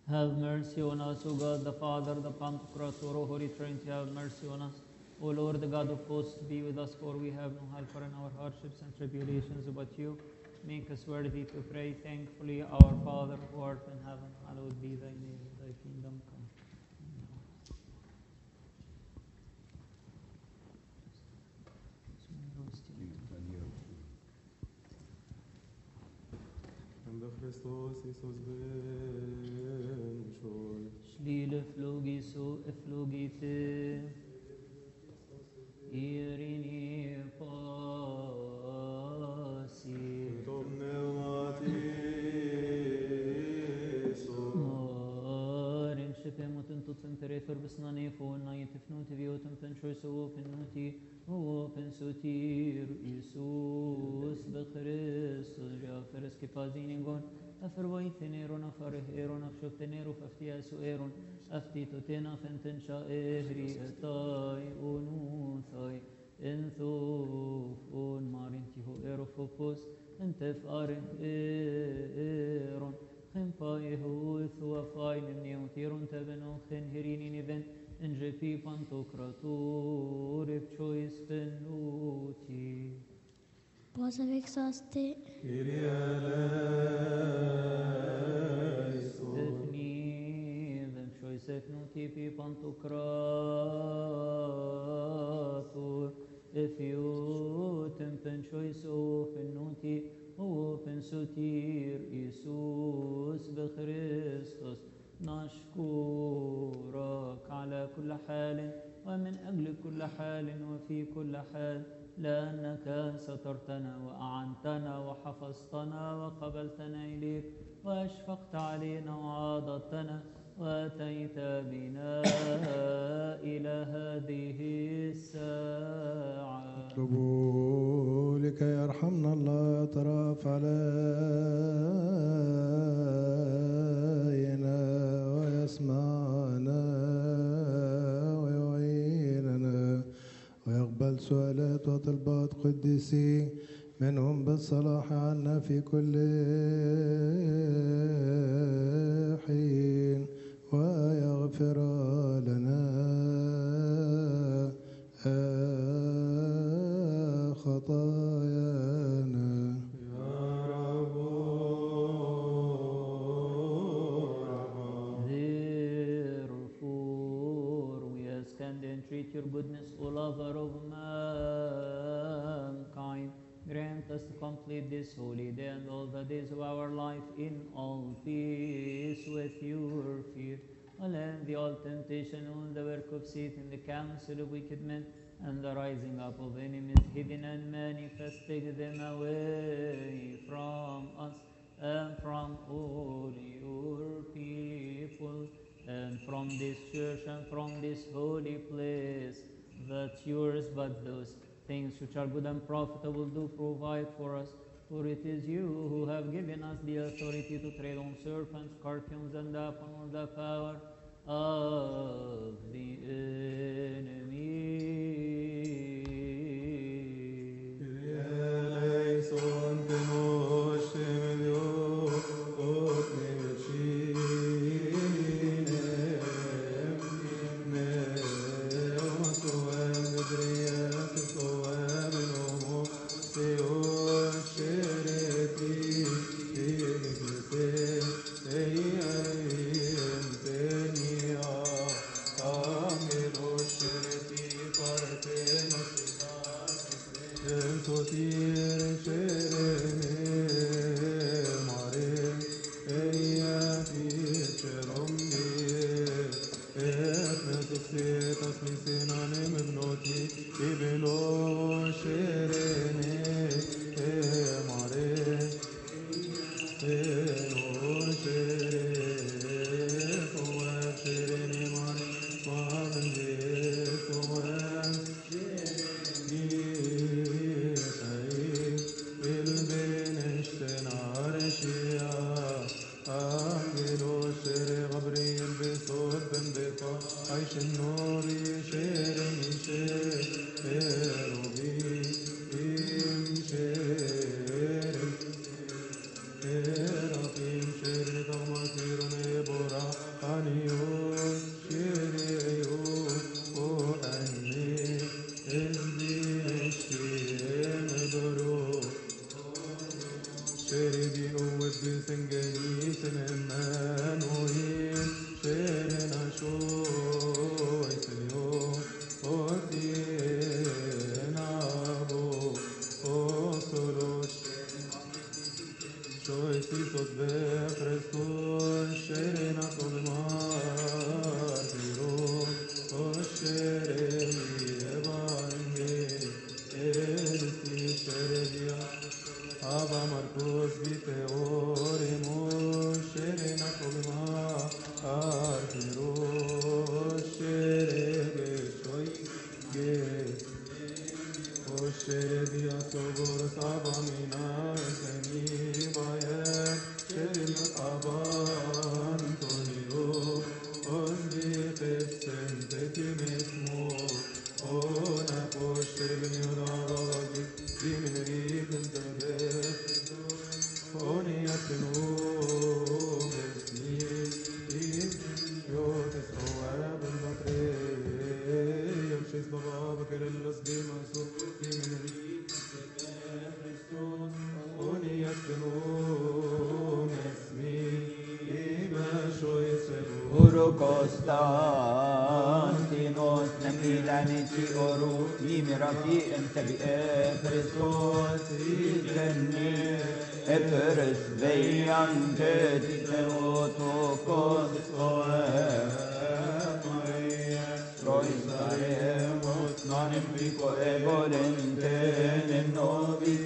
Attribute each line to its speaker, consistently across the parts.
Speaker 1: Have mercy on us, O God, the Father, the Pantocrator, O Holy Trinity, have mercy on us. O Lord, the God of hosts, be with us, for we have no helper in our hardships and tribulations but you. Make us worthy to pray thankfully, Our Father who art in heaven, hallowed be thy name, thy kingdom come.
Speaker 2: Ande Christos Iisus ben schoi.
Speaker 1: Schlile flugisu eflugite. Irini pasi. Morin shipe mutun tutun perefer bisnani fon na yetifnuti viotum pen shoyso pennuti o pen sotir Isus be Christus ja feres ke paziningon afer vaiteneron afar heron afshot tenero faftia su eron afti totena fenten sha ehri etai unuthai انثوف اون مارنتي هو ايروفوبوس انت فارن ايرون خن باي هو ثوا فاين نيوتيرون تبنو خن هريني نيفن انجي في بانتوكراتور بشويس بنوتي
Speaker 3: Pose avec sa sté.
Speaker 2: Kyrie eleison.
Speaker 1: Ethni, them choice ethnuti pi pantocrator. If you tempen choice of ethnuti, open sotir Isus بخريستوس نشكرك على كل حال ومن أجل كل حال وفي كل حال لأنك سترتنا وأعنتنا وحفظتنا وقبلتنا إليك وأشفقت علينا وعاضدتنا وأتيت بنا إلى هذه الساعة
Speaker 4: اطلبوا لكي يرحمنا الله يترأف علينا ويسمعنا ويعيننا ويقبل سؤالات وطلبات قديسي منهم بالصلاح عنا في كل حين ويغفر لنا خطايانا
Speaker 2: يا رب ارحم.
Speaker 1: Therefore, we ask and entreat your goodness, O lover of mankind. Grant us to complete this holy day and all the days of our life in all peace with your fear. All envy, all temptation, all the work of Satan, the counsel of wicked men, and the rising up of enemies, hidden and manifesting them away from us and from all your people, and from this church and from this holy place, that yours but those things which are good and profitable do provide for us. For it is you who have given us the authority to tread on serpents, scorpions, and upon all the power of the enemy.
Speaker 2: Kyrie eleison, te nostem Deus, ut necinem, meos tuem vidrias, tuem in homo, Seor scereti, Eglise, Eiaim tenia, Angelos scereti, parthenos, En sotir cerene mare, eia picerum die, et necessitas misinane mebnoti, ibelo cerene e mare, Eno cerene, coe cerene mare, quavende coe عيش النور يشير يشير يشير Sergi Owet Bisengeni Seneman Ohin Sheren Asho Isenyo Otien Abo Ostolos Shoy Sisot Be Christos Sheren Atolmar Hiro Osheren Evangeli Elisi Sheredia Aba Marcos Viteoremos Sherena Tolma Artiro Sherege Shoy Ge Oshere Dia Sogor Saba Mina Seni Bayan Sherena Aba Antonio Osdi Pepsen Teti Mesmo Ona Posher Benyora Dimin Ridin Tabe Oni Atenu Mesni Yotis Oab Batre Yokshis Baba Bakar Los Bimasu Dimin Ridin Oni Atenu Mesni Iba Shoysebu
Speaker 5: Uru Konstantinos Nemilanici Uru Imirafi Entebi Efesos Ikenni Efers Veyan Gödikne Otokos Troisaremos Nanim Biko Egolenten Novi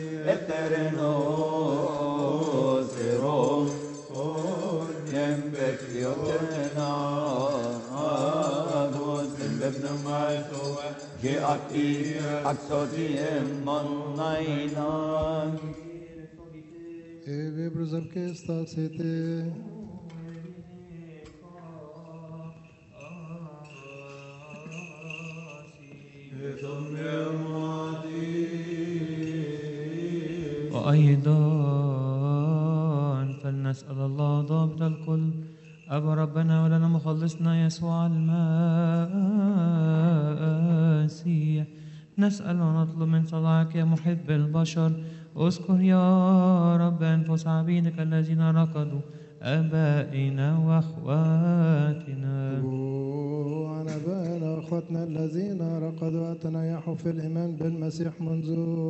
Speaker 5: Eternos Eros ينبت يوتنا أغوث بابن مايتوة جاءتي أكسوتي من نينان
Speaker 4: Evi bruzar ke stasete.
Speaker 6: وأيضا فلنسأل الله ضابط الكل أبا ربنا ولنا مخلصنا يسوع المسيح نسأل ونطلب من صلاحك يا محب البشر اذكر يا رب أنفس عبيدك الذين ركضوا آبائنا وأخواتنا
Speaker 4: وعن أبائنا وأخواتنا الذين رقدوا وتنيحوا في الإيمان بالمسيح منذ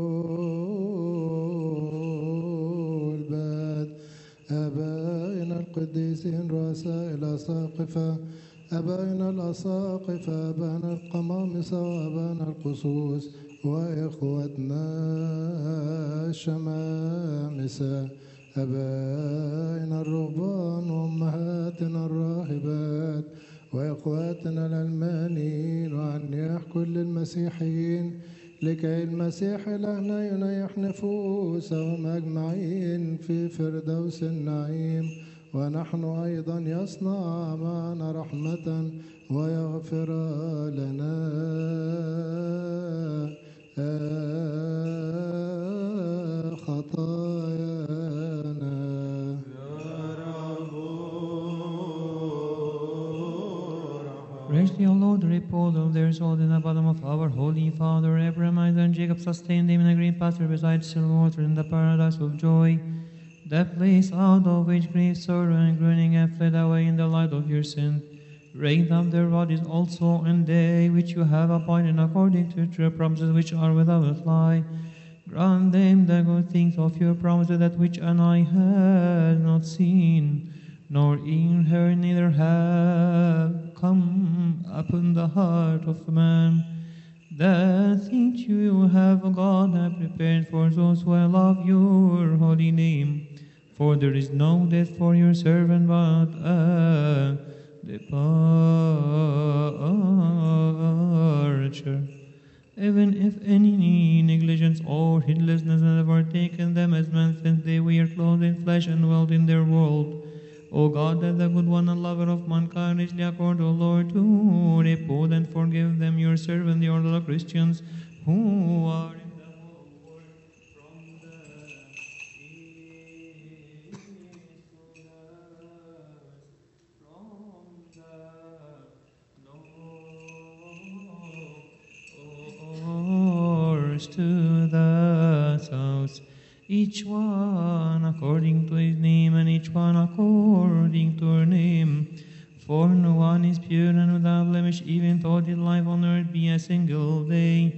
Speaker 4: الباد آبائنا القديسين رؤساء الأساقفة أبائنا الأساقفة أبائنا القمامسة وأبائنا القصوص وإخوتنا الشمامسة أبائنا الرهبان وأمهاتنا الراهبات وإخواتنا الألمانيين وعنياح كل المسيحيين لكي المسيح إلهنا ينيح نفوسهم أجمعين في فردوس النعيم ونحن أيضا يصنع معنا رحمة ويغفر لنا خطايانا
Speaker 6: Graciously, O Lord, the repose of their souls in the bottom of our Holy Father Abraham, Isaac, and Jacob sustain them in a green pasture beside still water in the paradise of joy. That place out of which grief, sorrow, and groaning have fled away in the light of your sin. Raise up their bodies also in day which you have appointed according to your promises which are without lie. Grant them the good things of your promises that which an eye has not seen, nor ear heard, neither have come upon the heart of man. The things you have, God, have prepared for those who love your holy name. For there is no death for your servant, but a departure. Even if any negligence or heedlessness has overtaken them as men since they were clothed in flesh and dwelt in their world. O God, that the good one and lover of mankind richly accord, O Lord, to repose and forgive them, your servant, the orthodox Christians, who are in the whole world from the east to the from the north to the south, each one according according to her name. For no one is pure and without blemish, even though did life on earth be a single day.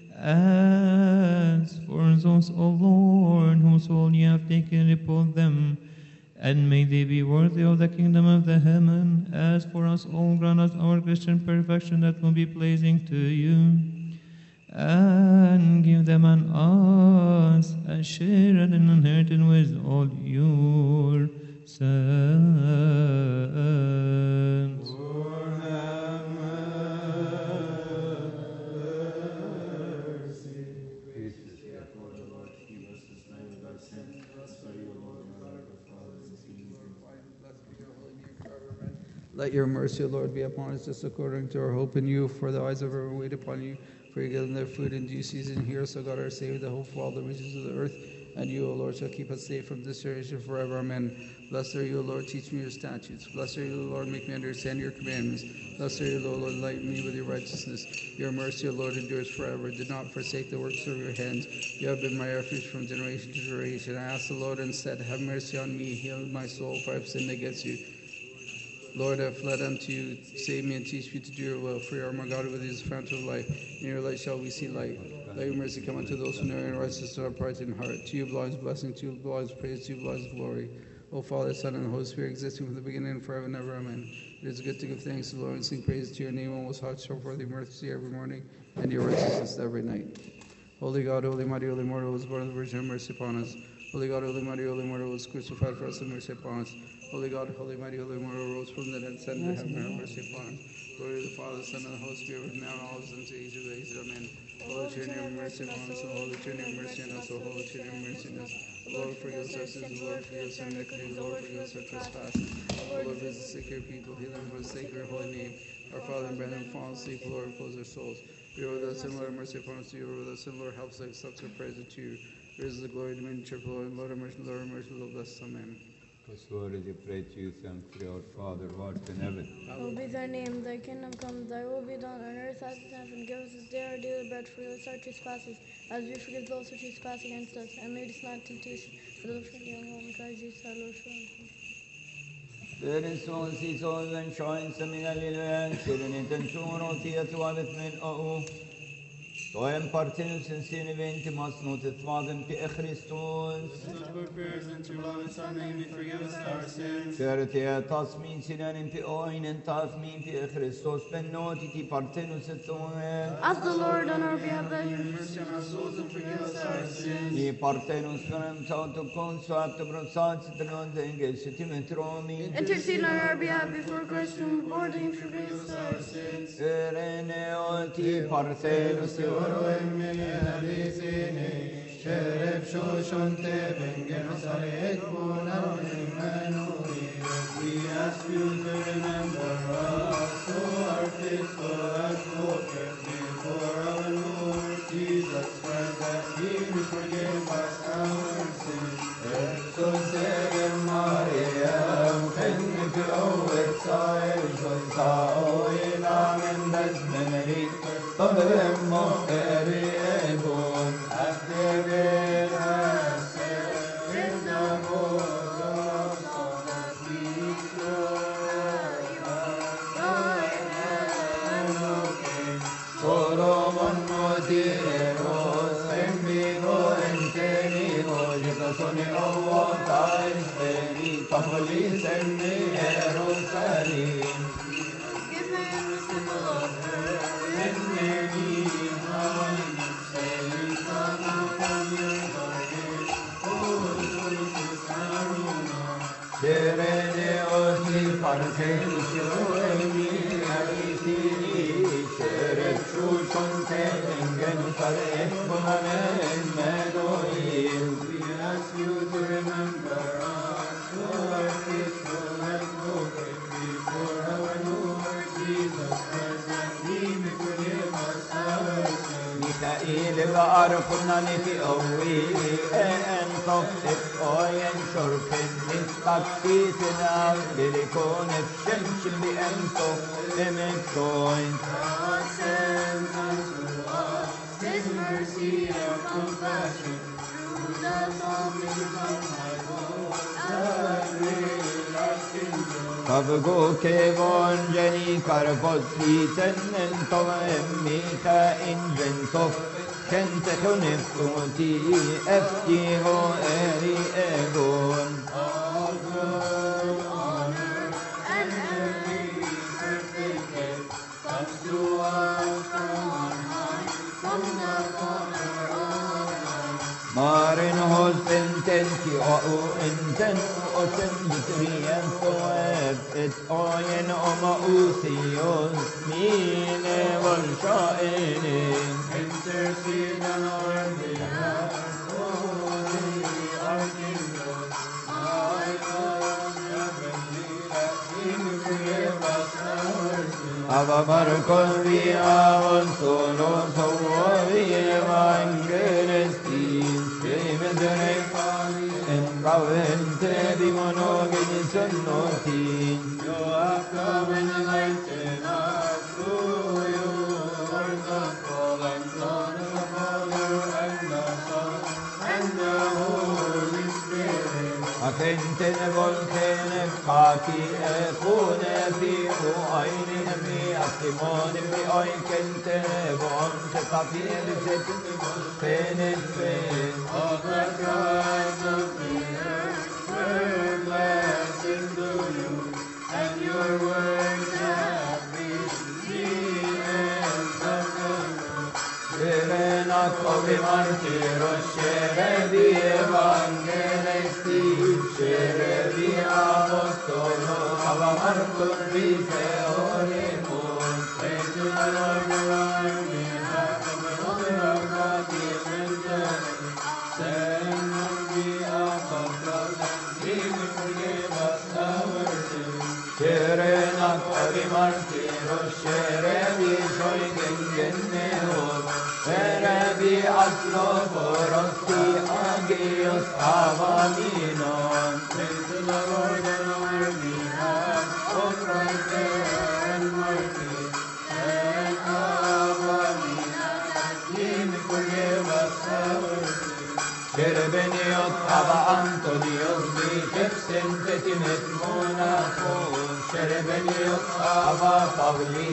Speaker 6: As for those, O Lord, whose soul you have taken, repose them, and may they be worthy of the kingdom of the heaven. As for us all, grant us our Christian perfection that will be pleasing to you and give them and us a share and an inheritance with all your saints.
Speaker 7: Let your mercy, O Lord, be upon us just according to our hope in you. For the eyes of everyone wait upon you. For you give them their food in due season. Hear us, O God, our Savior, the hope for all the regions of the earth. And you, O Lord, shall keep us safe from this generation forever. Amen. Blessed are you, O Lord, teach me your statutes. Blessed are you, O Lord, make me understand your commandments. Blessed are you, O Lord, lighten me with your righteousness. Your mercy, O Lord, endures forever. Do not forsake the works of your hands. You have been my refuge from generation to generation. I asked the Lord and said, Have mercy on me, heal my soul, for I have sinned against you. Lord, I have fled unto you. Save me and teach me to do your will. For you are my God, with you is the fountain of life. In your light shall we see light. Let your mercy come unto those who know and righteousness are upright in heart. To you belongs blessing, to you belongs praise, to you belongs glory. O Father, Son, and Holy Spirit, existing from the beginning and forever and ever. Amen. It is good to give thanks to the Lord and sing praise to your name, O most high, show forth your mercy every morning and your righteousness every night. Holy God, holy mighty, holy mortal, was born of the Virgin, have mercy upon us. Holy God, holy mighty, holy mortal, was crucified for us, have mercy upon us. Holy God, holy mighty, holy mortal, rose from the dead, ascended to heaven, have mercy upon us. Glory to the Father, Son, and the Holy Spirit, now and always unto age of ages. Amen. Holy Trinity, have mercy upon us. O Holy Trinity, have mercy on us. O Holy Trinity, have mercy on us. O Lord, forgive us our sins. O Lord, forgive us our iniquities. O Lord, forgive us our trespasses. O Lord, visit sick your people, heal them for the sake of your holy name. Our Father and brethren, fall asleep, O Lord, repose their souls. Be over with us, and Lord, have mercy upon us. Be over with us, and Lord, help us, accept our praise unto you. Yours is the glory, dominion, triple, Lord, and Lord, have mercy, Lord, have mercy, Lord, bless us. Amen.
Speaker 5: Because worthy pray to you, thankfully, our Father, who art in heaven.
Speaker 3: Hallowed be thy name, thy kingdom come, thy will be done on earth as in heaven. Give us this day our daily bread, forgive us our trespasses, as we forgive those who trespass against us. And lead us not into temptation, for those who are young, Christ Jesus our Lord.
Speaker 5: Kristus i solen scienza min all'ilven, sirin intention tiet valet min au. Då en partinus in sine venti mas notet vaden pi e Christus.
Speaker 2: Our prayers and your love and Son, name, and forgive us our sins.
Speaker 5: Körte tas min sinen pi oinen tas min pi e Christus ben noti ti partinus et soen.
Speaker 3: Ask the Lord on our behalf that he
Speaker 2: Mercy on our souls and forgive us our sins.
Speaker 5: I partenus canem sauto consuato brosat non denges et metromi.
Speaker 3: intercede on our behalf before Christ and Lord and forgive us our sins.
Speaker 5: Erene oti partenus
Speaker 2: Oro emmini adisini, Sheref shoshonte bengen osarek bonar emmanui. We ask you to remember us, who are faithful advocate before our Lord Jesus Christ, that he will forgive us our sins.
Speaker 5: Jesus egen Maria, fenne floet sae, sa oin amen des memerit, toleremmo eriebon, after Solomon motieros, envigo enterigo, jetasonie ovotais, veri, papolis en mi Jerusalem.
Speaker 3: Give him the Lord.
Speaker 5: Serene oti partenus emi arisini, sere chushonte engen sare bonamen medoim.
Speaker 2: We ask you to remember us, who are faithful advocate before our Lord Jesus Christ, that he may forgive us our sins.
Speaker 5: Mikael va'arfuna niti owi, en toftet oyen shorken nistaktisina, lilikon efshemshim bi ento, emetsoin.
Speaker 2: God sends unto us His mercy and compassion through the psalmist of my God, the great
Speaker 5: Avgo kevon jeni karpot liten en tove mika inventof Kente koneftuti efti ho eri egon Maren hos enten ki o enten o sen bitrien to et oyen oma usios mine vol shaene
Speaker 2: Intercede on our behalf, Holy Archangel, my God, heavenly, that He may forgive us our sins.
Speaker 5: Ava marcos via on solo so via evangelistis premedere en ravente di monogeni sonnoti
Speaker 2: You have come and enlightened us through you, Lord, the fallen Son of the Father and the Son and the Holy Spirit.
Speaker 5: Akente ne volkene kaki e kune fi u aini mi atimoni mi oikente von te kafi e biset pene pene
Speaker 2: Of the tribes of the earth, we're blessing to you, and your words have reached the ends of the earth.
Speaker 5: Serena come martiro, scere di evangelisti, scere di apostolo, ava martor di teoremon.
Speaker 2: Pray to the Lord of our behalf, of the Mother of God, the Evangelist. Send on the apostles, and he will forgive us our sins.
Speaker 5: Serena come martiro, scere di soi gengeneon, scere di aslo forosti agios avaminon.
Speaker 2: Pray to the Lord on our behalf, O Christ bearer and martyr. Send Abamina, that he may forgive us our sins.
Speaker 5: Sherebeniot ava Antonios bicepsente timet monachos Sherebeniot ava Pavli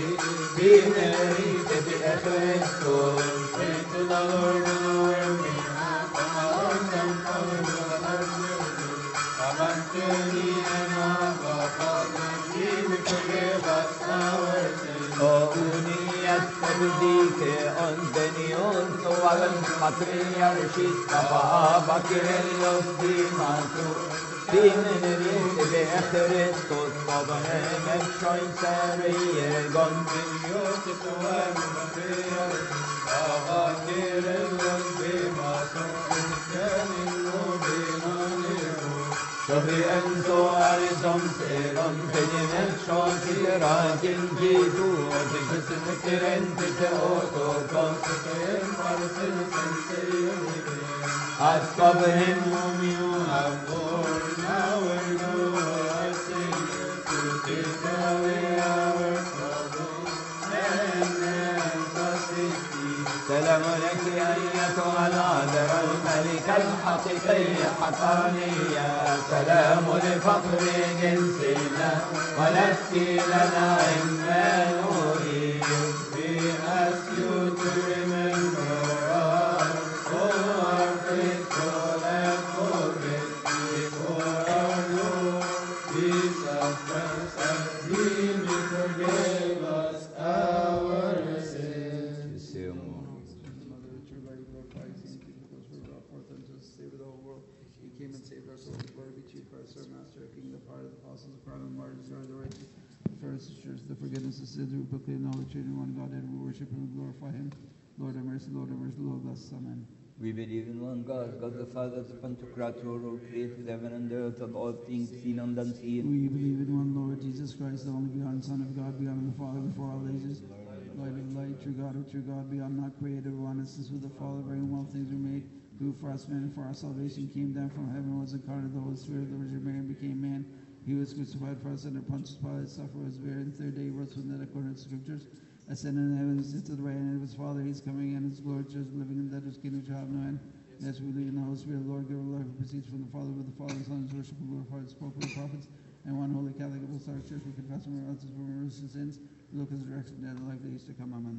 Speaker 5: binerite bi Echrestos
Speaker 2: Pray to the Lord on our behalf, O Lord and Father of our children. Abantoni and Abba, that he may forgive us our sins.
Speaker 5: O uniat tebdike on denios o avan patriarchis Ava ava kirelios dimasu Binerite bi Echrestos Babahem efshoin seriegon
Speaker 2: Yosef to heaven, the prayer. Abba, Kyrillos, Bimason, Kenin, Rubinaniro.
Speaker 5: Shobi enzo arizom segon penimen shosira kin kitu Otikis mikirente te otokos
Speaker 2: Kein Parsin, Sensei,
Speaker 5: Askabhim
Speaker 2: whom you have borne, now and go our Savior, to take away our troubles, and grant us his peace.
Speaker 5: سلام لك أيتها العذراء الملكة الحقيقية حقانية سلام لفخر جنسنا ولدت لنا عمانوئيل
Speaker 2: We ask you to remember us, O our faithful and forget before our Lord Jesus Christ, that He may forgive us our sins.
Speaker 7: Mother, the true light, glorify you, thank you, because we brought forth unto us, Savior of the whole world. He came and saved our souls. Glory be to you, Christ, our Master, our King, the power of the apostles, the crown of the martyrs, the the righteous, the first church, the forgiveness of sins. We proclaim the Holy Trinity, one God, and we worship Him and glorify Him. Lord have mercy, Lord have mercy, Lord bless us. Amen.
Speaker 5: We believe in one God, God the Father, the Pantocrator, who created heaven and earth and all things seen and unseen.
Speaker 7: We believe in one Lord Jesus Christ, the only begotten Son of God, beyond the Father, before all ages. Light of light, true God of true God, beyond not created, one instance with the Father, by whom all things were made, who for us men and for our salvation came down from heaven, was incarnate of the Holy Spirit, the Virgin Mary, and became man. He was crucified for us under Pontius Pilate, suffered, was buried, and the third day he rose from the dead according to the Scriptures. Ascended in heaven, sits at the right hand of his Father. He is coming in his glory, judge the living and dead, whose kingdom shall have no end. Yes, we believe in the Holy Spirit, Lord, giver of life, who proceeds from the Father, with the Father, and Son, is worship and glorified, spoke with the prophets, and one holy Catholic Apostolic Church, we confess and renounce for remission of sins, we look at the resurrection of the dead, and life of the age to come. Amen.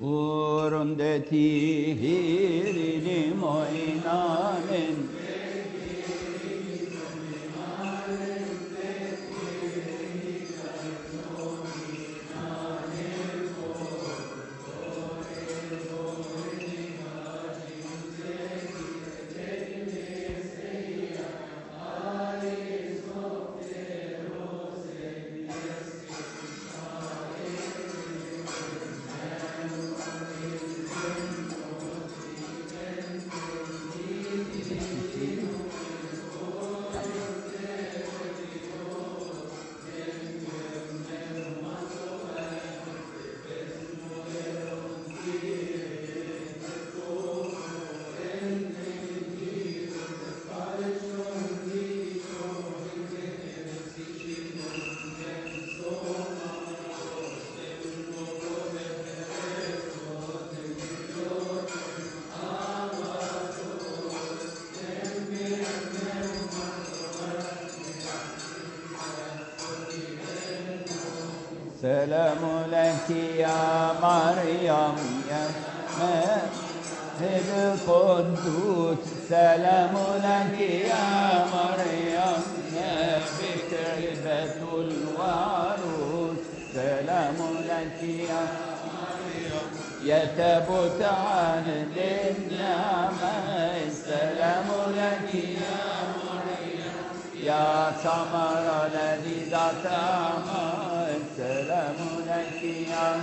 Speaker 5: Urundeti hirili moinanen سلام لك يا مريم يا مهد القدوس سلام لك يا مريم يا بكر البتول وعروس سلام لك يا يا تابوت عهد النعمة السلام لك يا يا ثمر الذي طعما السلام لك يا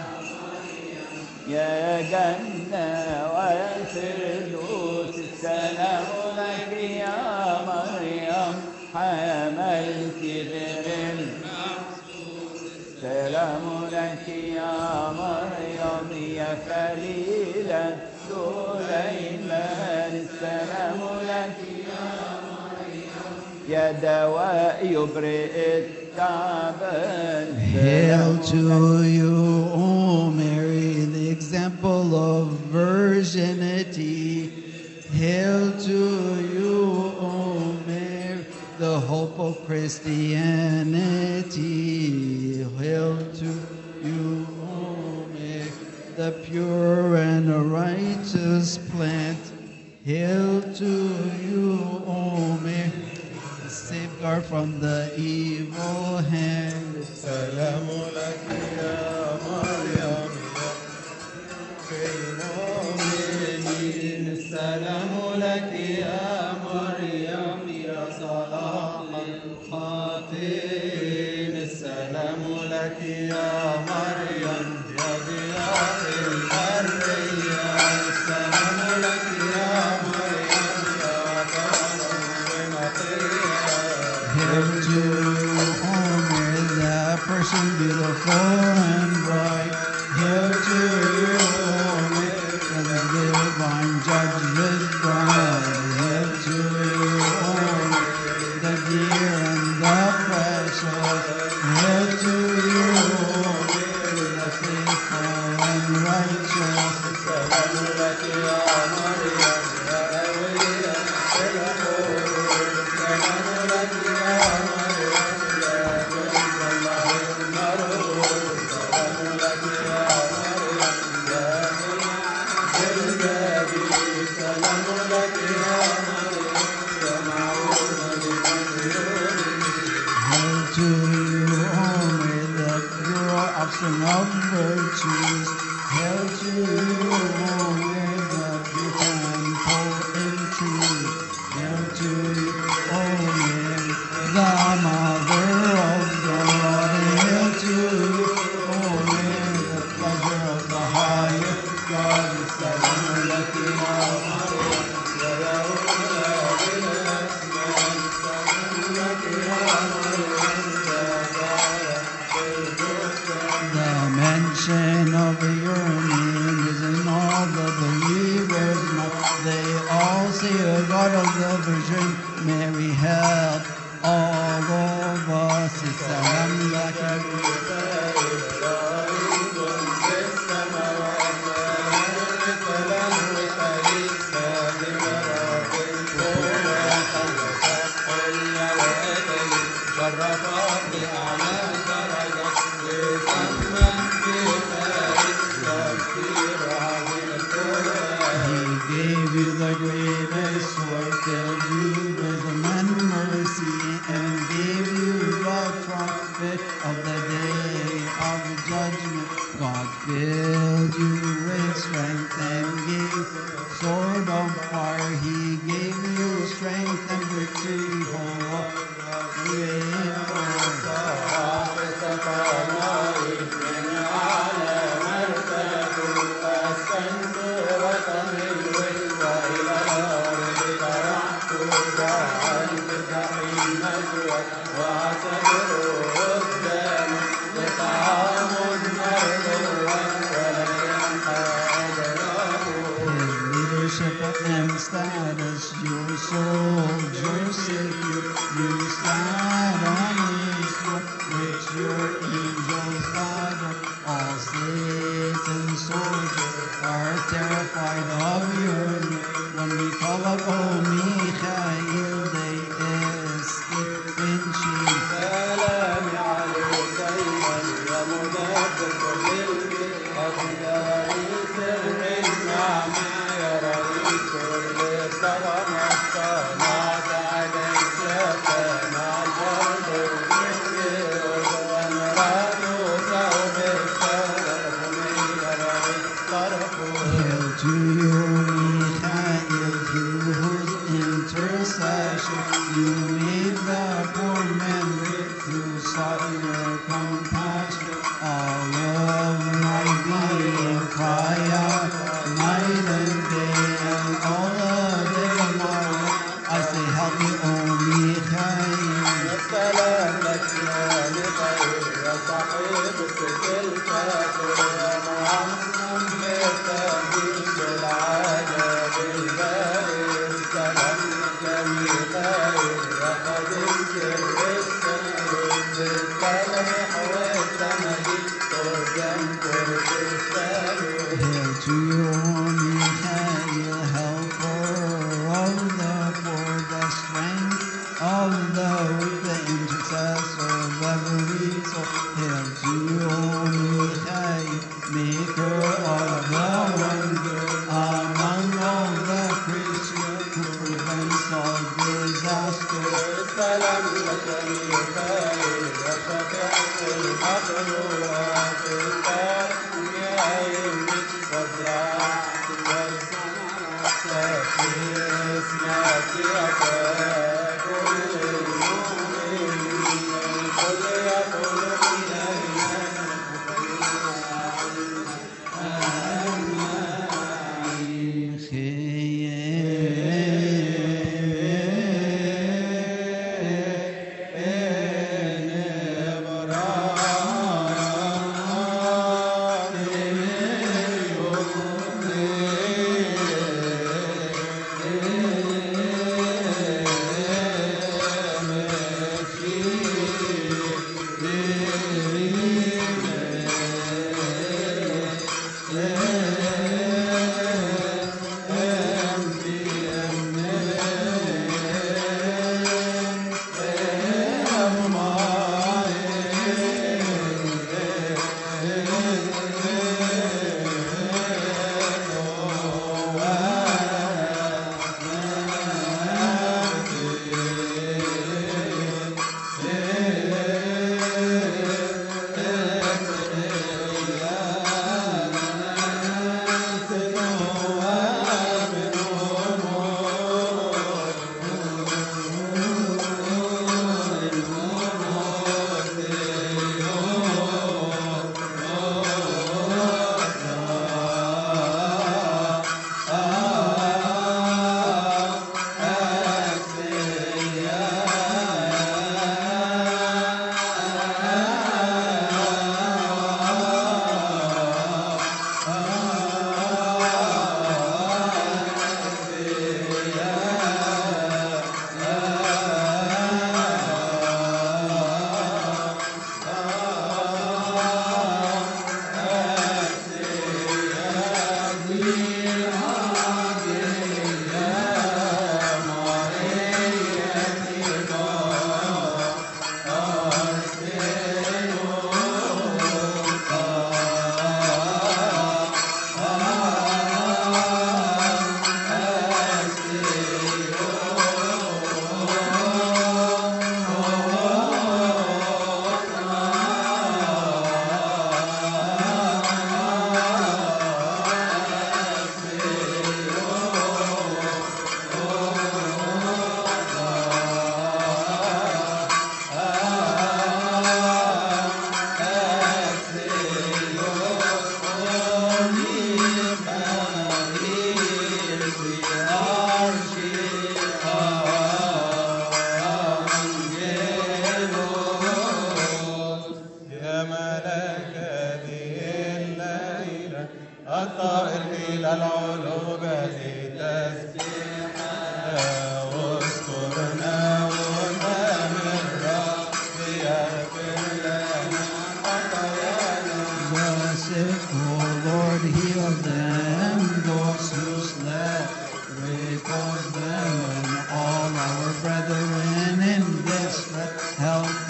Speaker 5: يا جنة ويا فردوس السلام لك يا مريم حملت ذر السلام لك يا مريم يا خليلة سليمان السلام لك يا دواء يبرئ التعبان
Speaker 7: Hail to you, O Mary, the example of virginity. Hail to you, O Mary, the hope of Christianity. Hail to you, O Mary, the pure and righteous plant. Hail to you, O Mary, the safeguard from the evil hand.
Speaker 2: سلام لك يا مريم يا المؤمنين السلام لك يا مريم يا صلاح الخاطئين السلام لك يا مريم يا ضياء الحرية السلام لك يا مريم يا كرم ونقية
Speaker 7: Hail to Homer, the person beautiful and bright. Hail to you, Homer, the divine judge is bride. Hail to you, Homer, the dear and the precious. Hail to you, Homer, the faithful and righteous.
Speaker 2: السلام لك يا مريم يا قوية القوة السلام لك يا مريم يا كنز الله المرغوب السلام لك يا مريم يا الجدي السلام لك يا مريم يا معونة لمن
Speaker 7: Hail to you, Homer, the pure offspring of virtues. Hail to you, Homer, the pure temple in truth. Hail to you, Homer, the mother of God. Hail to you, Homer, the pleasure of the highest God. Salam
Speaker 2: لك يا مريم يا يهوذا بالأسمان سلام لك يا مريم يا دار البستان
Speaker 7: The mention of your name is in all the believers' mouth. They all say, O God of the Virgin Mary, help all of us. Salam laka.
Speaker 2: شرفت على درجة لسمن في تاريخ تفسير you the trumpet of the day of judgment. God filled you with strength and gave sword of fire. He gave you strength and victory for His leadership and status, your soldier savior, you stand on his throne, which your angels gather. All Satan's soldiers are terrified of your name. When we call out, oh Michael, they escape in shame. Hail to you, Michael, through whose intercession you made the poor man rich through sought your compassion. All of my being cry out night and day, and all the day long I say, help me, O Michael. Hail to you, Michael, helper of the poor, the strength of the weak, the intercessor of every soul. Hail to you, Michael, maker of the wonder among all the creatures who prevents all disaster.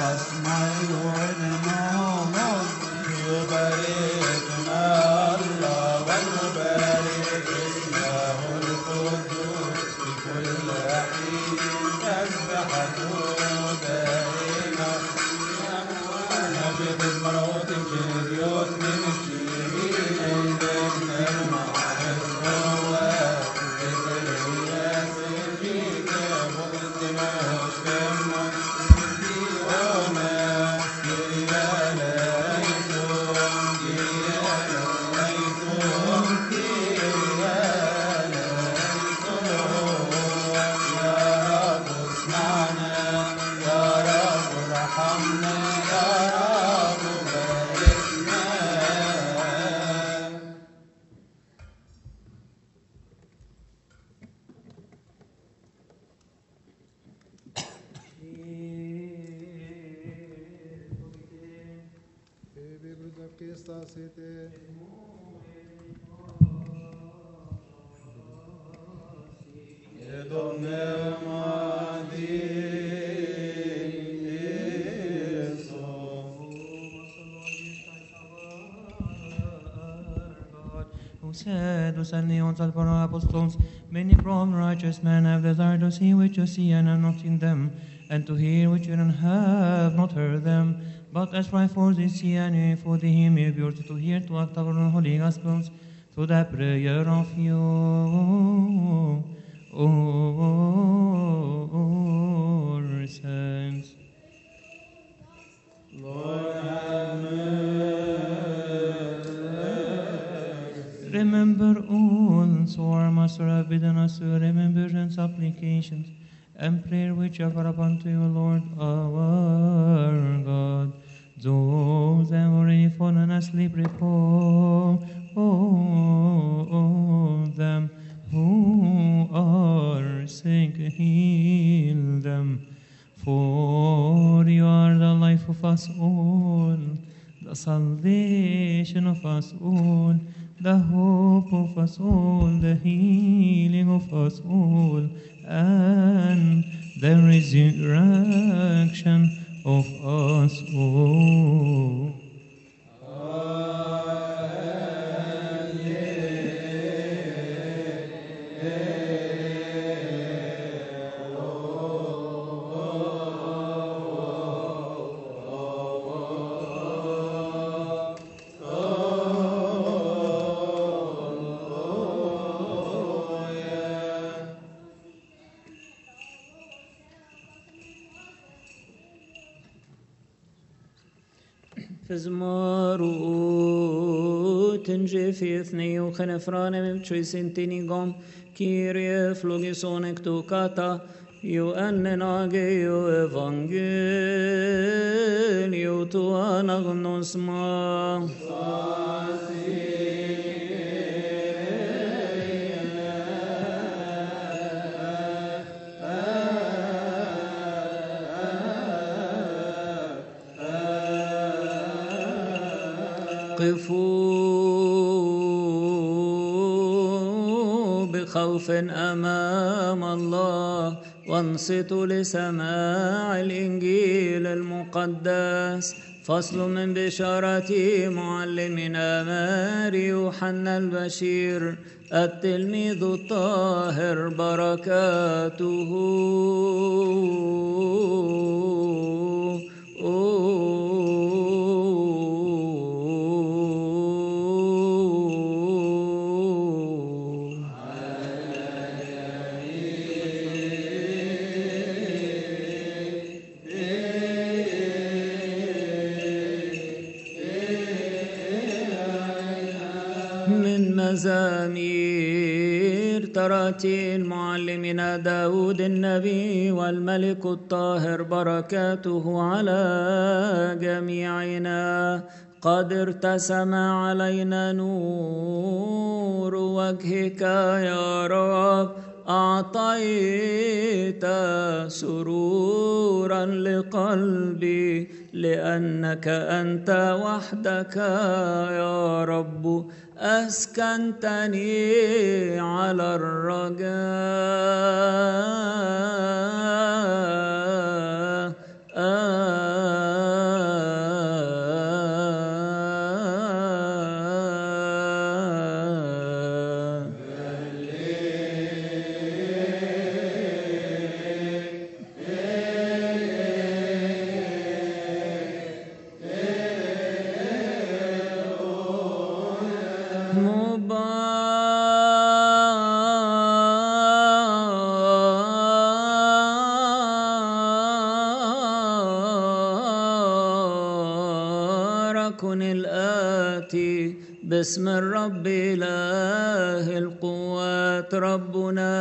Speaker 2: bless my Lord and all Lord. يباركنا الله ونبارك اسمه القدوس في كل حين تسبحته دائما نبي مرات كيريوس من الشيرين بين المعرس هو إسرائيل سيديك مقدمة شكمة
Speaker 4: Baby, brother, Kista, Sete.
Speaker 6: who said, Who sent the ones for our apostles, many from righteous men have desired to see which you see and have not seen them, and to hear which you have not heard them. But as for for the see and for the him you be to hear to act upon the holy gospels, to the prayer of you, O saints. Remember also our Master have bidden us to remember and supplications and prayer which offer up unto you, Lord our God. Those that have already fallen asleep, repose them who are sick, heal them. For you are the life of us all, the salvation of us all, the hope of us all, the healing of us all, and the resurrection of us all.
Speaker 1: Fizmaru tinge fithne u khenefrane mem trisintini gom Kyrie flogison ektu kata Io ennen age io evangelio tu anagnosma قفوا بخوف امام الله وانصتوا لسماع الانجيل المقدس فصل من بشارة معلمنا ماري يوحنا البشير التلميذ الطاهر بركاته من مزامير تراتيل معلمنا داود النبي والملك الطاهر بركاته على جميعنا قد ارتسم علينا نور وجهك يا رب أعطيت سرورا لقلبي لأنك أنت وحدك يا رب أسكنتني على الرجاء آمين مبارك الآتي باسم الرب إله القوات ربنا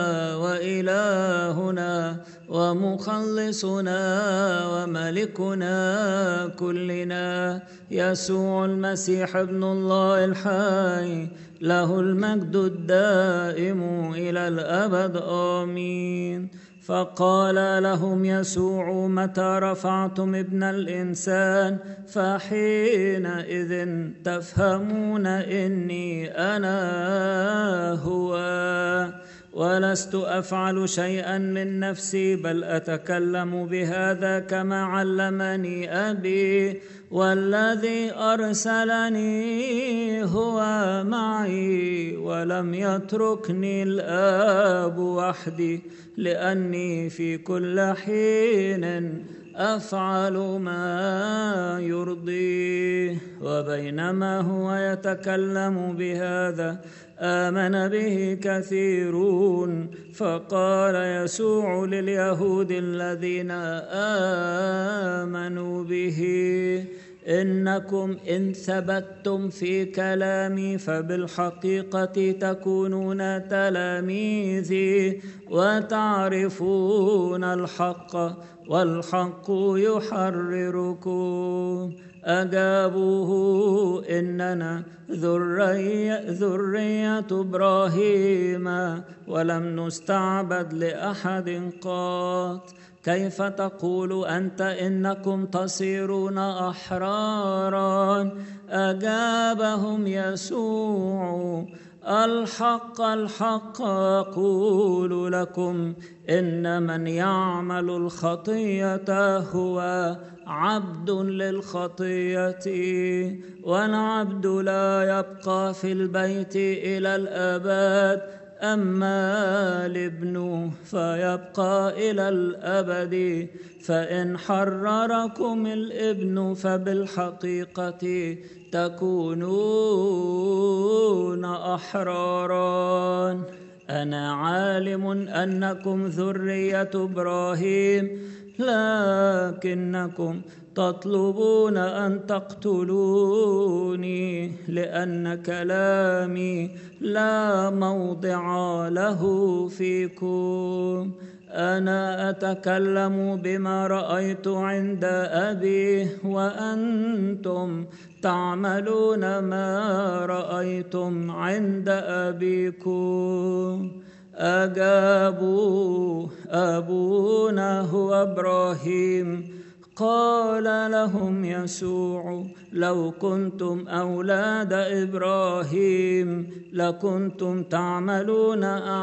Speaker 1: وإلهنا ومخلصنا وملكنا كلنا يسوع المسيح ابن الله الحي له المجد الدائم إلى الأبد آمين فقال لهم يسوع متى رفعتم ابن الإنسان فحينئذ تفهمون إني أنا هو ولست افعل شيئا من نفسي بل اتكلم بهذا كما علمني ابي والذي ارسلني هو معي ولم يتركني الاب وحدي لاني في كل حين افعل ما يرضيه وبينما هو يتكلم بهذا امن به كثيرون فقال يسوع لليهود الذين امنوا به انكم ان ثبتتم في كلامي فبالحقيقه تكونون تلاميذي وتعرفون الحق والحق يحرركم أجابوه إننا ذرية, ذرية إبراهيم ولم نستعبد لأحد قط كيف تقول أنت إنكم تصيرون أحرارا أجابهم يسوع الحق الحق أقول لكم إن من يعمل الخطية هو عبد للخطية والعبد لا يبقى في البيت إلى الأبد أما الابن فيبقى إلى الأبد فإن حرركم الابن فبالحقيقة تكونون أحرارا أنا عالم أنكم ذرية إبراهيم لكنكم تطلبون أن تقتلوني لأن كلامي لا موضع له فيكم أنا أتكلم بما رأيت عند أبي وأنتم تعملون ما رأيتم عند أبيكم أجابوا أبونا هو إبراهيم قال لهم يسوع لو كنتم أولاد إبراهيم لكنتم تعملون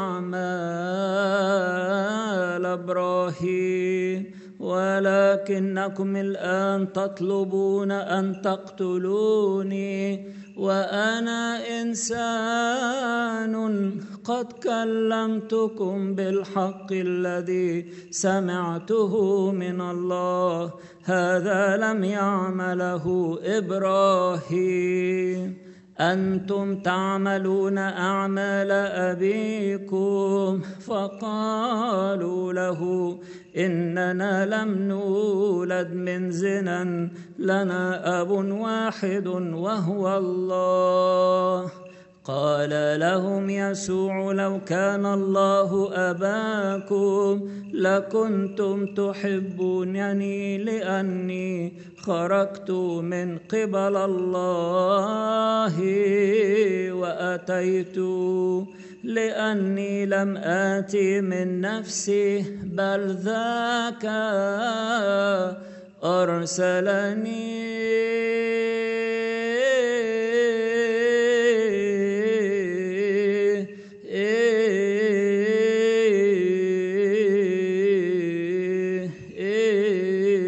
Speaker 1: أعمال إبراهيم ولكنكم الآن تطلبون أن تقتلوني وأنا إنسان قد كلمتكم بالحق الذي سمعته من الله هذا لم يعمله إبراهيم أنتم تعملون أعمال أبيكم فقالوا له إننا لم نولد من زنا لنا أب واحد وهو الله قال لهم يسوع لو كان الله أباكم لكنتم تحبونني لأني خرجت من قبل الله وأتيت لأني لم آتي من نفسي بل ذاك أرسلني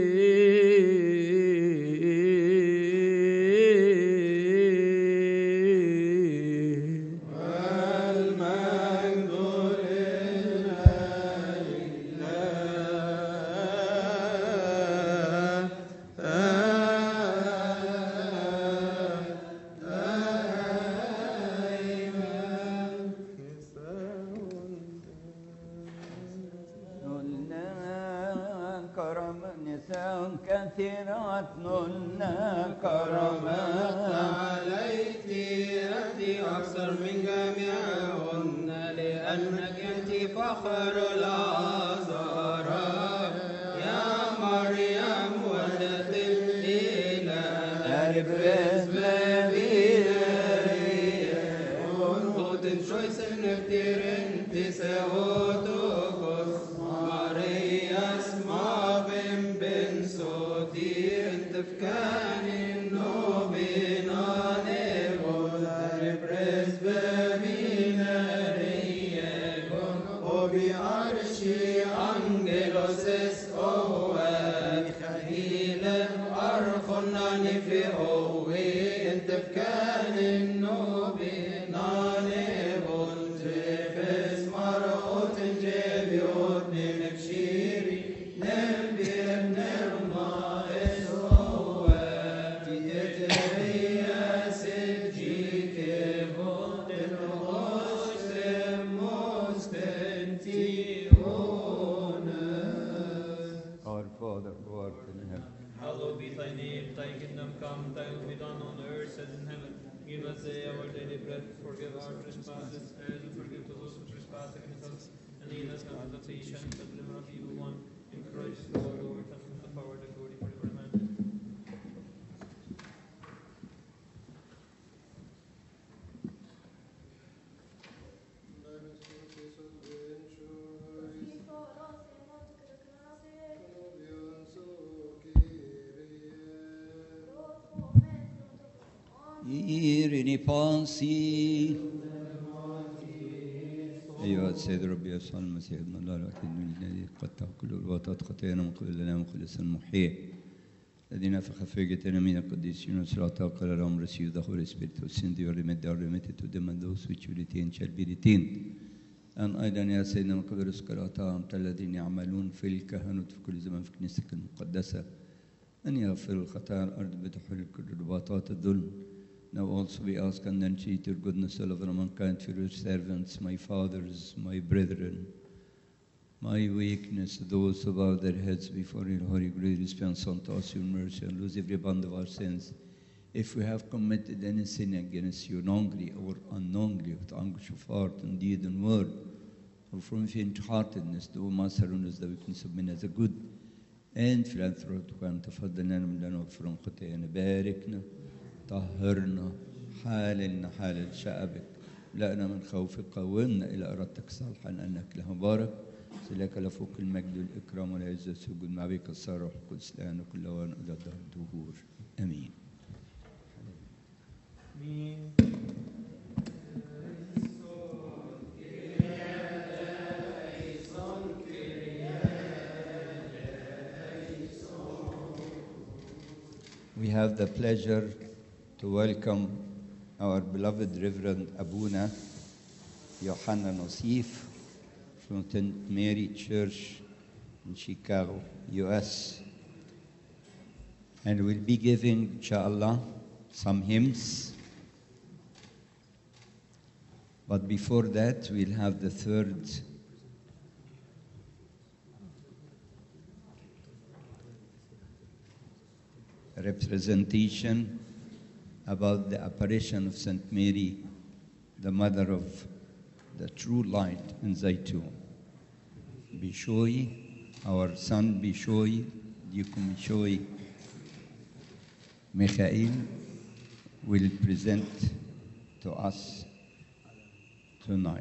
Speaker 5: كثيرات نلنا كرامات
Speaker 2: عليك أنت أكثر من جميعهن لأنك أنت فخر العذراء يا مريم ولد الإله
Speaker 5: أربس
Speaker 2: Guten Scheußen nöfteren Theseotokos Marias Mavim ben Sotir Tefkan Nobina Nevon Repres Beminariegon Obi Arshi Angelos es Owe Michael Archonani fi Owe Tefkan Nobina Nevon Jefes Marot Jebiot Nemekshiri Nembir Nerma es Owe Tieteria Sejike Boten Hostem Mostentione
Speaker 5: Our Father who art in heaven.
Speaker 6: Hallowed be thy name, thy kingdom come, thy will be done on earth as in heaven. Give us today our daily bread, forgive our trespasses, as we forgive to those who trespass against us. And lead us not into temptation, but deliver us from evil one. In Christ the Lord, overcome the power and the glory forever. Amen.
Speaker 5: إيرني بانسي أيها السيد ربي يسوع المسيح ابن الله الوحيد من الذي قد تأكل الوطات خطايانا من قبل لنا مخلص المحيي الذي نفخ في جتنا من القديسين وصراط قال لهم receive the Holy Spirit who send you remit are remitted to them and those which you retain shall be retained أن أيضا يا سيدنا من قبل رزق الذين يعملون في الكهنوت في كل زمان في كنيستك المقدسة أن يغفر الخطايا على الأرض بتحل كل رباطات الظلم Now also we ask and entreat your goodness all over mankind for your servants, my fathers, my brethren, my weakness, those who bow their heads before your holy glory, dispense unto us your mercy and lose every bond of our sins. If we have committed any sin against you knowingly or unknowingly, with anguish of heart and deed and word, or from faint-heartedness, do Master us the weakness of men as a good and philanthropic وأن تفضلنا من لنا وفرن خطايانا باركنا طهرنا حاللنا حال شعبك لأنا من خوفك قومنا إلى إرادتك صالحا أنك له بارك سلك لفوق المجد والإكرام والعزة والسجود مع بك الصار والقدس الآن وكل وان إلى الدهر الدهور آمين
Speaker 6: Amen.
Speaker 5: We have the pleasure to welcome our beloved Reverend Abuna Johanna Nosif from St. Mary Church in Chicago, U.S. And we'll be giving, inshallah, some hymns. But before that, we'll have the third representation about the apparition of St. Mary, the mother of the true light in Zaytun. Bishoy, our son Bishoy, Deacon Bishoy Mikhail will present to us tonight.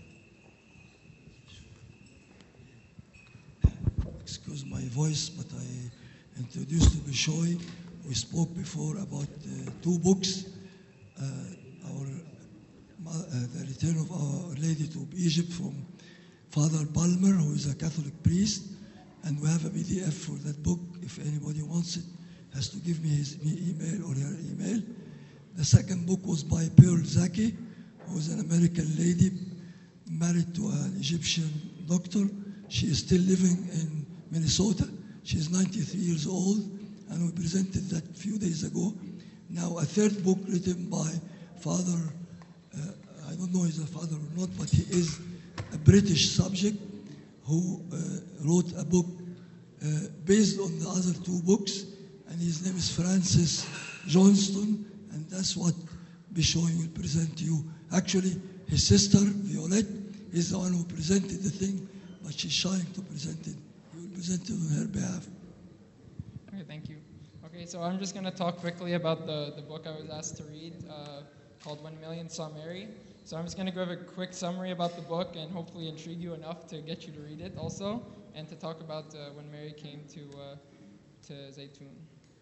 Speaker 8: excuse my voice, but I introduced to Bishoy. We spoke before about uh, two books. Uh, our mo- uh, the return of Our Lady to Egypt from Father Palmer, who is a Catholic priest, and we have a PDF for that book. If anybody wants it, has to give me his e- email or her email. The second book was by Pearl Zaki, who is an American lady married to an Egyptian doctor. She is still living in Minnesota. She is 93 years old, and we presented that a few days ago. Now, a third book written by Father, uh, I don't know if he's a father or not, but he is a British subject who uh, wrote a book uh, based on the other two books. and his name is Francis Johnston, and that's what Bishoy will present to you. Actually, his sister Violette is the one who presented the thing, but she's shy to present it. He will present it on her behalf.
Speaker 9: Okay, thank you. Okay, so I'm just going to talk quickly about the, the book I was asked to read uh, called When Millions Saw Mary. So I'm just going to give a quick summary about the book and hopefully intrigue you enough to get you to read it also and to talk about uh, when Mary came to, uh, to Zaytun.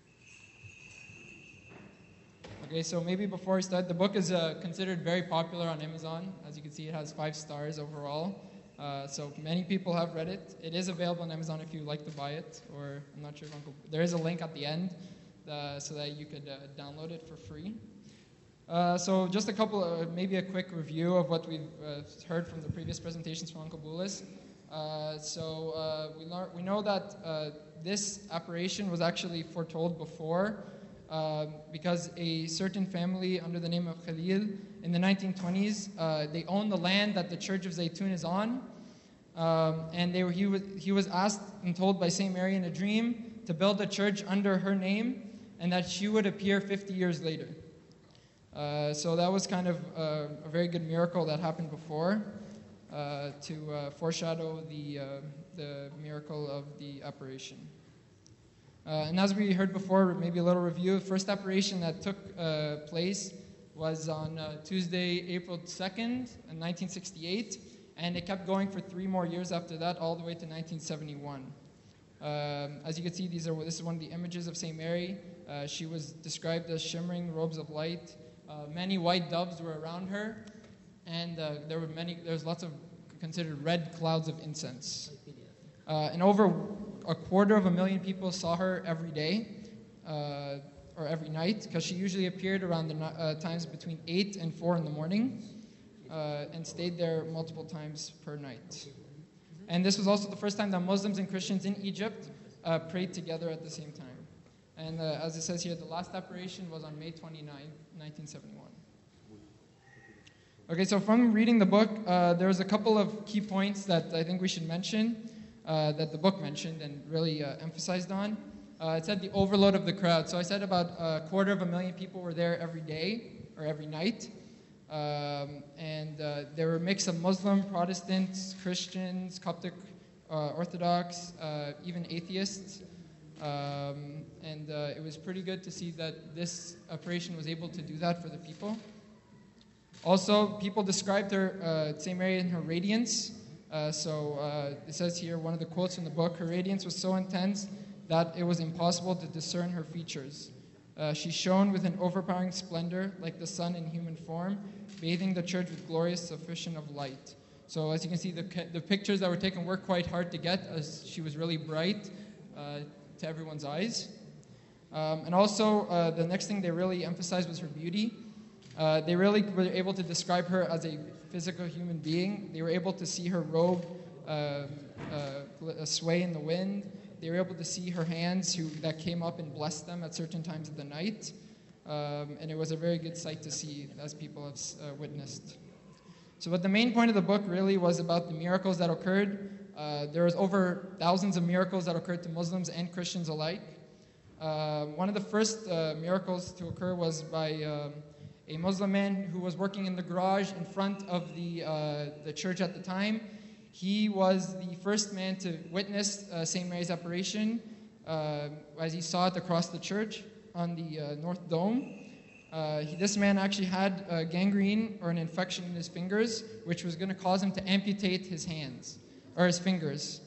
Speaker 9: Okay, so maybe before we start, the book is uh, considered very popular on Amazon. As you can see, it has five stars overall. Uh, so many people have read it. It is available on Amazon if you like to buy it, or I'm not sure if Uncle. There is a link at the end, uh, so that you could uh, download it for free. Uh, so just a couple, of, maybe a quick review of what we've uh, heard from the previous presentations from Uncle Bulis. Uh, so uh, we, lear- we know that uh, this apparition was actually foretold before uh, because a certain family under the name of Khalil in the 1920s, uh, they owned the land that the Church of Zaytun is on. Um, and they were, he, was, he was asked and told by St. Mary in a dream to build a church under her name and that she would appear 50 years later. Uh, so that was kind of uh, a very good miracle that happened before uh, to uh, foreshadow the, uh, the miracle of the apparition. Uh, and as we heard before, maybe a little review. The first apparition that took uh, place was on uh, Tuesday, April 2nd, in 1968, and it kept going for three more years after that, all the way to 1971. Um, as you can see, these are this is one of the images of Saint Mary. Uh, she was described as shimmering robes of light. Uh, many white doves were around her, and uh, there were many. There's lots of considered red clouds of incense. Uh, and over a quarter of a million people saw her every day uh, or every night because she usually appeared around the ni- uh, times between 8 and 4 in the morning uh, and stayed there multiple times per night. And this was also the first time that Muslims and Christians in Egypt uh, prayed together at the same time. And uh, as it says here, the last apparition was on May 29, 1971. Okay, so from reading the book, uh, there's a couple of key points that I think we should mention, uh, that the book mentioned and really uh, emphasized on. Uh, it said the overload of the crowd. So I said about a quarter of a million people were there every day or every night. Um, and uh, there were a mix of Muslim, Protestants, Christians, Coptic, uh, Orthodox, uh, even atheists. Um, and uh, it was pretty good to see that this operation was able to do that for the people. Also, people described her, uh, St. Mary, in her radiance. Uh, so uh, it says here, one of the quotes in the book, her radiance was so intense that it was impossible to discern her features. Uh, she shone with an overpowering splendor, like the sun in human form, bathing the church with glorious sufficient of light. So as you can see, the, ca- the pictures that were taken were quite hard to get, as she was really bright uh, to everyone's eyes. Um, and also, uh, the next thing they really emphasized was her beauty. Uh, they really were able to describe her as a physical human being. They were able to see her robe um, uh, gl- uh, sway in the wind. They were able to see her hands who, that came up and blessed them at certain times of the night. Um, and it was a very good sight to see, as people have uh, witnessed. So, what the main point of the book really was about the miracles that occurred. Uh, there was over thousands of miracles that occurred to Muslims and Christians alike. Uh, one of the first uh, miracles to occur was by um, a Muslim man who was working in the garage in front of the, uh, the church at the time. He was the first man to witness uh, St. Mary's apparition uh, as he saw it across the church on the uh, North Dome. Uh, he, this man actually had uh, gangrene or an infection in his fingers, which was going to cause him to amputate his hands or his fingers.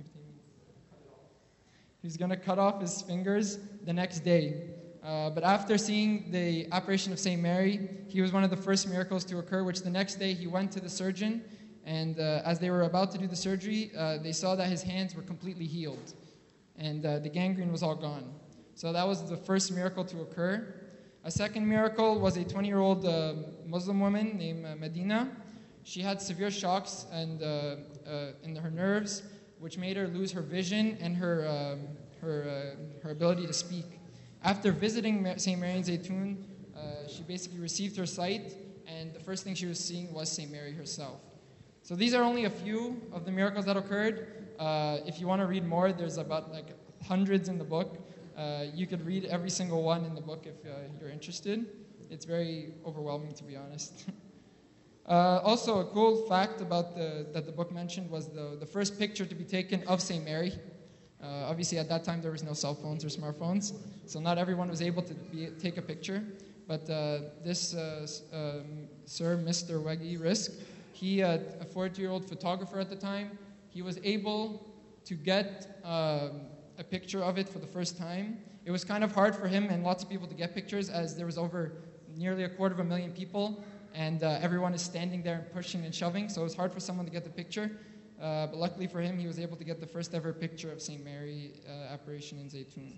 Speaker 9: He's going to cut off his fingers the next day. Uh, but after seeing the apparition of St. Mary, he was one of the first miracles to occur, which the next day he went to the surgeon, and uh, as they were about to do the surgery, uh, they saw that his hands were completely healed, and uh, the gangrene was all gone. So that was the first miracle to occur. A second miracle was a 20 year old uh, Muslim woman named uh, Medina. She had severe shocks and, uh, uh, in her nerves, which made her lose her vision and her, um, her, uh, her ability to speak. After visiting Ma- St. Mary in Zaytun, uh, she basically received her sight, and the first thing she was seeing was St. Mary herself. So these are only a few of the miracles that occurred. Uh, if you want to read more, there's about like hundreds in the book. Uh, you could read every single one in the book if uh, you're interested. It's very overwhelming, to be honest. Uh, also, a cool fact about the, that the book mentioned was the, the first picture to be taken of St. Mary. Uh, obviously, at that time, there was no cell phones or smartphones, so not everyone was able to be, take a picture. But uh, this uh, s- um, Sir Mr. Weggy Risk, he, uh, a 40 year old photographer at the time, he was able to get um, a picture of it for the first time. It was kind of hard for him and lots of people to get pictures as there was over nearly a quarter of a million people and uh, everyone is standing there and pushing and shoving, so it was hard for someone to get the picture. Uh, but luckily for him, he was able to get the first ever picture of St. Mary uh, apparition in Zaytun.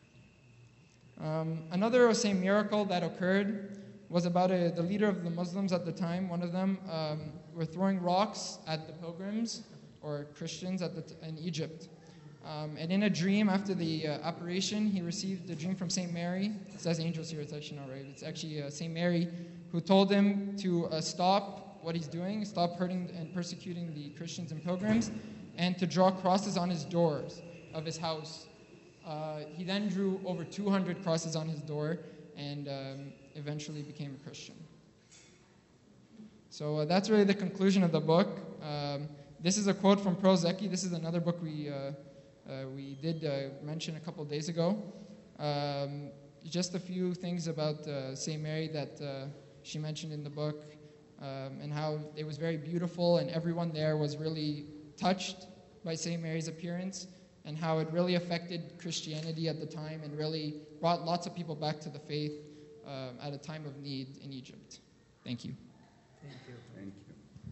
Speaker 9: Um, another same miracle that occurred was about a, the leader of the Muslims at the time. One of them um, were throwing rocks at the pilgrims or Christians at the t- in Egypt. Um, and in a dream after the uh, apparition, he received a dream from St. Mary. It says angels here, it's actually not right. It's actually uh, St. Mary who told him to uh, stop what he's doing, stop hurting and persecuting the Christians and pilgrims, and to draw crosses on his doors of his house. Uh, he then drew over 200 crosses on his door and um, eventually became a Christian. So uh, that's really the conclusion of the book. Um, this is a quote from Pro Zeki. This is another book we, uh, uh, we did uh, mention a couple of days ago. Um, just a few things about uh, St. Mary that uh, she mentioned in the book um, and how it was very beautiful and everyone there was really touched by St. Mary's appearance and how it really affected Christianity at the time and really brought lots of people back to the faith um, at a time of need in Egypt. Thank you.
Speaker 5: Thank you.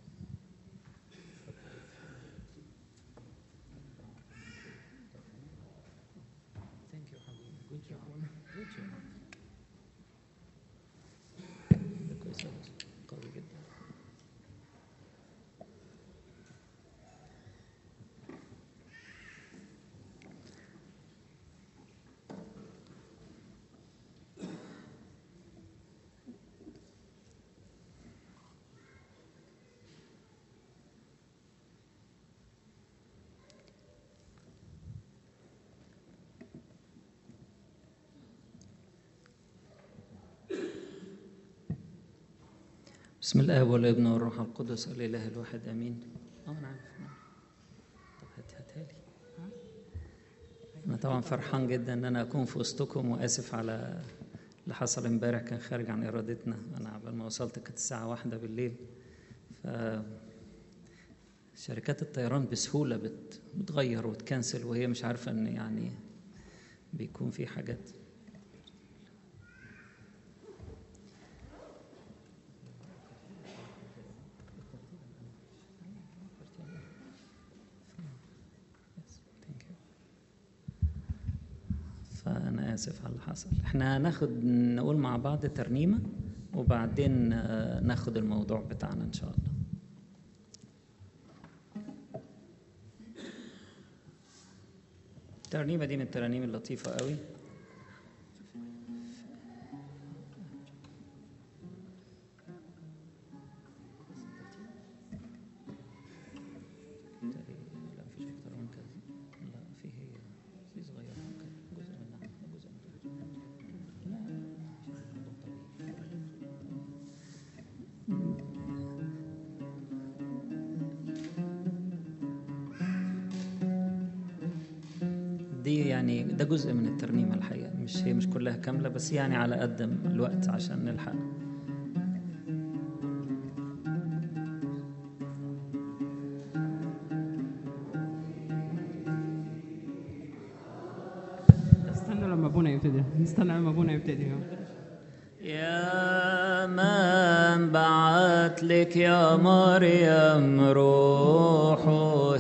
Speaker 1: Thank you, حبيبي. Good job. Good job. ده كويس أوي. قوي جدا. بسم الله والابن والروح القدس الاله الواحد امين اه انا عارف طب هات هاتها لي انا طبعا فرحان جدا ان انا اكون في وسطكم واسف على اللي حصل امبارح كان خارج عن ارادتنا انا عبال ما وصلت كانت الساعه واحدة بالليل ف شركات الطيران بسهوله بت... بتغير وتكنسل وهي مش عارفه ان يعني بيكون في حاجات فأنا آسف على اللي حصل احنا هناخد نقول مع بعض ترنيمة وبعدين آه، ناخد الموضوع بتاعنا إن شاء الله الترنيمة دي من الترانيم اللطيفة قوي لا مفيش أكتر من كده لا في هي في صغير من كده جزء منها جزء منها لا مش الموضوع طويل دي يعني ده جزء من الترنيمة الحقيقة مش هي مش كلها كاملة بس يعني على قد الوقت عشان نلحق
Speaker 10: استنى لما ابونا يبتدي استنى لما ابونا يبتدي
Speaker 1: يا من بعت لك يا مريم روحه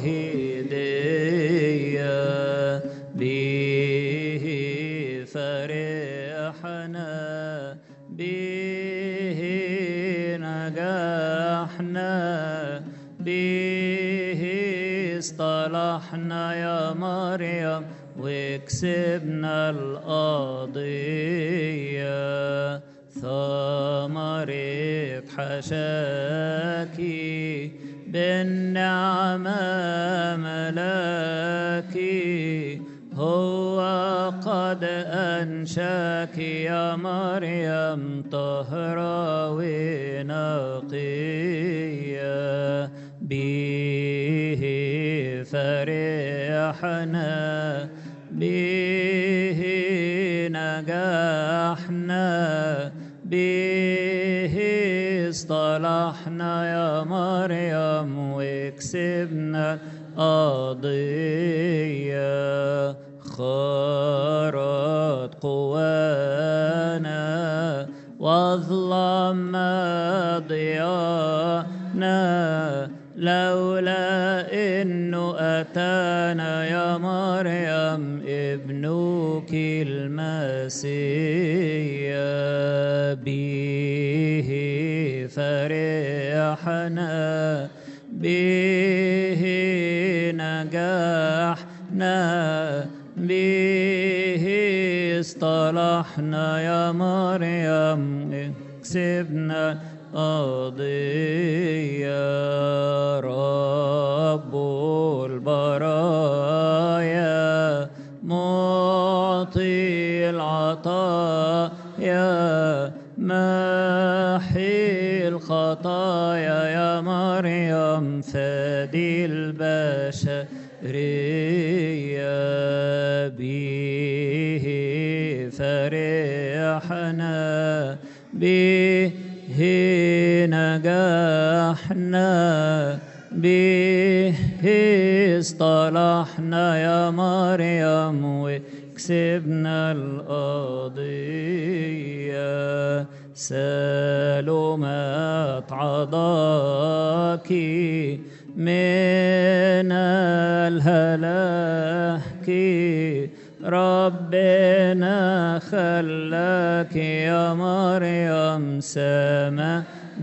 Speaker 1: هدية به فرحنا به نجحنا به اصطلحنا يا مريم وكسبنا القضية ثمرة حشاكي بالنعمة ملاكي هو قد أنشاك يا مريم طهرة ونقية به فرحنا به نجحنا به اصطلحنا يا مريم وكسبنا قضية خارت قوانا واظلم ضيانا لولا انه اتانا يا مريم ابنك المسيح به فرحنا به نجحنا به اصطلحنا يا مريم كسبنا قضية رب البرايا معطي العطايا محي الخطايا يا مريم فادي البشرية به فرحنا به نجحنا به اصطلحنا يا مريم وكسبنا القضية سلمت عضاك من الهلاك ربنا خلاك يا مريم سما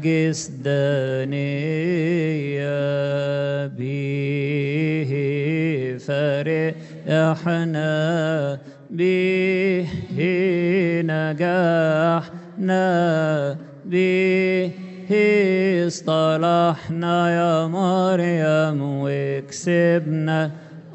Speaker 1: جسدانية به فرحنا به نجحنا به اصطلحنا يا مريم وكسبنا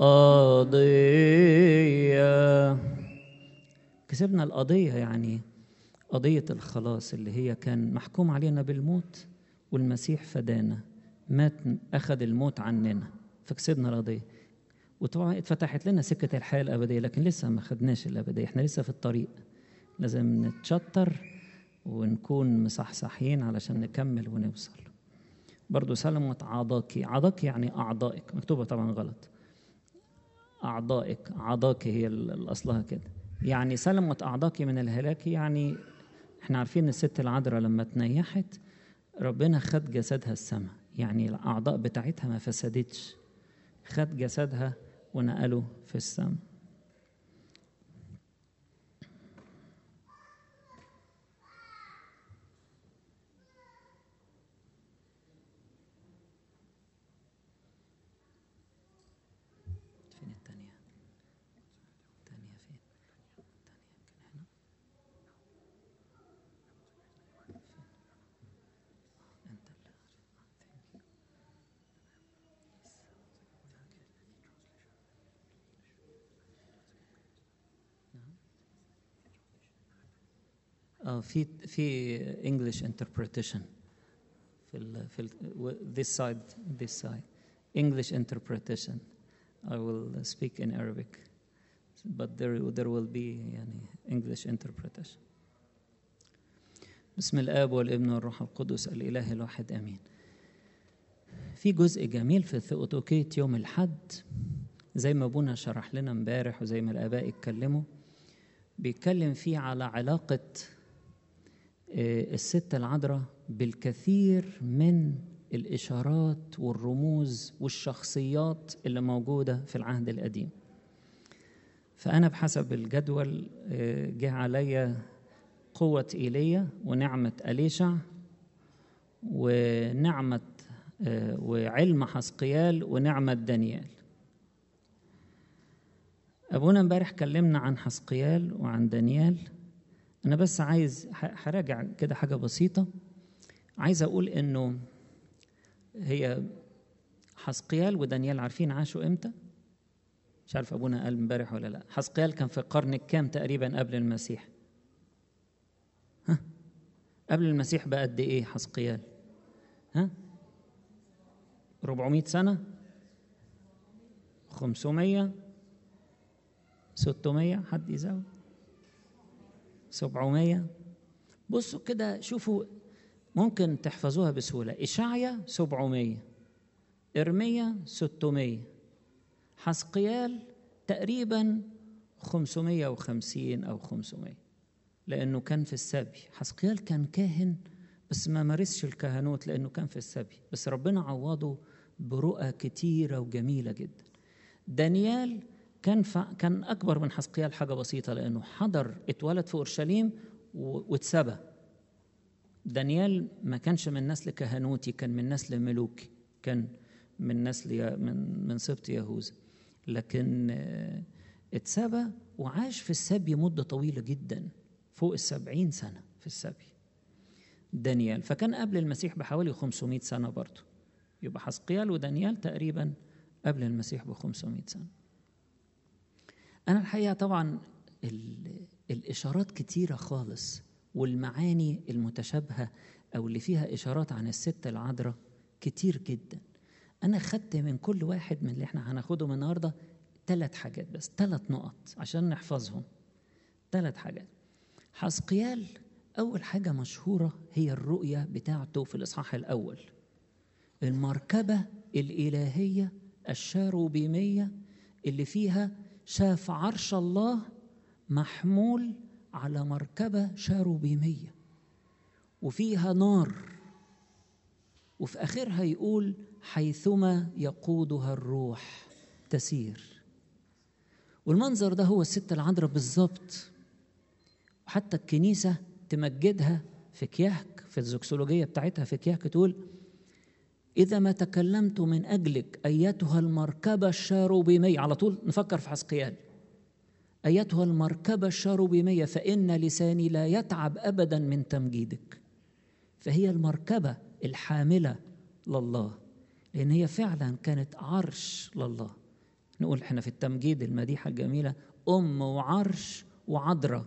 Speaker 1: قضية كسبنا القضية يعني قضية الخلاص اللي هي كان محكوم علينا بالموت والمسيح فدانا مات أخذ الموت عننا فكسبنا القضية وطبعا اتفتحت لنا سكة الحياة الأبدية لكن لسه ما خدناش الأبدية احنا لسه في الطريق لازم نتشطر ونكون مصحصحين علشان نكمل ونوصل برضو سلمت عضاكي عضاكي يعني أعضائك مكتوبة طبعا غلط أعضائك عضاك هي الأصلها كده يعني سلمت أعضاك من الهلاك يعني احنا عارفين الست العذراء لما تنيحت ربنا خد جسدها السماء يعني الأعضاء بتاعتها ما فسدتش خد جسدها ونقله في السماء فين التانية؟ التانية فين؟ التانية يمكن هنا انت اللي Thank you. اه في في English interpretation في ال في ال this side this side English interpretation I will speak in Arabic but there there will be يعني English interpretation بسم الآب والابن والروح القدس الإله الواحد آمين في جزء جميل في الثيوتوكية يوم الحد زي ما ابونا شرح لنا امبارح وزي ما الآباء اتكلموا بيتكلم فيه على علاقة الست العذراء بالكثير من الإشارات والرموز والشخصيات اللي موجودة في العهد القديم فأنا بحسب الجدول جه عليا قوة إيليا ونعمة أليشع ونعمة وعلم حسقيال ونعمة دانيال أبونا امبارح كلمنا عن حسقيال وعن دانيال أنا بس عايز هراجع كده حاجة بسيطة عايز أقول إنه هي حسقيال ودانيال عارفين عاشوا إمتى؟ مش عارف ابونا قال امبارح ولا لا حسقيال كان في القرن الكام تقريبا قبل المسيح ها قبل المسيح بقد ايه حسقيال ها 400 سنه 500 600 حد يزود 700 بصوا كده شوفوا ممكن تحفظوها بسهولة إشعيا 700 إرميا 600 حسقيال تقريبا 550 أو 500 لأنه كان في السبي حسقيال كان كاهن بس ما مارسش الكهنوت لأنه كان في السبي بس ربنا عوضه برؤى كتيرة وجميلة جدا دانيال كان ف... كان أكبر من حسقيال حاجة بسيطة لأنه حضر اتولد في أورشليم و... واتسبى دانيال ما كانش من نسل كهنوتي كان من نسل ملوكي كان من نسل ي... من من سبط يهوذا لكن آه، اتسبى وعاش في السبي مدة طويلة جدا فوق السبعين سنة في السبي دانيال فكان قبل المسيح بحوالي 500 سنة برضه يبقى حسقيال ودانيال تقريبا قبل المسيح ب 500 سنة أنا الحقيقة طبعا ال- الإشارات كتيرة خالص والمعاني المتشابهة أو اللي فيها إشارات عن الست العذراء كتير جدا أنا خدت من كل واحد من اللي احنا هناخدهم النهاردة ثلاث حاجات بس ثلاث نقط عشان نحفظهم ثلاث حاجات حسقيال أول حاجة مشهورة هي الرؤية بتاعته في الإصحاح الأول المركبة الإلهية الشاروبيمية اللي فيها شاف عرش الله محمول على مركبة شاروبيمية وفيها نار وفي آخرها يقول حيثما يقودها الروح تسير والمنظر ده هو الست العذراء بالظبط وحتى الكنيسة تمجدها في كياك في الزوكسولوجية بتاعتها في كياك تقول إذا ما تكلمت من أجلك أيتها المركبة الشاروبيمية على طول نفكر في حسقيال أيتها المركبة الشاروبيمية فإن لساني لا يتعب أبدا من تمجيدك فهي المركبة الحاملة لله لأن هي فعلا كانت عرش لله نقول احنا في التمجيد المديحة الجميلة أم وعرش وعذراء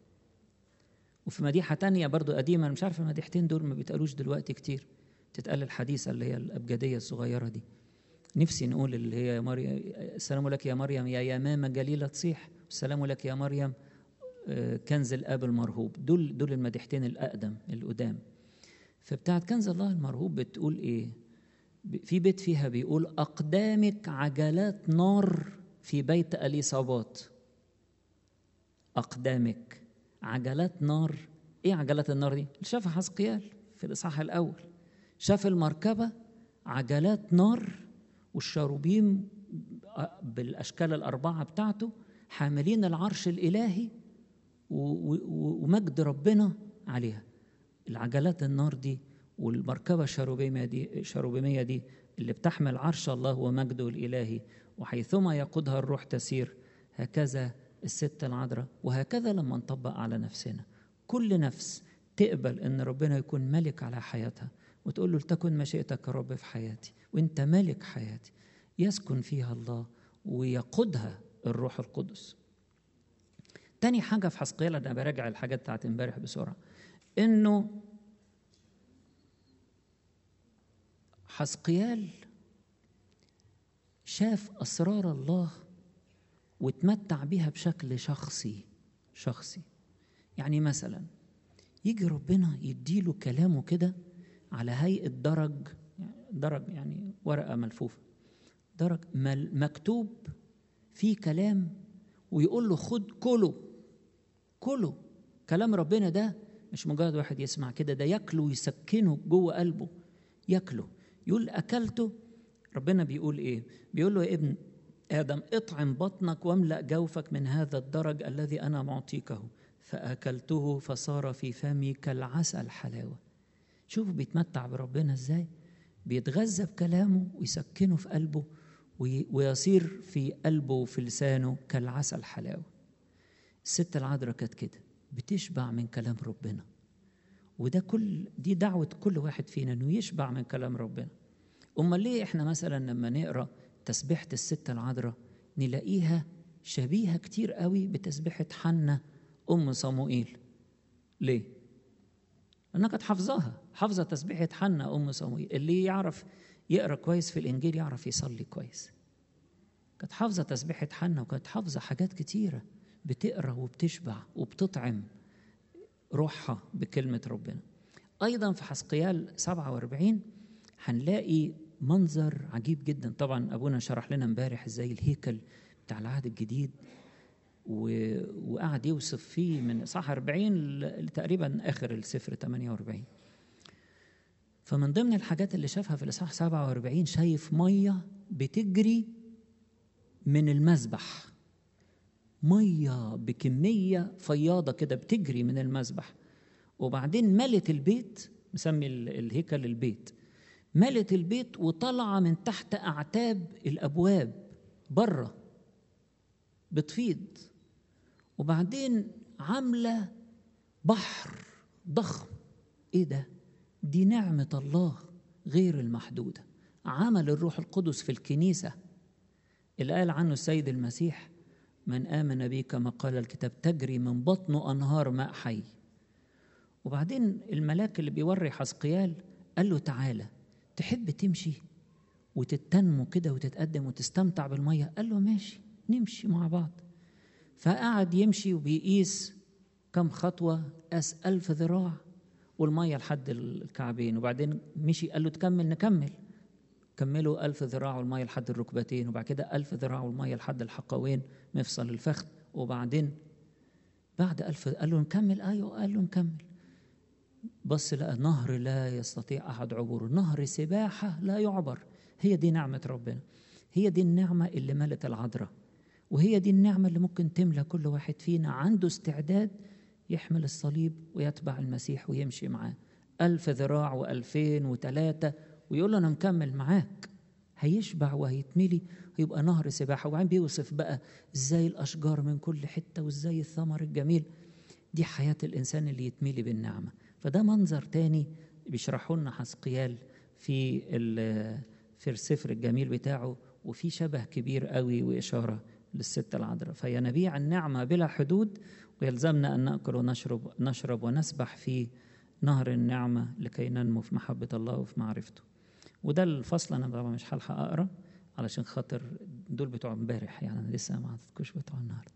Speaker 1: وفي مديحة تانية برضو قديمة أنا مش عارف المديحتين دول ما بيتقالوش دلوقتي كتير تتقال الحديثة اللي هي الأبجدية الصغيرة دي نفسي نقول اللي هي يا مريم السلام لك يا مريم يا يمامة جليلة تصيح السلام لك يا مريم آه، كنز الآب المرهوب دول دول المديحتين الأقدم القدام فبتاعت كنز الله المرهوب بتقول إيه ب- في بيت فيها بيقول أقدامك عجلات نار في بيت أليصابات أقدامك عجلات نار إيه عجلات النار دي؟ اللي شافها حسقيال في الإصحاح الأول شاف المركبة عجلات نار والشاروبيم بالأشكال الأربعة بتاعته حاملين العرش الإلهي و- و- ومجد ربنا عليها العجلات النار دي والمركبة الشاروبيمية دي الشاروبيمية دي اللي بتحمل عرش الله ومجده الإلهي وحيثما يقودها الروح تسير هكذا الست العذراء وهكذا لما نطبق على نفسنا كل نفس تقبل ان ربنا يكون ملك على حياتها وتقول له لتكن مشيئتك يا رب في حياتي وانت ملك حياتي يسكن فيها الله ويقودها الروح القدس تاني حاجة في حسقيال أنا براجع الحاجات بتاعت امبارح بسرعة إنه حسقيال شاف أسرار الله وتمتع بها بشكل شخصي شخصي يعني مثلا يجي ربنا يديله كلامه كده على هيئة درج درج يعني ورقة ملفوفة درج مل- مكتوب فيه كلام ويقول له خد كله كله كلام ربنا ده مش مجرد واحد يسمع كده ده ياكله ويسكنه جوه قلبه ياكله يقول اكلته ربنا بيقول ايه بيقول له يا ابن ادم اطعم بطنك واملا جوفك من هذا الدرج الذي انا معطيكه فاكلته فصار في فمي كالعسل حلاوه شوفوا بيتمتع بربنا ازاي بيتغذى بكلامه ويسكنه في قلبه وي- ويصير في قلبه وفي لسانه كالعسل حلاوه الست العذراء كانت كده بتشبع من كلام ربنا وده كل دي دعوة كل واحد فينا انه يشبع من كلام ربنا امال ليه احنا مثلا لما نقرا تسبيحة الست العذراء
Speaker 11: نلاقيها شبيهة كتير قوي بتسبحة حنة أم صموئيل ليه؟ لأنها كانت حافظاها حافظة تسبيحة حنة أم صموئيل اللي يعرف يقرأ كويس في الإنجيل يعرف يصلي كويس كانت حافظة تسبيحة حنة وكانت حافظة حاجات كتيرة بتقرأ وبتشبع وبتطعم روحها بكلمة ربنا أيضا في حسقيال 47 هنلاقي منظر عجيب جدا طبعا أبونا شرح لنا امبارح ازاي الهيكل بتاع العهد الجديد و... وقعد يوصف فيه من صح 40 لتقريبا آخر السفر 48 فمن ضمن الحاجات اللي شافها في الإصحاح 47 شايف مية بتجري من المذبح مية بكمية فياضة كده بتجري من المذبح وبعدين ملت البيت مسمي الهيكل البيت ملت البيت وطالعة من تحت أعتاب الأبواب بره بتفيض وبعدين عاملة بحر ضخم إيه ده؟ دي نعمة الله غير المحدودة عمل الروح القدس في الكنيسة اللي قال عنه السيد المسيح من آمن بي كما قال الكتاب تجري من بطنه أنهار ماء حي وبعدين الملاك اللي بيوري حسقيال قال له تعالى تحب تمشي وتتنمو كده وتتقدم وتستمتع بالمية قال له ماشي نمشي مع بعض فقعد يمشي وبيقيس كم خطوة قاس ألف ذراع والمية لحد الكعبين وبعدين مشي قال له تكمل نكمل كملوا ألف ذراع والمية لحد الركبتين وبعد كده ألف ذراع والمية لحد الحقوين مفصل الفخذ وبعدين بعد ألف قال له نكمل أيوه قال له نكمل بص لقى نهر لا يستطيع أحد عبوره نهر سباحة لا يعبر هي دي نعمة ربنا هي دي النعمة اللي ملت العذراء وهي دي النعمة اللي ممكن تملى كل واحد فينا عنده استعداد يحمل الصليب ويتبع المسيح ويمشي معاه ألف ذراع وألفين وثلاثة ويقول له أنا مكمل معاك هيشبع وهيتملي ويبقى نهر سباحة وبعدين بيوصف بقى إزاي الأشجار من كل حتة وإزاي الثمر الجميل دي حياة الإنسان اللي يتملي بالنعمة فده منظر تاني بيشرحه لنا حسقيال في في السفر الجميل بتاعه وفي شبه كبير قوي وإشارة للست العذراء فهي نبيع النعمة بلا حدود ويلزمنا أن نأكل ونشرب نشرب ونسبح في نهر النعمة لكي ننمو في محبة الله وفي معرفته وده الفصل أنا طبعا مش هلحق أقرأ علشان خاطر دول بتوع امبارح يعني أنا لسه ما عطيتكوش بتوع النهارده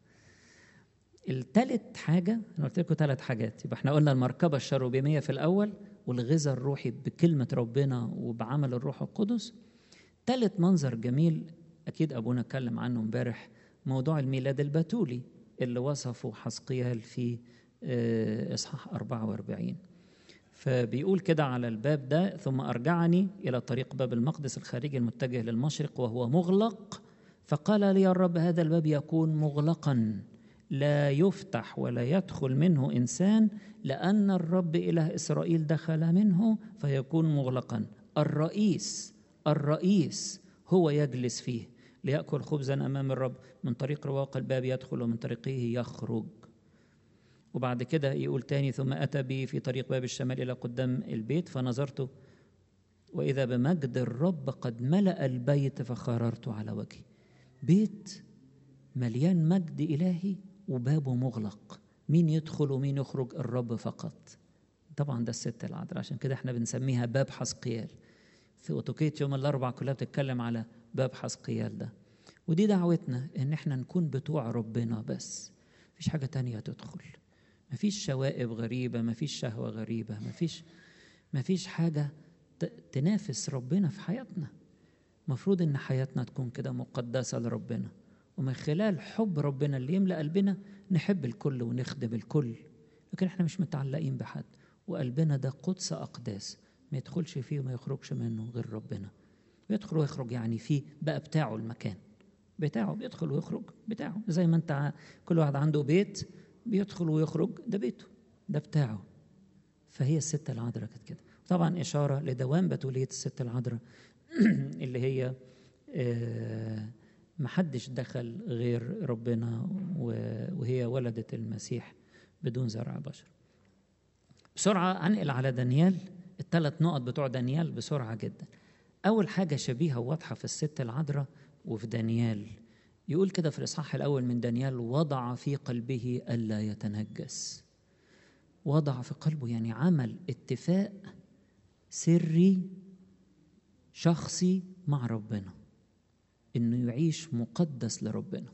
Speaker 11: التالت حاجة أنا قلت لكم ثلاث حاجات يبقى احنا قلنا المركبة الشروبيمية في الأول والغذاء الروحي بكلمة ربنا وبعمل الروح القدس تالت منظر جميل أكيد أبونا اتكلم عنه امبارح موضوع الميلاد البتولي اللي وصفه حسقيال في إصحاح 44 فبيقول كده على الباب ده ثم أرجعني إلى طريق باب المقدس الخارجي المتجه للمشرق وهو مغلق فقال لي الرب هذا الباب يكون مغلقا لا يفتح ولا يدخل منه انسان لان الرب اله اسرائيل دخل منه فيكون مغلقا الرئيس الرئيس هو يجلس فيه ليأكل خبزا أمام الرب من طريق رواق الباب يدخل ومن طريقه يخرج وبعد كده يقول تاني ثم أتى بي في طريق باب الشمال إلى قدام البيت فنظرت وإذا بمجد الرب قد ملأ البيت فخررت على وجهي بيت مليان مجد إلهي وبابه مغلق مين يدخل ومين يخرج الرب فقط طبعا ده الست العذراء عشان كده احنا بنسميها باب حسقيال في أوتوكية يوم الأربع كلها بتتكلم على باب حسقيال ده ودي دعوتنا ان احنا نكون بتوع ربنا بس مفيش حاجة تانية تدخل مفيش شوائب غريبة مفيش شهوة غريبة مفيش مفيش حاجة تنافس ربنا في حياتنا مفروض ان حياتنا تكون كده مقدسة لربنا ومن خلال حب ربنا اللي يملأ قلبنا نحب الكل ونخدم الكل لكن احنا مش متعلقين بحد وقلبنا ده قدس أقداس ما يدخلش فيه وما يخرجش منه غير ربنا بيدخل ويخرج يعني فيه بقى بتاعه المكان بتاعه بيدخل ويخرج بتاعه زي ما انت كل واحد عنده بيت بيدخل ويخرج ده بيته ده بتاعه فهي الست العذراء كانت كده طبعا إشارة لدوام بتولية الست العذراء اللي هي آه محدش دخل غير ربنا وهي ولدت المسيح بدون زرع بشر بسرعة أنقل على دانيال الثلاث نقط بتوع دانيال بسرعة جدا أول حاجة شبيهة وواضحة في الست العذراء وفي دانيال يقول كده في الإصحاح الأول من دانيال وضع في قلبه ألا يتنجس وضع في قلبه يعني عمل اتفاق سري شخصي مع ربنا انه يعيش مقدس لربنا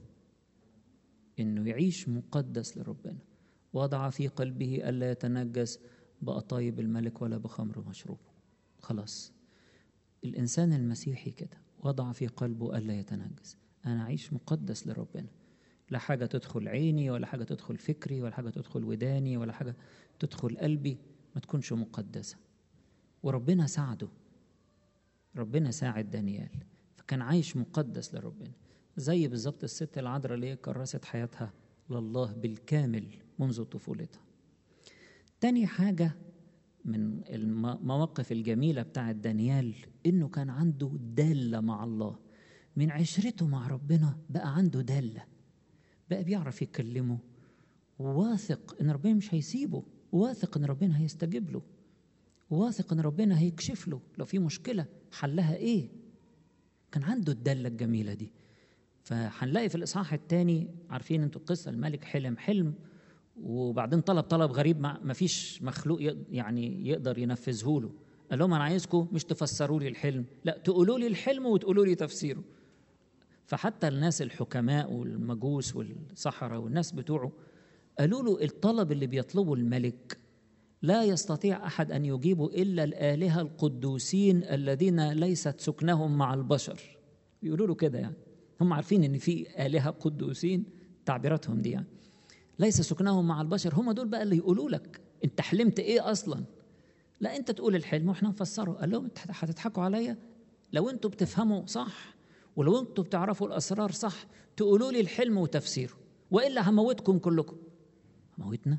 Speaker 11: انه يعيش مقدس لربنا وضع في قلبه الا يتنجس بأطايب الملك ولا بخمر مشروب خلاص الانسان المسيحي كده وضع في قلبه الا يتنجس انا اعيش مقدس لربنا لا حاجه تدخل عيني ولا حاجه تدخل فكري ولا حاجه تدخل وداني ولا حاجه تدخل قلبي ما تكونش مقدسه وربنا ساعده ربنا ساعد دانيال فكان عايش مقدس لربنا زي بالظبط الست العذراء اللي هي كرست حياتها لله بالكامل منذ طفولتها تاني حاجة من المواقف الجميلة بتاعت دانيال إنه كان عنده دالة مع الله من عشرته مع ربنا بقى عنده دالة بقى بيعرف يكلمه واثق إن ربنا مش هيسيبه واثق إن ربنا هيستجيب له واثق إن ربنا هيكشف له لو في مشكلة حلها إيه كان عنده الدالة الجميلة دي فهنلاقي في الإصحاح الثاني عارفين أنتوا القصة الملك حلم حلم وبعدين طلب طلب غريب ما فيش مخلوق يعني يقدر ينفذه له قال لهم انا عايزكم مش تفسروا لي الحلم لا تقولوا لي الحلم وتقولوا لي تفسيره فحتى الناس الحكماء والمجوس والسحرة والناس بتوعه قالوا له الطلب اللي بيطلبه الملك لا يستطيع احد ان يجيبه الا الالهه القدوسين الذين ليست سكنهم مع البشر بيقولوا له كده يعني هم عارفين ان في الهه قدوسين تعبيراتهم دي يعني ليس سكنهم مع البشر هم دول بقى اللي يقولوا لك انت حلمت ايه اصلا لا انت تقول الحلم واحنا نفسره قال لهم هتضحكوا عليا لو انتوا بتفهموا صح ولو انتوا بتعرفوا الاسرار صح تقولوا لي الحلم وتفسيره والا هموتكم كلكم موتنا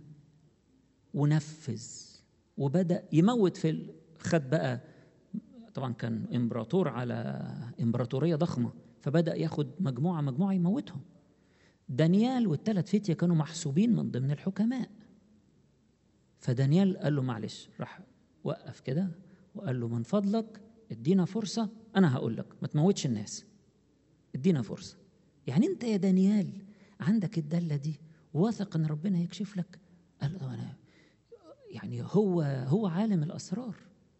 Speaker 11: ونفذ وبدا يموت في خد بقى طبعا كان امبراطور على امبراطوريه ضخمه فبدا ياخد مجموعه مجموعه يموتهم دانيال والثلاث فتية كانوا محسوبين من ضمن الحكماء فدانيال قال له معلش راح وقف كده وقال له من فضلك ادينا فرصة أنا هقول لك ما تموتش الناس ادينا فرصة يعني أنت يا دانيال عندك الدلة دي واثق إن ربنا يكشف لك قال له أنا يعني هو هو عالم الأسرار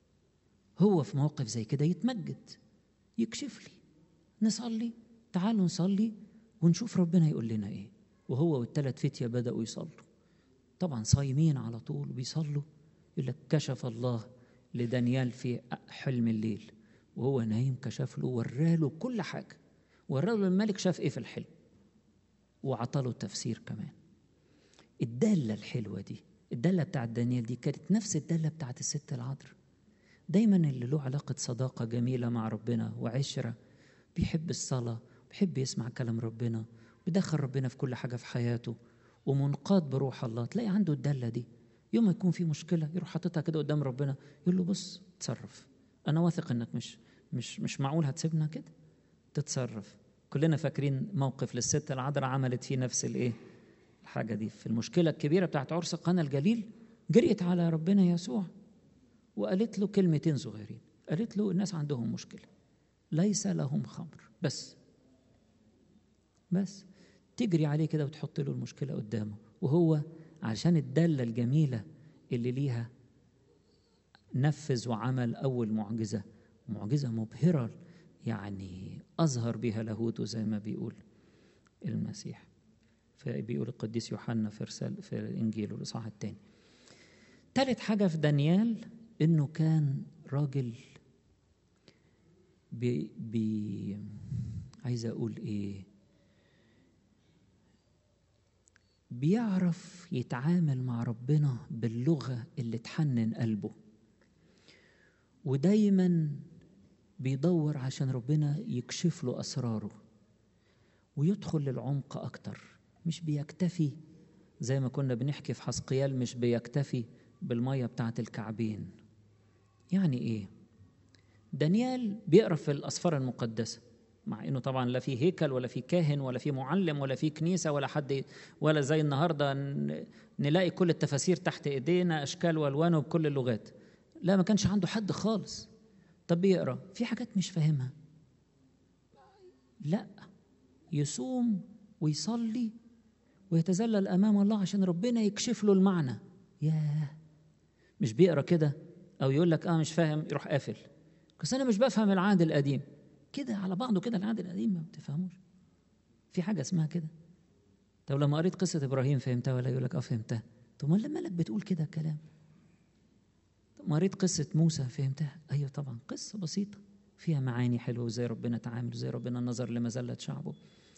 Speaker 11: هو في موقف زي كده يتمجد يكشف لي نصلي تعالوا نصلي ونشوف ربنا يقول لنا ايه وهو والثلاث فتية بدأوا يصلوا طبعا صايمين على طول وبيصلوا يقول لك كشف الله لدانيال في حلم الليل وهو نايم كشف له وراله كل حاجة وراله الملك شاف ايه في الحلم وعطاله التفسير كمان الدالة الحلوة دي الدالة بتاعت دانيال دي كانت نفس الدالة بتاعت الست العذراء دايما اللي له علاقة صداقة جميلة مع ربنا وعشرة بيحب الصلاة بيحب يسمع كلام ربنا بيدخل ربنا في كل حاجة في حياته ومنقاد بروح الله تلاقي عنده الدالة دي يوم ما يكون في مشكلة يروح حاططها كده قدام ربنا يقول له بص تصرف أنا واثق إنك مش مش مش معقول هتسيبنا كده تتصرف كلنا فاكرين موقف للست العذراء عملت فيه نفس الايه الحاجة دي في المشكلة الكبيرة بتاعت عرس قنا الجليل جريت على ربنا يسوع وقالت له كلمتين صغيرين قالت له الناس عندهم مشكلة ليس لهم خمر بس بس تجري عليه كده وتحط له المشكلة قدامه وهو عشان الدالة الجميلة اللي ليها نفذ وعمل أول معجزة معجزة مبهرة يعني أظهر بها لاهوته زي ما بيقول المسيح فبيقول القديس يوحنا في رسالة في إنجيله الإصحاح الثاني ثالث حاجة في دانيال إنه كان راجل بي, بي عايز أقول إيه بيعرف يتعامل مع ربنا باللغة اللي تحنن قلبه ودايما بيدور عشان ربنا يكشف له أسراره ويدخل للعمق أكتر مش بيكتفي زي ما كنا بنحكي في حسقيال مش بيكتفي بالمية بتاعة الكعبين يعني إيه؟ دانيال بيقرأ في الأسفار المقدسة مع انه طبعا لا في هيكل ولا في كاهن ولا في معلم ولا في كنيسه ولا حد ولا زي النهارده نلاقي كل التفاسير تحت ايدينا اشكال والوان وبكل اللغات لا ما كانش عنده حد خالص طب بيقرا في حاجات مش فاهمها لا يصوم ويصلي ويتذلل امام الله عشان ربنا يكشف له المعنى ياه مش بيقرا كده او يقول لك اه مش فاهم يروح قافل بس انا مش بفهم العهد القديم كده على بعضه كده العهد القديم ما بتفهموش في حاجه اسمها كده طب لما قريت قصه ابراهيم فهمتها ولا يقول لك اه فهمتها طب ما مالك بتقول كده الكلام طب ما قريت قصه موسى فهمتها ايوه طبعا قصه بسيطه فيها معاني حلوه وازاي ربنا تعامل وازاي ربنا نظر لمذله شعبه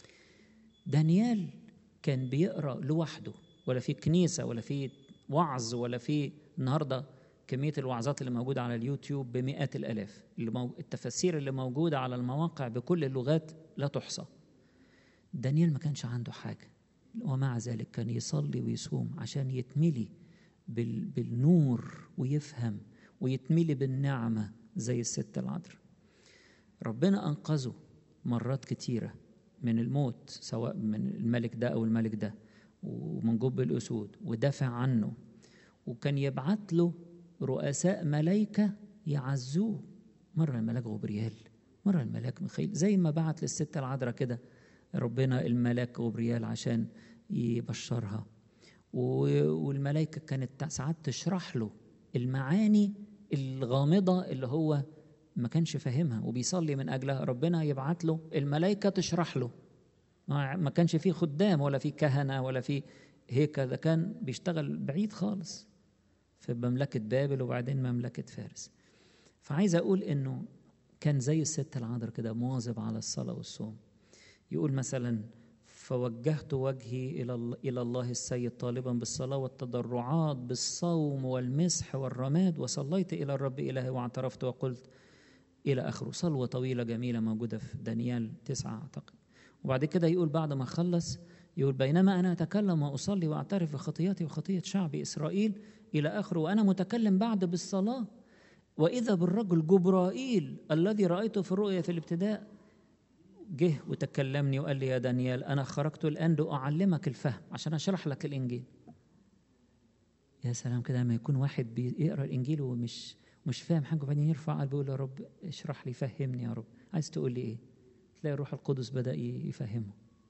Speaker 11: دانيال كان بيقرا لوحده ولا في كنيسه ولا في وعظ ولا في النهارده كميه الوعظات اللي موجوده على اليوتيوب بمئات الالاف اللي مو... التفاسير اللي موجوده على المواقع بكل اللغات لا تحصى دانيال ما كانش عنده حاجه ومع ذلك كان يصلي ويصوم عشان يتملي بال... بالنور ويفهم ويتملي بالنعمه زي الست العذراء ربنا انقذه مرات كتيره من الموت سواء من الملك ده او الملك ده ومن جب الاسود ودافع عنه وكان يبعت له رؤساء ملائكه يعزوه مره الملاك غبريال مره الملاك ميخائيل زي ما بعت للست العذراء كده ربنا الملاك غبريال عشان يبشرها والملائكه كانت ساعات تشرح له المعاني الغامضه اللي هو ما كانش فاهمها وبيصلي من اجلها ربنا يبعت له الملائكه تشرح له ما كانش فيه خدام ولا فيه كهنه ولا فيه هيك ده كان بيشتغل بعيد خالص في مملكه بابل وبعدين مملكه فارس فعايز اقول انه كان زي الست العذراء كده مواظب على الصلاه والصوم يقول مثلا فوجهت وجهي الى الى الله السيد طالبا بالصلاه والتضرعات بالصوم والمسح والرماد وصليت الى الرب الهي واعترفت وقلت الى اخره صلوه طويله جميله موجوده في دانيال تسعه اعتقد وبعد كده يقول بعد ما خلص يقول بينما انا اتكلم واصلي واعترف بخطيئتي وخطيئه شعب اسرائيل الى اخره وانا متكلم بعد بالصلاه واذا بالرجل جبرائيل الذي رايته في الرؤيا في الابتداء جه وتكلمني وقال لي يا دانيال انا خرجت الان لاعلمك الفهم عشان اشرح لك الانجيل يا سلام كده لما يكون واحد بيقرا الانجيل ومش مش فاهم حاجه وبعدين يرفع قلبه يقول يا رب اشرح لي فهمني يا رب عايز تقول لي ايه تلاقي الروح القدس بدا يفهمه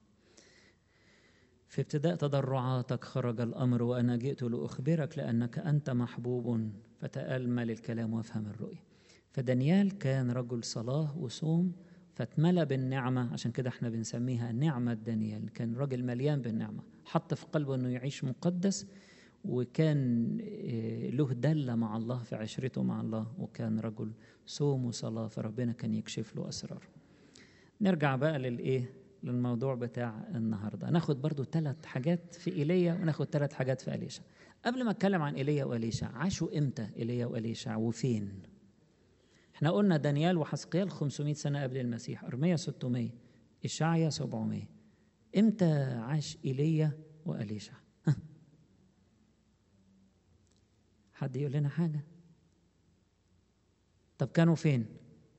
Speaker 11: في ابتداء تضرعاتك خرج الامر وانا جئت لاخبرك لانك انت محبوب فتامل الكلام وافهم الرؤيه فدانيال كان رجل صلاه وصوم فاتملى بالنعمه عشان كده احنا بنسميها نعمه دانيال كان راجل مليان بالنعمه حط في قلبه انه يعيش مقدس وكان له دله مع الله في عشرته مع الله وكان رجل صوم وصلاه فربنا كان يكشف له اسرار نرجع بقى للايه للموضوع بتاع النهارده ناخد برضو ثلاث حاجات في ايليا وناخد ثلاث حاجات في اليشع قبل ما اتكلم عن ايليا واليشع عاشوا امتى ايليا واليشع وفين احنا قلنا دانيال وحسقيال 500 سنه قبل المسيح ارميا 600 اشعيا 700 امتى عاش ايليا واليشع حد يقول لنا حاجه طب كانوا فين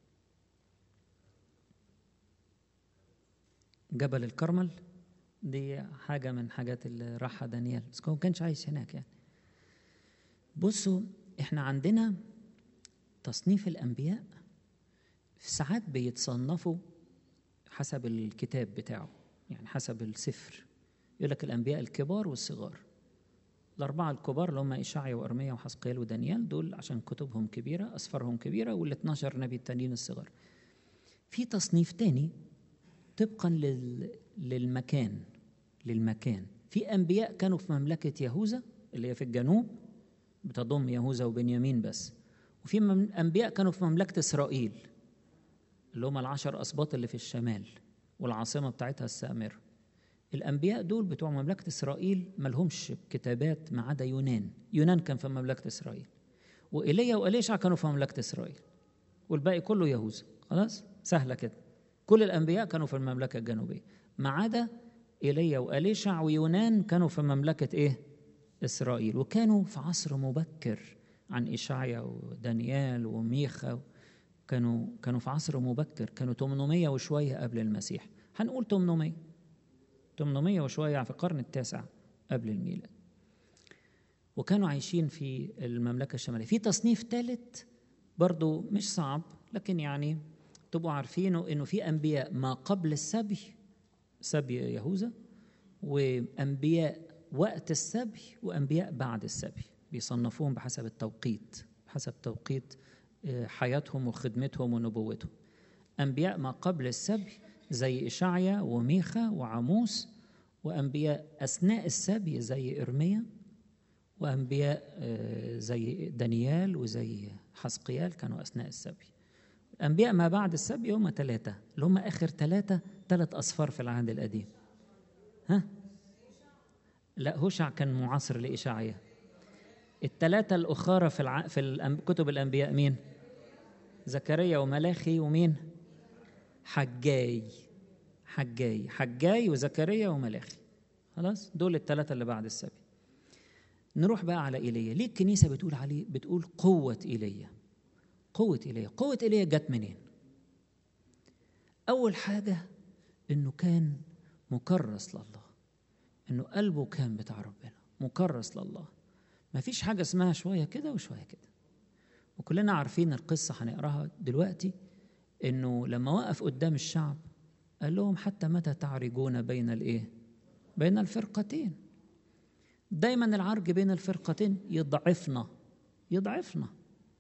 Speaker 11: جبل الكرمل دي حاجة من حاجات اللي راحها دانيال بس هو ما كانش عايش هناك يعني بصوا احنا عندنا تصنيف الأنبياء ساعات بيتصنفوا حسب الكتاب بتاعه يعني حسب السفر يقول لك الأنبياء الكبار والصغار الأربعة الكبار اللي هم إشعيا وأرميا وحسقيال ودانيال دول عشان كتبهم كبيرة أسفارهم كبيرة وال 12 نبي التانيين الصغار في تصنيف تاني طبقا لل... للمكان للمكان في انبياء كانوا في مملكه يهوذا اللي هي في الجنوب بتضم يهوذا وبنيامين بس وفي مم... انبياء كانوا في مملكه اسرائيل اللي هم العشر اسباط اللي في الشمال والعاصمه بتاعتها السامره الانبياء دول بتوع مملكه اسرائيل ما لهمش كتابات ما عدا يونان يونان كان في مملكه اسرائيل وايليا واليشع كانوا في مملكه اسرائيل والباقي كله يهوذا خلاص سهله كده كل الأنبياء كانوا في المملكة الجنوبية ما عدا إيليا وأليشع ويونان كانوا في مملكة إيه؟ إسرائيل وكانوا في عصر مبكر عن إشعيا ودانيال وميخا كانوا كانوا في عصر مبكر كانوا 800 وشوية قبل المسيح هنقول 800 800 وشوية في القرن التاسع قبل الميلاد وكانوا عايشين في المملكة الشمالية في تصنيف ثالث برضو مش صعب لكن يعني تبقوا عارفينه انه في انبياء ما قبل السبي سبي يهوذا وانبياء وقت السبي وانبياء بعد السبي بيصنفوهم بحسب التوقيت بحسب توقيت آه، حياتهم وخدمتهم ونبوتهم انبياء ما قبل السبي زي اشعيا وميخا وعاموس وانبياء اثناء السبي زي ارميا وانبياء آه، زي دانيال وزي حسقيال كانوا اثناء السبي الانبياء ما بعد السبي هم ثلاثه اللي هم اخر ثلاثه ثلاث اصفار في العهد القديم ها لا هوشع كان معاصر لإشعيا الثلاثة الأخرى في الع... في الأنب... كتب الأنبياء مين؟ زكريا وملاخي ومين؟ حجاي حجاي حجاي وزكريا وملاخي خلاص دول الثلاثة اللي بعد السبي نروح بقى على ايليا ليه الكنيسة بتقول عليه بتقول قوة ايليا قوة ايليا قوة ايليا جت منين أول حاجة إنه كان مكرس لله إنه قلبه كان بتاع ربنا مكرس لله ما فيش حاجة اسمها شوية كده وشوية كده وكلنا عارفين القصة هنقراها دلوقتي إنه لما وقف قدام الشعب قال لهم حتى متى تعرجون بين الإيه؟ بين الفرقتين دايما العرج بين الفرقتين يضعفنا يضعفنا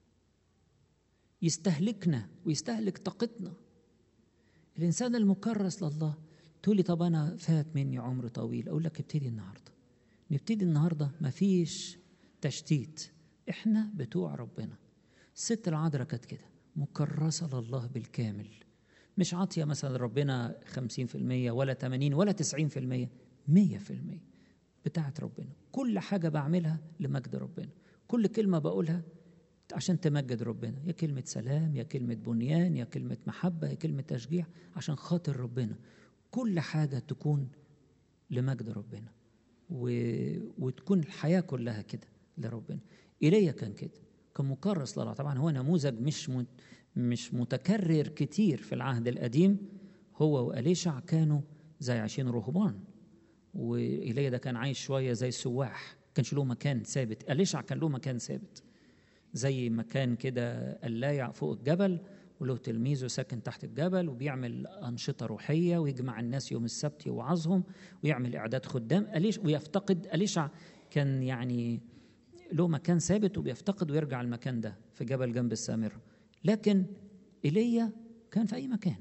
Speaker 11: يستهلكنا ويستهلك طاقتنا الإنسان المكرس لله تقولي طب أنا فات مني عمر طويل أقول لك ابتدي النهاردة نبتدي النهاردة مفيش تشتيت إحنا بتوع ربنا الست العذراء كانت كده مكرسة لله بالكامل مش عاطية مثلا ربنا خمسين في المية ولا تمانين ولا تسعين في المية مية في المية بتاعت ربنا كل حاجة بعملها لمجد ربنا كل كلمة بقولها عشان تمجد ربنا يا كلمة سلام يا كلمة بنيان يا كلمة محبة يا كلمة تشجيع عشان خاطر ربنا كل حاجة تكون لمجد ربنا و... وتكون الحياة كلها كده لربنا إيليا كان كده كان مكرس لله طبعا هو نموذج مش مت... مش متكرر كتير في العهد القديم هو وأليشع كانوا زي عشرين رهبان وإيليا ده كان عايش شوية زي السواح كانش له مكان ثابت أليشع كان له مكان ثابت زي مكان كده قلايع فوق الجبل وله تلميذه ساكن تحت الجبل وبيعمل أنشطة روحية ويجمع الناس يوم السبت يوعظهم ويعمل إعداد خدام أليش ويفتقد أليشع كان يعني له مكان ثابت وبيفتقد ويرجع المكان ده في جبل جنب السامرة لكن إيليا كان في أي مكان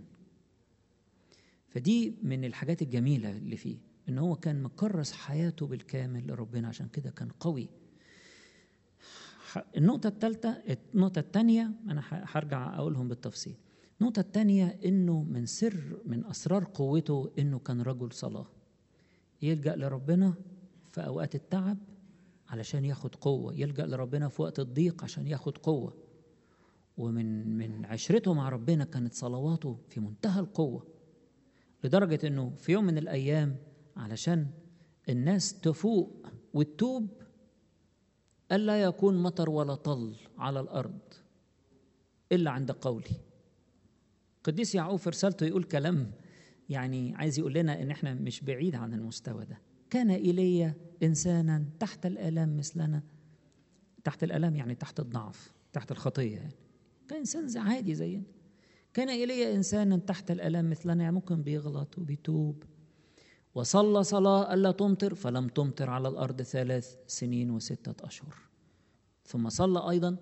Speaker 11: فدي من الحاجات الجميلة اللي فيه إن هو كان مكرس حياته بالكامل لربنا عشان كده كان قوي النقطة الثالثة النقطة الثانية أنا هرجع أقولهم بالتفصيل النقطة الثانية إنه من سر من أسرار قوته إنه كان رجل صلاة يلجأ لربنا في أوقات التعب علشان ياخد قوة يلجأ لربنا في وقت الضيق عشان ياخد قوة ومن من عشرته مع ربنا كانت صلواته في منتهى القوة لدرجة إنه في يوم من الأيام علشان الناس تفوق وتتوب ألا يكون مطر ولا طل على الأرض إلا عند قولي قديس يعقوب في رسالته يقول كلام يعني عايز يقول لنا إن إحنا مش بعيد عن المستوى ده كان إيليا إنسانا تحت الآلام مثلنا تحت الآلام يعني تحت الضعف تحت الخطية يعني كان إنسان عادي زينا كان إيليا إنسانا تحت الآلام مثلنا يعني ممكن بيغلط وبيتوب وصلى صلاة ألا تمطر فلم تمطر على الأرض ثلاث سنين وستة أشهر ثم صلى أيضا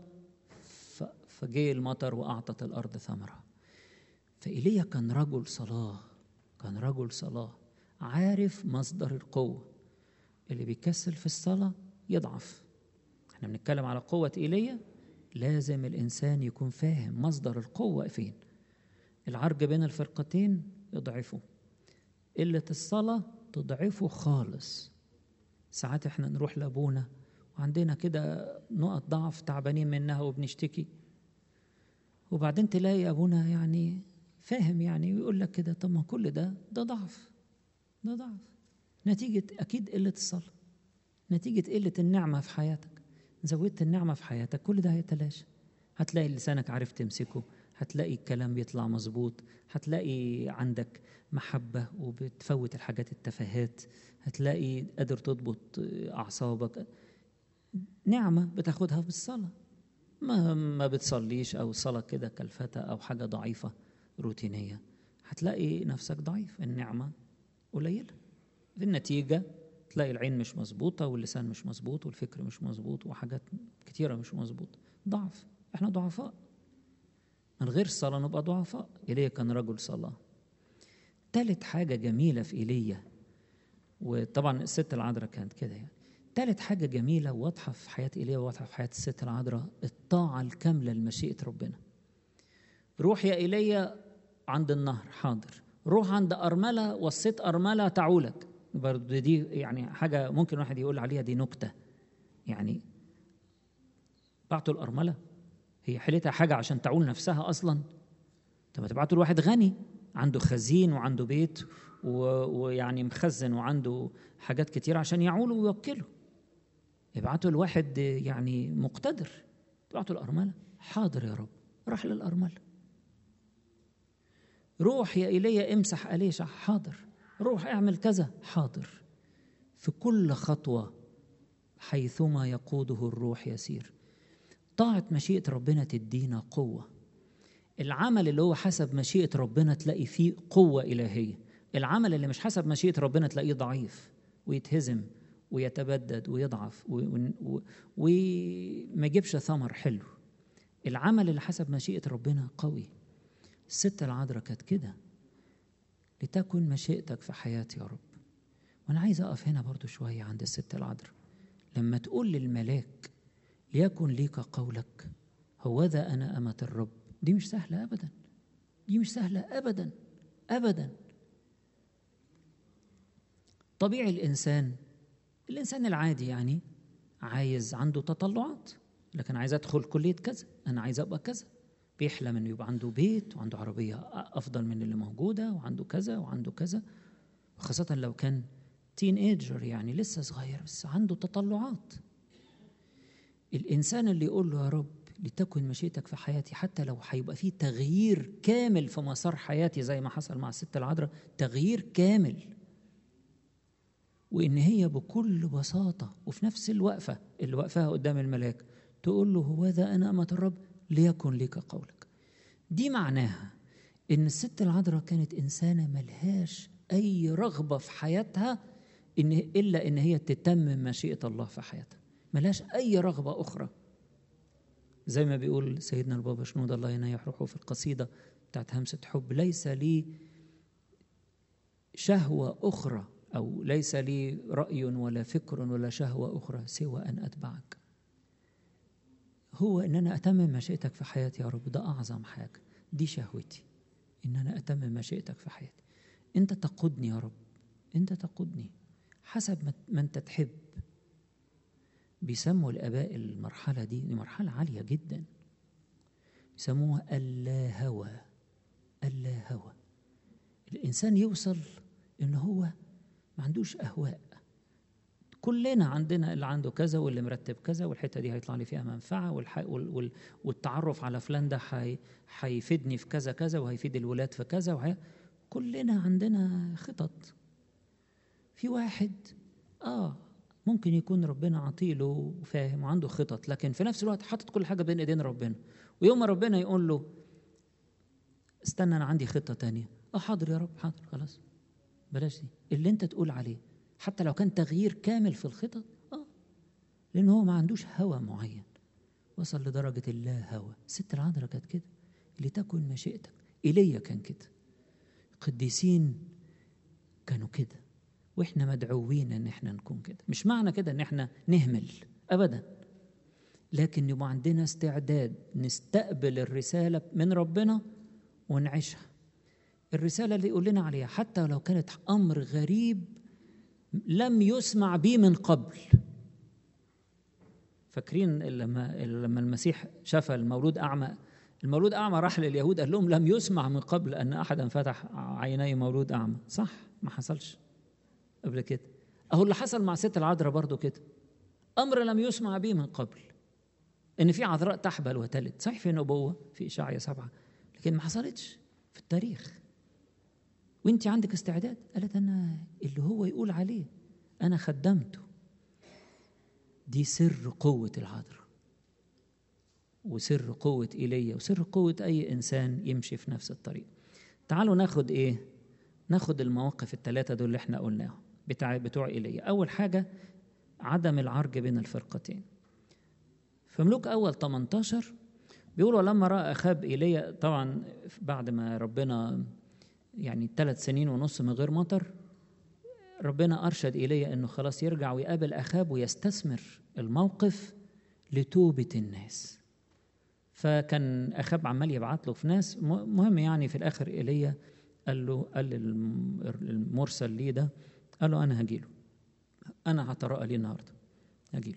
Speaker 11: فجاء المطر وأعطت الأرض ثمرة فإيليا كان رجل صلاة كان رجل صلاة عارف مصدر القوة اللي بيكسل في الصلاة يضعف احنا بنتكلم على قوة إيليا لازم الإنسان يكون فاهم مصدر القوة فين العرج بين الفرقتين يضعفه قلة الصلاة تضعفه خالص ساعات احنا نروح لأبونا وعندنا كده نقط ضعف تعبانين منها وبنشتكي وبعدين تلاقي أبونا يعني فاهم يعني ويقول لك كده طب ما كل ده ده ضعف ده ضعف نتيجة أكيد قلة الصلاة نتيجة قلة النعمة في حياتك زودت النعمة في حياتك كل ده هيتلاشى هتلاقي لسانك عارف تمسكه هتلاقي الكلام بيطلع مظبوط هتلاقي عندك محبة وبتفوت الحاجات التفاهات هتلاقي قادر تضبط أعصابك نعمة بتاخدها بالصلاة ما ما بتصليش أو صلاة كده كالفتة أو حاجة ضعيفة روتينية هتلاقي نفسك ضعيف النعمة قليله في النتيجه تلاقي العين مش مظبوطه واللسان مش مظبوط والفكر مش مظبوط وحاجات كتيره مش مظبوطه ضعف احنا ضعفاء من غير الصلاه نبقى ضعفاء ايليا كان رجل صلاه تالت حاجه جميله في ايليا وطبعا الست العذراء كانت كده يعني تالت حاجة جميلة واضحة في حياة إيليا وواضحة في حياة الست العذراء الطاعة الكاملة لمشيئة ربنا روح يا إيليا عند النهر حاضر روح عند أرملة وصيت أرملة تعولك برضه دي يعني حاجة ممكن واحد يقول عليها دي نكتة يعني بعتوا الأرملة هي حيلتها حاجة عشان تعول نفسها أصلا طب ما تبعتوا لواحد غني عنده خزين وعنده بيت و- ويعني مخزن وعنده حاجات كتير عشان يعوله ويوكله ابعتوا لواحد يعني مقتدر ابعتوا الأرملة حاضر يا رب راح للأرملة روح يا إيليا امسح أليشع حاضر روح اعمل كذا حاضر في كل خطوة حيثما يقوده الروح يسير طاعة مشيئة ربنا تدينا قوة العمل اللي هو حسب مشيئة ربنا تلاقي فيه قوة إلهية العمل اللي مش حسب مشيئة ربنا تلاقيه ضعيف ويتهزم ويتبدد ويضعف و- و- و- وما يجيبش ثمر حلو العمل اللي حسب مشيئة ربنا قوي الست العذراء كانت كده لتكن مشيئتك في حياتي يا رب وانا عايز اقف هنا برضو شوية عند الست العذراء لما تقول للملاك ليكن ليك قولك هوذا انا امة الرب دي مش سهلة ابدا دي مش سهلة ابدا ابدا طبيعي الانسان الانسان العادي يعني عايز عنده تطلعات لكن عايز ادخل كليه كذا انا عايز ابقى كذا بيحلم انه يبقى عنده بيت وعنده عربيه افضل من اللي موجوده وعنده كذا وعنده كذا خاصه لو كان تين ايجر يعني لسه صغير بس عنده تطلعات الانسان اللي يقول له يا رب لتكن مشيئتك في حياتي حتى لو هيبقى فيه تغيير كامل في مسار حياتي زي ما حصل مع الست العذراء تغيير كامل وإن هي بكل بساطة وفي نفس الوقفة اللي وقفها قدام الملاك تقول له هوذا أنا أمة الرب ليكن لك قولك دي معناها إن الست العذراء كانت إنسانة ملهاش أي رغبة في حياتها إن إلا إن هي تتمم مشيئة الله في حياتها ملهاش أي رغبة أخرى زي ما بيقول سيدنا البابا شنود الله ينيح روحه في القصيدة بتاعت همسة حب ليس لي شهوة أخرى أو ليس لي رأي ولا فكر ولا شهوة أخرى سوى أن أتبعك هو أن أنا أتمم مشيئتك في حياتي يا رب ده أعظم حاجة دي شهوتي أن أنا أتمم مشيئتك في حياتي أنت تقودني يا رب أنت تقودني حسب ما- ما أنت تحب بيسموا الآباء المرحلة دي دي مرحلة عالية جدا يسموها اللاهوى اللاهوى الإنسان يوصل إن هو ما عندوش أهواء كلنا عندنا اللي عنده كذا واللي مرتب كذا والحته دي هيطلع لي فيها منفعه والح... وال... وال... والتعرف على فلان ده حي... هيفيدني في كذا كذا وهيفيد الولاد في كذا وهي... كلنا عندنا خطط في واحد اه ممكن يكون ربنا عطيله وفاهم وعنده خطط لكن في نفس الوقت حاطط كل حاجه بين ايدين ربنا ويوم ما ربنا يقول له استنى انا عندي خطه تانية اه حاضر يا رب حاضر خلاص بلاش دي اللي انت تقول عليه حتى لو كان تغيير كامل في الخطط اه لان هو ما عندوش هوى معين وصل لدرجه اللا هوى الست العذراء كانت كده لتكن مشيئتك ايليا كان كده قديسين كانوا كده واحنا مدعوين ان احنا نكون كده مش معنى كده ان احنا نهمل ابدا لكن يبقى عندنا استعداد نستقبل الرساله من ربنا ونعيشها الرساله اللي يقول لنا عليها حتى لو كانت امر غريب لم يسمع به من قبل فاكرين لما لما المسيح شفى المولود اعمى المولود اعمى راح لليهود قال لهم لم يسمع من قبل ان احدا فتح عيني مولود اعمى صح ما حصلش قبل كده اهو اللي حصل مع ست العذراء برضو كده امر لم يسمع به من قبل ان في عذراء تحبل وتلد صحيح في نبوه في اشعيا سبعه لكن ما حصلتش في التاريخ وانت عندك استعداد قالت انا اللي هو يقول عليه انا خدمته دي سر قوه العذراء وسر قوه ايليا وسر قوه اي انسان يمشي في نفس الطريق تعالوا ناخد ايه ناخد المواقف الثلاثة دول اللي احنا قلناهم بتاع بتوع إيليا أول حاجة عدم العرج بين الفرقتين في ملوك أول 18 بيقولوا لما رأى أخاب إيليا طبعا بعد ما ربنا يعني ثلاث سنين ونص من غير مطر ربنا أرشد إيليا أنه خلاص يرجع ويقابل أخاب ويستثمر الموقف لتوبة الناس فكان أخاب عمال يبعت له في ناس مهم يعني في الآخر إيليا قال له قال المرسل ليه ده قال له أنا هجيله أنا هتراءى ليه النهاردة هجيله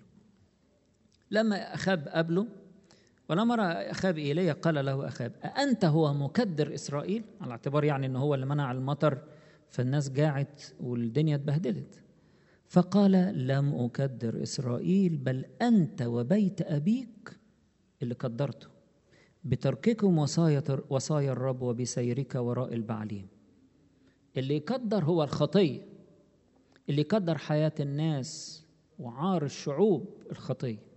Speaker 11: لما أخاب قابله ولما رأى أخاب إيليا قال له أخاب أأنت هو مكدر إسرائيل على اعتبار يعني أنه هو اللي منع المطر فالناس جاعت والدنيا اتبهدلت فقال لم أكدر إسرائيل بل أنت وبيت أبيك اللي قدرته بترككم وصايا وصايا الرب وبسيرك وراء البعليم اللي يقدر هو الخطية اللي يقدر حياة الناس وعار الشعوب الخطية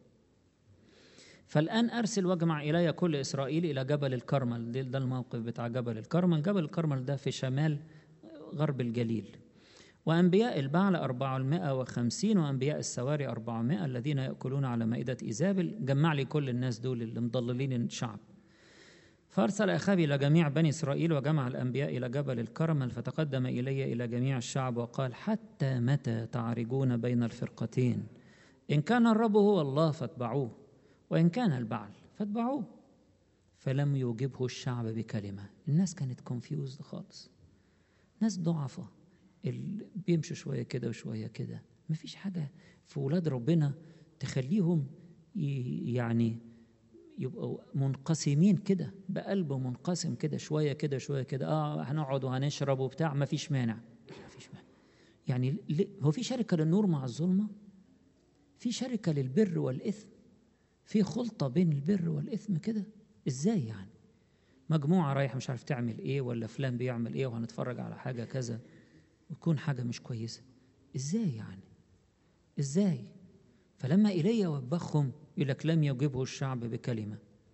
Speaker 11: فالآن أرسل واجمع إلي كل إسرائيل إلى جبل الكرمل ده الموقف بتاع جبل الكرمل جبل الكرمل ده في شمال غرب الجليل وأنبياء البعل أربعمائة وخمسين وأنبياء السواري أربعمائة الذين يأكلون على مائدة إيزابل جمع لي كل الناس دول اللي مضللين الشعب فأرسل أخابي إلى جميع بني إسرائيل وجمع الأنبياء إلى جبل الكرمل فتقدم إلي إلى جميع الشعب وقال حتى متى تعرجون بين الفرقتين إن كان الرب هو الله فاتبعوه وإن كان البعل فاتبعوه فلم يجبه الشعب بكلمة الناس كانت كونفيوزد خالص ناس ضعفة اللي بيمشوا شوية كده وشوية كده مفيش حاجة في ولاد ربنا تخليهم يعني يبقوا منقسمين كده بقلب منقسم كده شوية كده شوية كده اه هنقعد وهنشرب وبتاع مفيش مانع مفيش مانع يعني هو في شركة للنور مع الظلمة في شركة للبر والإثم في خلطة بين البر والإثم كده إزاي يعني مجموعة رايحة مش عارف تعمل إيه ولا فلان بيعمل إيه وهنتفرج على حاجة كذا وتكون حاجة مش كويسة إزاي يعني إزاي فلما إيليا وبخهم يقول لك لم يجبه الشعب بكلمة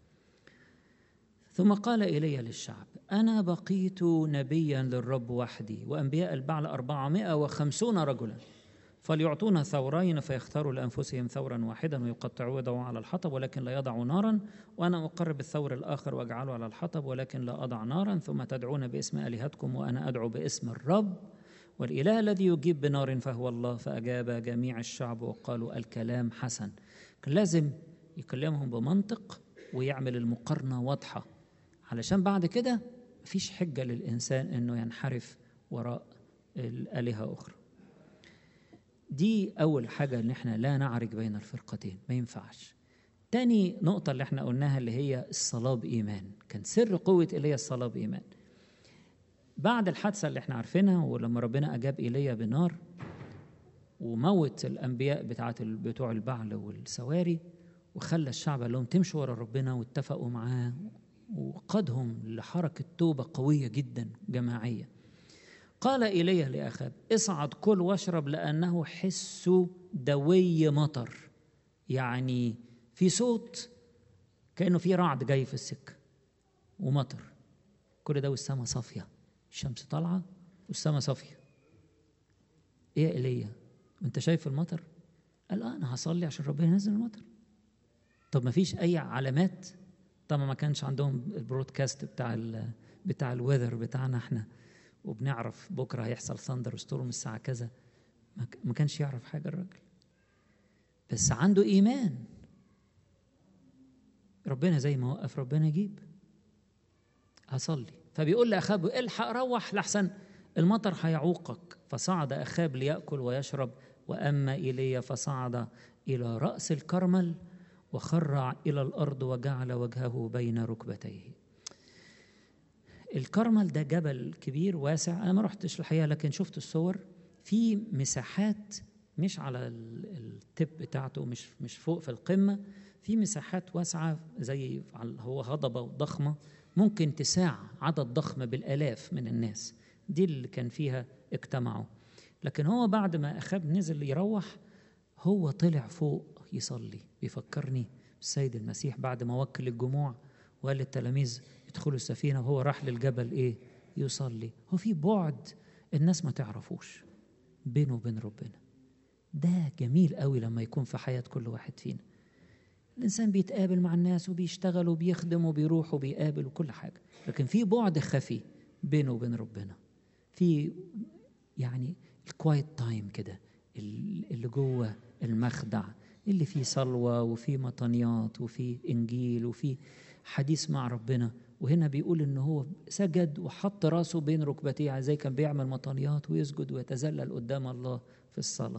Speaker 11: ثم قال إلي للشعب أنا بقيت نبيا للرب وحدي وأنبياء البعل أربعمائة وخمسون رجلا فليعطونا ثورين فيختاروا لأنفسهم ثورا واحدا ويقطعوه يضعوا على الحطب ولكن لا يضعوا نارا وأنا أقرب الثور الآخر وأجعله على الحطب ولكن لا أضع نارا ثم تدعون باسم آلهتكم وأنا أدعو باسم الرب والإله الذي يجيب بنار فهو الله فأجاب جميع الشعب وقالوا الكلام حسن كان لازم يكلمهم بمنطق ويعمل المقارنة واضحة علشان بعد كده مفيش حجة للإنسان إنه ينحرف وراء الآلهة أخرى دي أول حاجة إن إحنا لا نعرج بين الفرقتين ما ينفعش تاني نقطة اللي إحنا قلناها اللي هي الصلاة بإيمان كان سر قوة إيليا الصلاة بإيمان بعد الحادثة اللي إحنا عارفينها ولما ربنا أجاب إيليا بنار وموت الأنبياء بتاعت بتوع البعل والسواري وخلى الشعب قال لهم تمشوا ورا ربنا واتفقوا معاه وقادهم لحركة توبة قوية جدا جماعية قال إيليا لأخاب اصعد كل واشرب لأنه حس دوي مطر يعني في صوت كأنه في رعد جاي في السكة ومطر كل ده والسماء صافية الشمس طالعة والسماء صافية إيه يا إيليا أنت شايف المطر قال آه أنا هصلي عشان ربنا ينزل المطر طب ما فيش أي علامات طبعا ما كانش عندهم البرودكاست بتاع ال بتاع الويذر بتاعنا احنا وبنعرف بكره هيحصل ثاندر وستورم الساعه كذا ما كانش يعرف حاجه الراجل بس عنده ايمان ربنا زي ما وقف ربنا يجيب هصلي فبيقول لاخاب الحق روح لحسن المطر هيعوقك فصعد اخاب لياكل ويشرب واما ايليا فصعد الى راس الكرمل وخر الى الارض وجعل وجهه بين ركبتيه الكرمل ده جبل كبير واسع انا ما رحتش الحقيقه لكن شفت الصور في مساحات مش على التب بتاعته مش مش فوق في القمه في مساحات واسعه زي هو هضبه ضخمه ممكن تساع عدد ضخم بالالاف من الناس دي اللي كان فيها اجتمعوا لكن هو بعد ما اخاب نزل يروح هو طلع فوق يصلي بيفكرني بالسيد المسيح بعد ما وكل الجموع وقال للتلاميذ ادخلوا السفينه وهو راح للجبل ايه يصلي هو في بعد الناس ما تعرفوش بينه وبين ربنا ده جميل قوي لما يكون في حياة كل واحد فينا الإنسان بيتقابل مع الناس وبيشتغل وبيخدم وبيروح وبيقابل وكل حاجة لكن في بعد خفي بينه وبين ربنا في يعني الكوايت تايم كده اللي جوه المخدع اللي فيه صلوة وفيه مطنيات وفيه إنجيل وفيه حديث مع ربنا وهنا بيقول إن هو سجد وحط راسه بين ركبتيه زي كان بيعمل مطنيات ويسجد ويتذلل قدام الله في الصلاة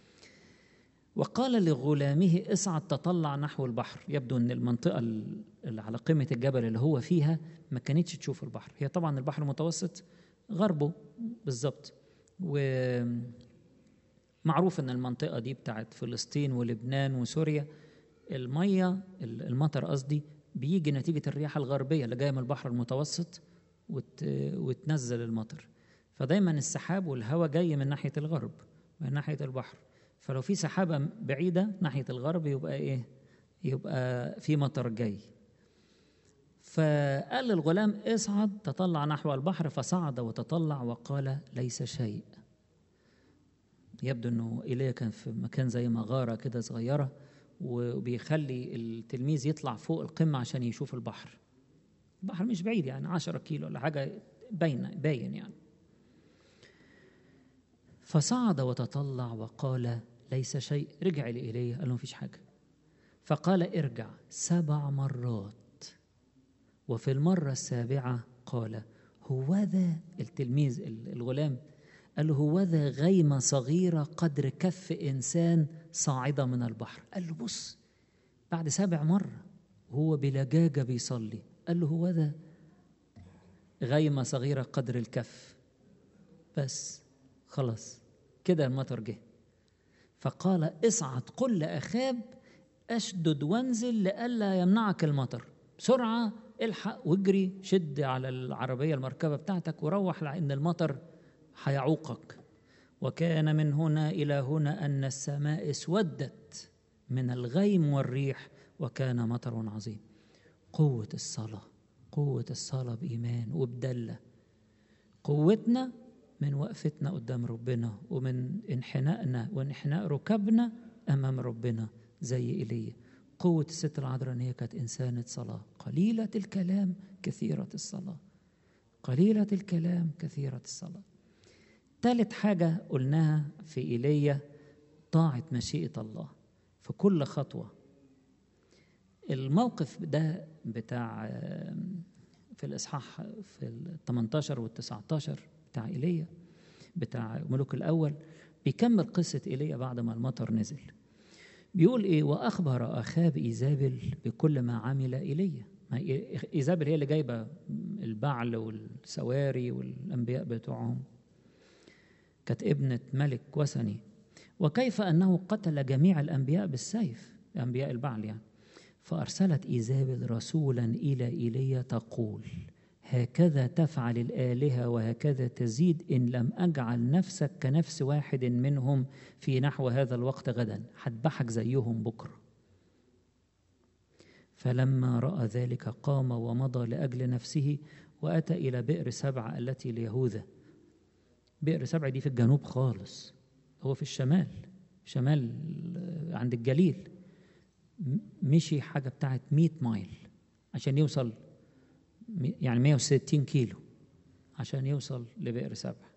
Speaker 11: وقال لغلامه اصعد تطلع نحو البحر يبدو ان المنطقه اللي على قمه الجبل اللي هو فيها ما كانتش تشوف البحر هي طبعا البحر المتوسط غربه بالظبط ومعروف ان المنطقه دي بتاعت فلسطين ولبنان وسوريا الميه المطر قصدي بيجي نتيجه الرياح الغربيه اللي جايه من البحر المتوسط وت... وتنزل المطر فدايما السحاب والهواء جاي من ناحيه الغرب من ناحيه البحر فلو في سحابة بعيدة ناحية الغرب يبقى إيه؟ يبقى في مطر جاي. فقال للغلام اصعد تطلع نحو البحر فصعد وتطلع وقال ليس شيء. يبدو انه ايليا كان في مكان زي مغاره كده صغيره وبيخلي التلميذ يطلع فوق القمه عشان يشوف البحر. البحر مش بعيد يعني 10 كيلو ولا حاجه باين باين يعني. فصعد وتطلع وقال ليس شيء رجع لإيليا قال له مفيش حاجة فقال ارجع سبع مرات وفي المرة السابعة قال هوذا التلميذ الغلام قال له هوذا غيمة صغيرة قدر كف إنسان صاعدة من البحر قال له بص بعد سبع مرة هو بلجاجة بيصلي قال له هوذا غيمة صغيرة قدر الكف بس خلاص كده المطر جه فقال اصعد قل لأخاب أشدد وانزل لئلا يمنعك المطر بسرعة الحق واجري شد على العربية المركبة بتاعتك وروح لأن المطر هيعوقك وكان من هنا إلى هنا أن السماء اسودت من الغيم والريح وكان مطر عظيم قوة الصلاة قوة الصلاة بإيمان وبدلة قوتنا من وقفتنا قدام ربنا ومن انحنائنا وانحناء ركبنا امام ربنا زي ايليا قوة الست العذراء ان هي كانت انسانة صلاة قليلة الكلام كثيرة الصلاة قليلة الكلام كثيرة الصلاة ثالث حاجة قلناها في ايليا طاعة مشيئة الله في كل خطوة الموقف ده بتاع في الإصحاح في ال 18 وال 19 بتاع ايليا بتاع ملوك الاول بيكمل قصه ايليا بعد ما المطر نزل بيقول ايه واخبر اخاب ايزابل بكل ما عمل ايليا ايزابل هي اللي جايبه البعل والسواري والانبياء بتوعهم كانت ابنه ملك وثني وكيف انه قتل جميع الانبياء بالسيف انبياء البعل يعني فارسلت ايزابل رسولا الى ايليا تقول هكذا تفعل الآلهة وهكذا تزيد إن لم أجعل نفسك كنفس واحد منهم في نحو هذا الوقت غدا هذبحك زيهم بكرة فلما رأى ذلك قام ومضى لأجل نفسه وأتى إلى بئر سبعة التي ليهوذا بئر سبعة دي في الجنوب خالص هو في الشمال شمال عند الجليل مشي حاجة بتاعت 100 مايل عشان يوصل يعني 160 كيلو عشان يوصل لبئر سبع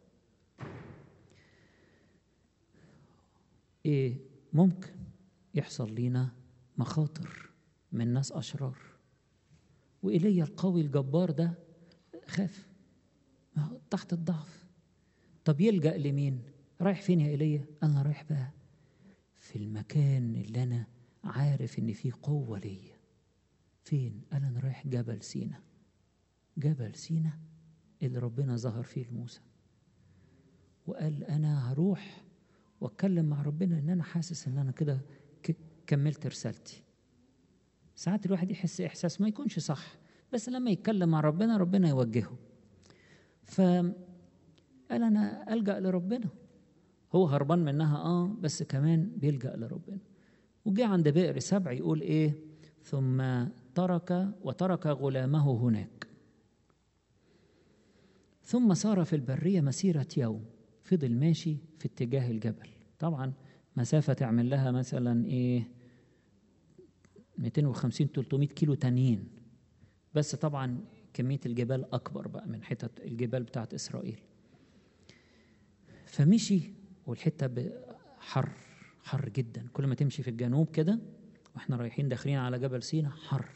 Speaker 11: ايه ممكن يحصل لينا مخاطر من ناس اشرار وايليا القوي الجبار ده خاف تحت الضعف طب يلجا لمين رايح فين يا ايليا انا رايح بقى في المكان اللي انا عارف ان فيه قوه ليا فين قال انا رايح جبل سينا جبل سينا اللي ربنا ظهر فيه لموسى وقال انا هروح واتكلم مع ربنا ان انا حاسس ان انا كده كملت رسالتي ساعات الواحد يحس احساس ما يكونش صح بس لما يتكلم مع ربنا ربنا يوجهه فقال انا الجا لربنا هو هربان منها اه بس كمان بيلجا لربنا وجه عند بئر سبع يقول ايه ثم ترك وترك غلامه هناك ثم سار في البرية مسيرة يوم فضل ماشي في اتجاه الجبل طبعا مسافة تعمل لها مثلا ايه 250 300 كيلو تانيين بس طبعا كمية الجبال أكبر بقى من حتت الجبال بتاعت إسرائيل فمشي والحتة ب- حر حر جدا كل ما تمشي في الجنوب كده واحنا رايحين داخلين على جبل سينا حر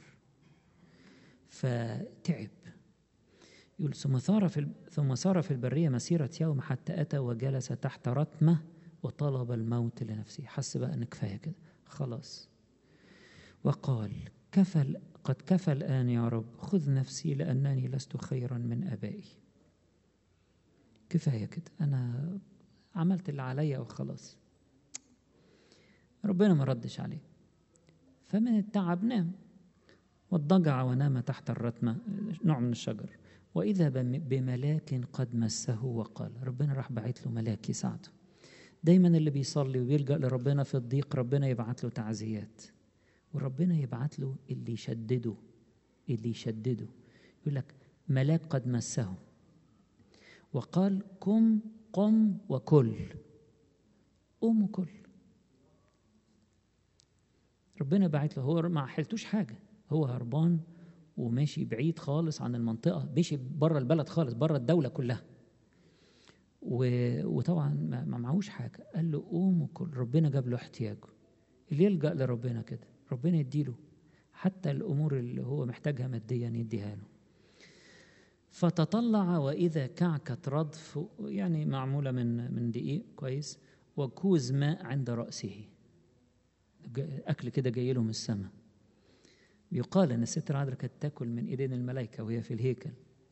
Speaker 11: فتعب يقول ثم سار في ال- ثم سار في البرية مسيرة يوم حتى أتى وجلس تحت رتمة وطلب الموت لنفسه حس بقى إن كفاية كده خلاص وقال كفى ال- قد كفى الآن يا رب خذ نفسي لأنني لست خيرا من أبائي كفاية كده أنا عملت اللي عليا وخلاص ربنا ما ردش عليه فمن التعب نام واضطجع ونام تحت الرتمة نوع من الشجر وإذا بم- بملاك قد مسه وقال ربنا راح بعت له ملاك يساعده دايما اللي بيصلي وبيلجأ لربنا في الضيق ربنا يبعت له تعزيات وربنا يبعت له اللي يشدده اللي يشدده يقول لك ملاك قد مسه وقال قم قم وكل قوم وكل ربنا بعت له هو ما حلتوش حاجة هو هربان وماشي بعيد خالص عن المنطقة مشي بره البلد خالص بره الدولة كلها و... وطبعا ما ما معهوش حاجة قال له قوم وكل ربنا جاب له احتياجه اللي يلجأ لربنا كده ربنا يديله حتى الأمور اللي هو محتاجها ماديا يديها له فتطلع وإذا كعكة ردف يعني معمولة من من دقيق كويس وكوز ماء عند رأسه جا- أكل كده جاي له من السماء يقال أن الست العذراء كانت تاكل من إيدين الملائكة وهي في الهيكل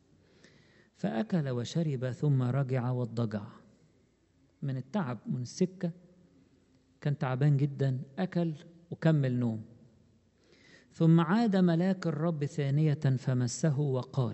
Speaker 11: فأكل وشرب ثم رجع واضطجع من التعب من السكة كان تعبان جدا أكل وكمل نوم ثم عاد ملاك الرب ثانية فمسه وقال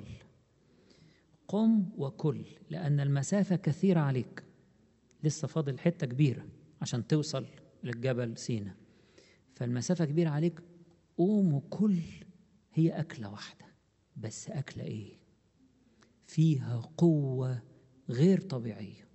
Speaker 11: قم وكل لأن المسافة كثيرة عليك لسه فاضل حتة كبيرة عشان توصل للجبل سينا فالمسافة كبيرة عليك قوم وكل هي أكلة واحدة بس أكلة إيه؟ فيها قوة غير طبيعية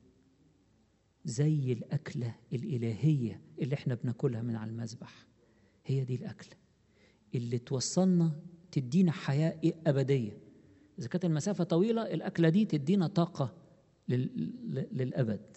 Speaker 11: زي الأكلة الإلهية اللي احنا بناكلها من على المذبح هي دي الأكلة اللي توصلنا تدينا حياة إيه أبدية إذا كانت المسافة طويلة الأكلة دي تدينا طاقة لل- ل- للأبد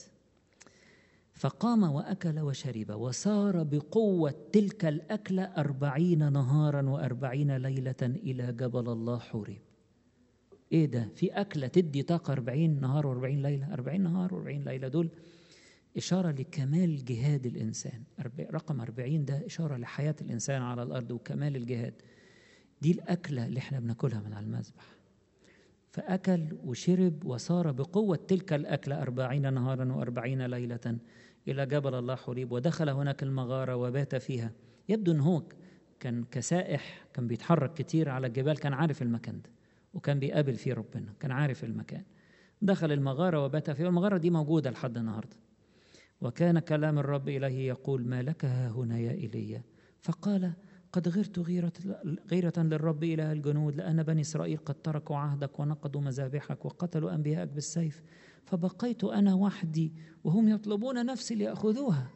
Speaker 11: فقام وأكل وشرب وسار بقوة تلك الأكلة أربعين نهارا وأربعين ليلة إلى جبل الله حوريب إيه ده في أكلة تدي طاقة أربعين نهار وأربعين ليلة أربعين نهار وأربعين ليلة دول إشارة لكمال جهاد الإنسان أربع- رقم أربعين ده إشارة لحياة الإنسان على الأرض وكمال الجهاد دي الأكلة اللي احنا بناكلها من على المذبح فأكل وشرب وسار بقوة تلك الأكلة أربعين نهارا وأربعين ليلة إلى جبل الله حريب ودخل هناك المغارة وبات فيها يبدو أن هو كان كسائح كان بيتحرك كتير على الجبال كان عارف المكان ده وكان بيقابل فيه ربنا كان عارف المكان دخل المغارة وبات فيها والمغارة دي موجودة لحد النهاردة وكان كلام الرب إليه يقول ما لك ها هنا يا إيليا فقال قد غرت غيرة, غيرة للرب إله الجنود لأن بني إسرائيل قد تركوا عهدك ونقضوا مذابحك وقتلوا أنبياءك بالسيف فبقيت أنا وحدي وهم يطلبون نفسي ليأخذوها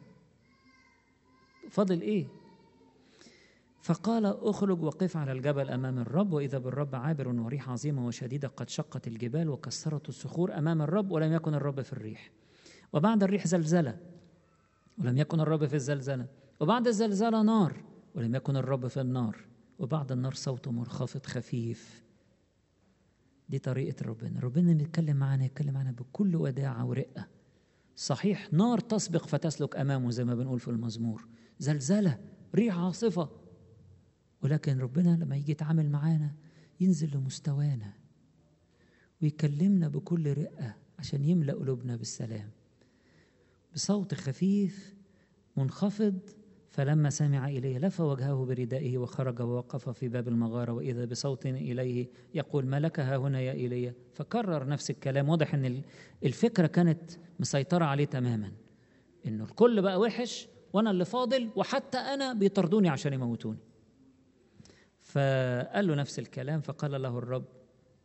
Speaker 11: فضل إيه فقال اخرج وقف على الجبل امام الرب واذا بالرب عابر وريح عظيمه وشديده قد شقت الجبال وكسرت الصخور امام الرب ولم يكن الرب في الريح وبعد الريح زلزله ولم يكن الرب في الزلزله وبعد الزلزله نار ولم يكن الرب في النار وبعد النار صوت منخفض خفيف دي طريقه ربنا ربنا بيتكلم معانا يتكلم معانا بكل وداعه ورقه صحيح نار تسبق فتسلك امامه زي ما بنقول في المزمور زلزله ريح عاصفه ولكن ربنا لما يجي يتعامل معانا ينزل لمستوانا ويكلمنا بكل رقة عشان يملأ قلوبنا بالسلام بصوت خفيف منخفض فلما سمع إليه لف وجهه بردائه وخرج ووقف في باب المغارة وإذا بصوت إليه يقول ما لك ها هنا يا إيليا فكرر نفس الكلام واضح أن الفكرة كانت مسيطرة عليه تماما أنه الكل بقى وحش وأنا اللي فاضل وحتى أنا بيطردوني عشان يموتوني فقال له نفس الكلام فقال له الرب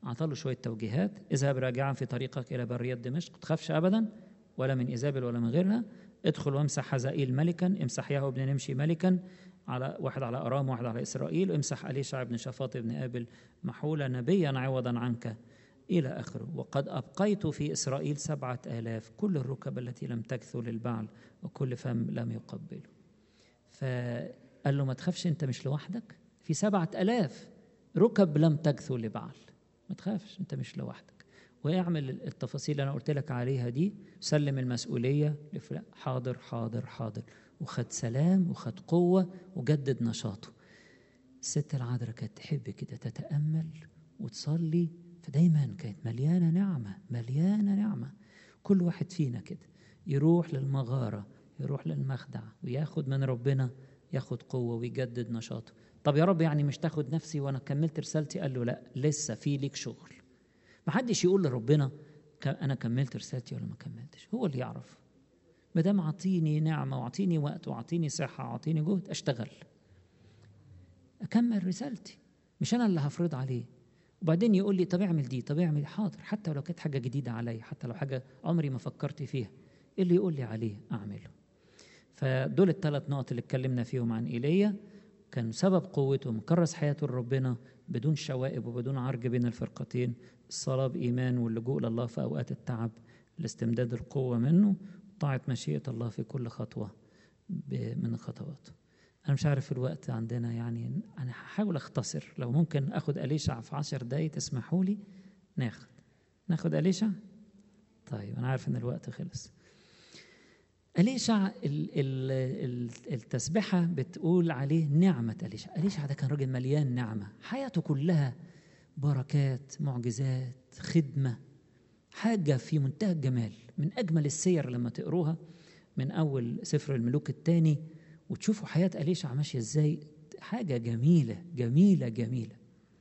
Speaker 11: أعطى شوية توجيهات اذهب راجعا في طريقك إلى برية دمشق تخافش أبدا ولا من إيزابل ولا من غيرها ادخل وامسح حزائيل ملكا امسح ياهو بن نمشي ملكا على واحد على أرام واحد على إسرائيل امسح أليشع بن شفاط بن آبل محولة نبيا عوضا عنك إلى آخره وقد أبقيت في إسرائيل سبعة آلاف كل الركب التي لم تكثو للبعل وكل فم لم يقبله فقال له ما تخافش أنت مش لوحدك في سبعة آلاف ركب لم تكثو لبعل ما تخافش أنت مش لوحدك واعمل التفاصيل اللي أنا قلت لك عليها دي سلم المسؤولية لفلان حاضر حاضر حاضر وخد سلام وخد قوة وجدد نشاطه الست العذراء كانت تحب كده تتأمل وتصلي فدايما كانت مليانة نعمة مليانة نعمة كل واحد فينا كده يروح للمغارة يروح للمخدع وياخد من ربنا ياخد قوة ويجدد نشاطه طب يا رب يعني مش تاخد نفسي وانا كملت رسالتي قال له لا لسه في ليك شغل محدش يقول لربنا انا كملت رسالتي ولا ما كملتش هو اللي يعرف ما دام اعطيني نعمه واعطيني وقت واعطيني صحه واعطيني جهد اشتغل اكمل رسالتي مش انا اللي هفرض عليه وبعدين يقول لي طب اعمل دي طب اعمل دي حاضر حتى لو كانت حاجه جديده عليا حتى لو حاجه عمري ما فكرت فيها ايه اللي يقول لي عليه اعمله فدول الثلاث نقط اللي اتكلمنا فيهم عن ايليا كان سبب قوته مكرس حياته لربنا بدون شوائب وبدون عرج بين الفرقتين الصلاة بإيمان واللجوء لله في أوقات التعب لاستمداد القوة منه طاعة مشيئة الله في كل خطوة من الخطوات أنا مش عارف الوقت عندنا يعني أنا هحاول أختصر لو ممكن أخد أليشع في عشر دقايق تسمحوا لي ناخد ناخد أليشع طيب أنا عارف إن الوقت خلص أليشع التسبحة بتقول عليه نعمة أليشع أليشع ده كان راجل مليان نعمة حياته كلها بركات معجزات خدمة حاجة في منتهى الجمال من أجمل السير لما تقروها من أول سفر الملوك الثاني وتشوفوا حياة أليشع ماشية إزاي حاجة جميلة جميلة جميلة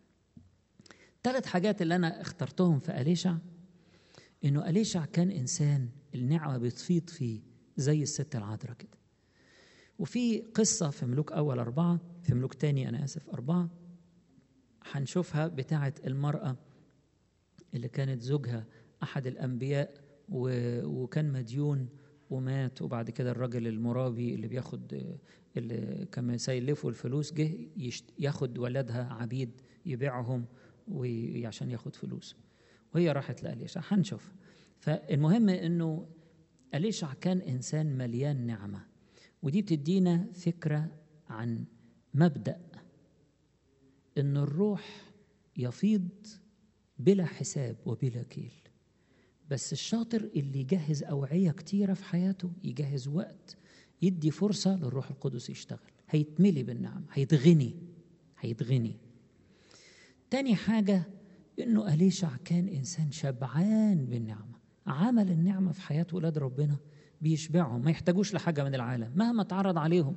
Speaker 11: ثلاث حاجات اللي أنا اخترتهم في أليشع إنه أليشع كان إنسان النعمة بتفيض فيه زي الست العذراء كده وفي قصة في ملوك أول أربعة في ملوك تاني أنا آسف أربعة هنشوفها بتاعة المرأة اللي كانت زوجها أحد الأنبياء وكان مديون ومات وبعد كده الراجل المرابي اللي بياخد اللي كان سيلفوا الفلوس جه ياخد ولادها عبيد يبيعهم عشان ياخد فلوس وهي راحت لأليشع هنشوف فالمهم انه أليشع كان إنسان مليان نعمة ودي بتدينا فكرة عن مبدأ إن الروح يفيض بلا حساب وبلا كيل بس الشاطر اللي يجهز أوعية كتيرة في حياته يجهز وقت يدي فرصة للروح القدس يشتغل هيتملي بالنعم هيتغني هيتغني تاني حاجة إنه أليشع كان إنسان شبعان بالنعمة عمل النعمة في حياة ولاد ربنا بيشبعهم ما يحتاجوش لحاجة من العالم مهما اتعرض عليهم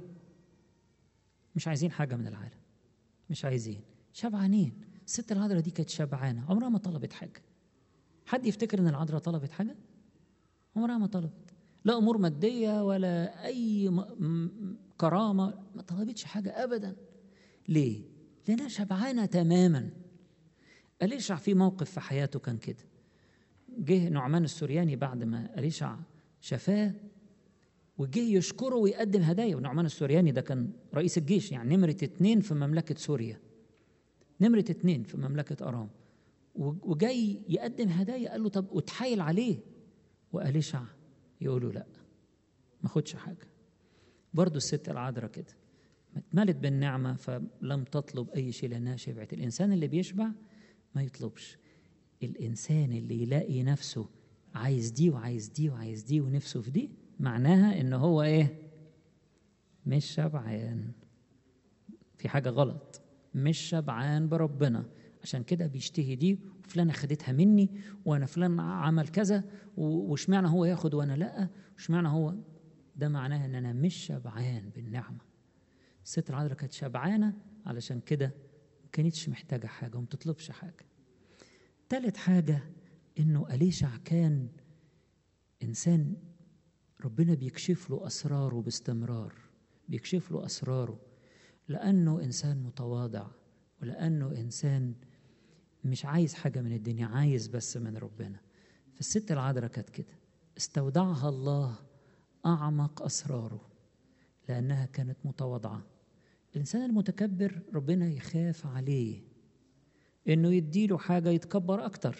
Speaker 11: مش عايزين حاجة من العالم مش عايزين شبعانين الست العذراء دي كانت شبعانة عمرها ما طلبت حاجة حد يفتكر ان العذراء طلبت حاجة عمرها ما طلبت لا امور مادية ولا اي كرامة ما طلبتش حاجة ابدا ليه لانها شبعانة تماما أليشع في موقف في حياته كان كده جه نعمان السورياني بعد ما أليشع شفاه وجه يشكره ويقدم هدايا ونعمان السورياني ده كان رئيس الجيش يعني نمرة اتنين في مملكة سوريا نمرة اتنين في مملكة أرام وجاي يقدم هدايا قال له طب وتحايل عليه وأليشع يقول له لا ما خدش حاجة برضه الست العذراء كده اتملت بالنعمة فلم تطلب أي شيء لأنها شبعت الإنسان اللي بيشبع ما يطلبش الإنسان اللي يلاقي نفسه عايز دي وعايز دي وعايز دي ونفسه في دي معناها إن هو إيه مش شبعان في حاجة غلط مش شبعان بربنا عشان كده بيشتهي دي وفلانة خدتها مني وأنا فلان عمل كذا واشمعنى هو ياخد وأنا لأ واشمعنى هو ده معناه إن أنا مش شبعان بالنعمة الست العذراء كانت شبعانة علشان كده ما كانتش محتاجة حاجة وما تطلبش حاجة تالت حاجة إنه أليشع كان إنسان ربنا بيكشف له أسراره باستمرار بيكشف له أسراره لأنه إنسان متواضع ولأنه إنسان مش عايز حاجة من الدنيا عايز بس من ربنا فالست العذراء كانت كده استودعها الله أعمق أسراره لأنها كانت متواضعة الإنسان المتكبر ربنا يخاف عليه إنه يديله حاجة يتكبر أكتر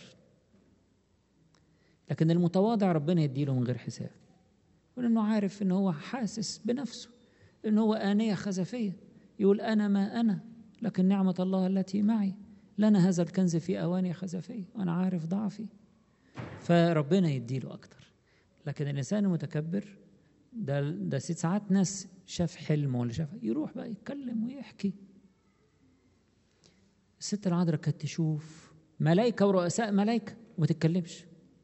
Speaker 11: لكن المتواضع ربنا يديله من غير حساب ولأنه عارف إن هو حاسس بنفسه إن هو آنية خزفية يقول أنا ما أنا لكن نعمة الله التي معي لنا هذا الكنز في أواني خزفية وأنا عارف ضعفي فربنا يديله أكتر لكن الإنسان المتكبر ده ده ساعات ناس شاف حلم ولا شاف يروح بقى يتكلم ويحكي الست العذراء كانت تشوف ملائكة ورؤساء ملائكة وما تتكلمش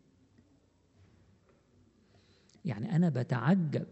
Speaker 11: يعني أنا بتعجب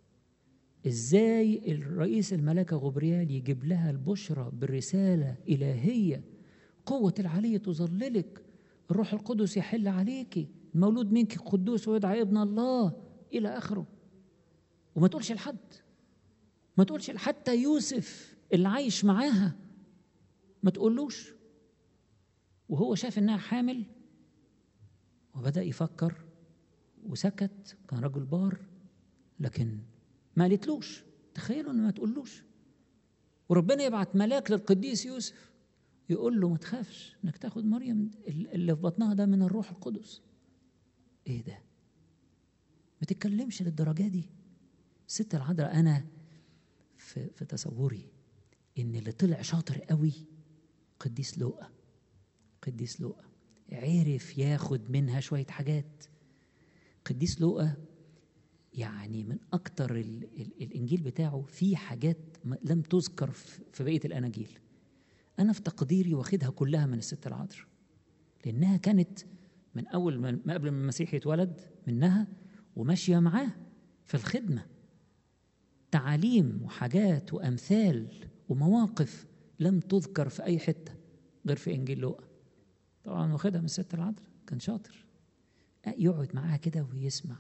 Speaker 11: إزاي الرئيس الملائكة غبريال يجيب لها البشرى بالرسالة إلهية قوة العلي تظللك الروح القدس يحل عليك المولود منك قدوس ويدعى ابن الله إلى آخره وما تقولش لحد ما تقولش حتى يوسف اللي عايش معاها ما تقولوش وهو شاف انها حامل وبدا يفكر وسكت كان رجل بار لكن ما قالتلوش تخيلوا ان ما تقولوش وربنا يبعت ملاك للقديس يوسف يقول له ما تخافش انك تاخد مريم اللي في بطنها ده من الروح القدس ايه ده ما تتكلمش للدرجه دي الست العذراء انا في, في تصوري ان اللي طلع شاطر قوي قديس لوقا قديس لوقا عرف ياخد منها شويه حاجات قديس لوقا يعني من اكتر ال ال الانجيل بتاعه فيه حاجات لم تذكر في بقيه الاناجيل انا في تقديري واخدها كلها من الست العذراء لانها كانت من اول ما قبل ما المسيح يتولد منها وماشيه معاه في الخدمه تعاليم وحاجات وامثال ومواقف لم تذكر في اي حته غير في انجيل لوقا طبعا واخدها من الست العذراء كان شاطر يقعد معاها كده ويسمع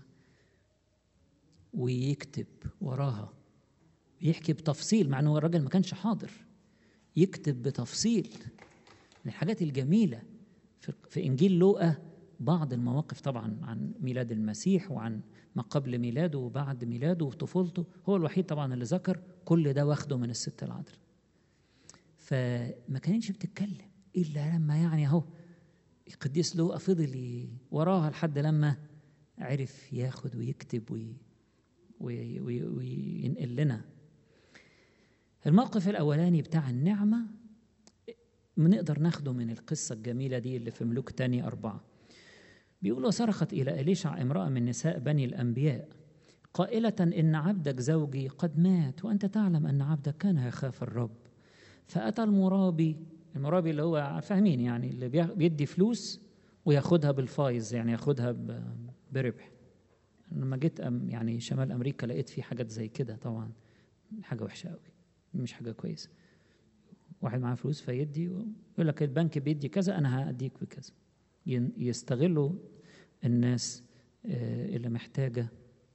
Speaker 11: ويكتب وراها يحكي بتفصيل مع انه الراجل ما كانش حاضر يكتب بتفصيل من الحاجات الجميله في انجيل لوقا بعض المواقف طبعا عن ميلاد المسيح وعن ما قبل ميلاده وبعد ميلاده وطفولته هو الوحيد طبعا اللي ذكر كل ده واخده من الست العذراء فما كانتش بتتكلم الا لما يعني اهو القديس لوقا فضل وراها لحد لما عرف ياخد ويكتب وي وي وي وينقل لنا الموقف الاولاني بتاع النعمه بنقدر ناخده من القصه الجميله دي اللي في ملوك تاني اربعه بيقول وصرخت إلى إليشع امرأة من نساء بني الأنبياء قائلة إن عبدك زوجي قد مات وأنت تعلم أن عبدك كان يخاف الرب فأتى المرابي المرابي اللي هو فاهمين يعني اللي بيدي فلوس وياخدها بالفايز يعني ياخدها بربح لما جيت يعني شمال أمريكا لقيت في حاجات زي كده طبعا حاجة وحشة قوي مش حاجة كويسة واحد معاه فلوس فيدي يقول لك البنك بيدي كذا أنا هأديك بكذا يستغلوا الناس اللي محتاجة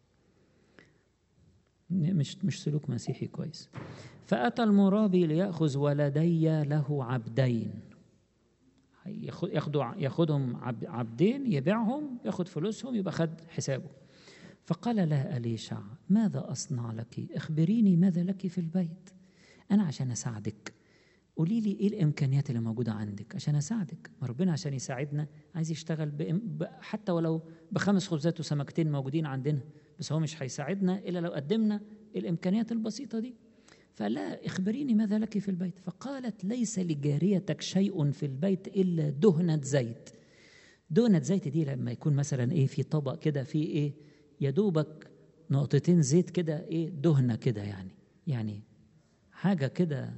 Speaker 11: مش مش سلوك مسيحي كويس فأتى المرابي ليأخذ ولدي له عبدين ياخدوا ياخدهم عبدين يبيعهم ياخد فلوسهم يبقى خد حسابه فقال لها أليشع ماذا أصنع لك اخبريني ماذا لك في البيت أنا عشان أساعدك قولي لي ايه الامكانيات اللي موجوده عندك عشان اساعدك ما ربنا عشان يساعدنا عايز يشتغل ب... حتى ولو بخمس خبزات وسمكتين موجودين عندنا بس هو مش هيساعدنا الا لو قدمنا الامكانيات البسيطه دي فقال لها اخبريني ماذا لك في البيت فقالت ليس لجاريتك شيء في البيت الا دهنه زيت دهنه زيت دي لما يكون مثلا ايه في طبق كده في ايه يا دوبك نقطتين زيت كده ايه دهنه كده يعني يعني حاجه كده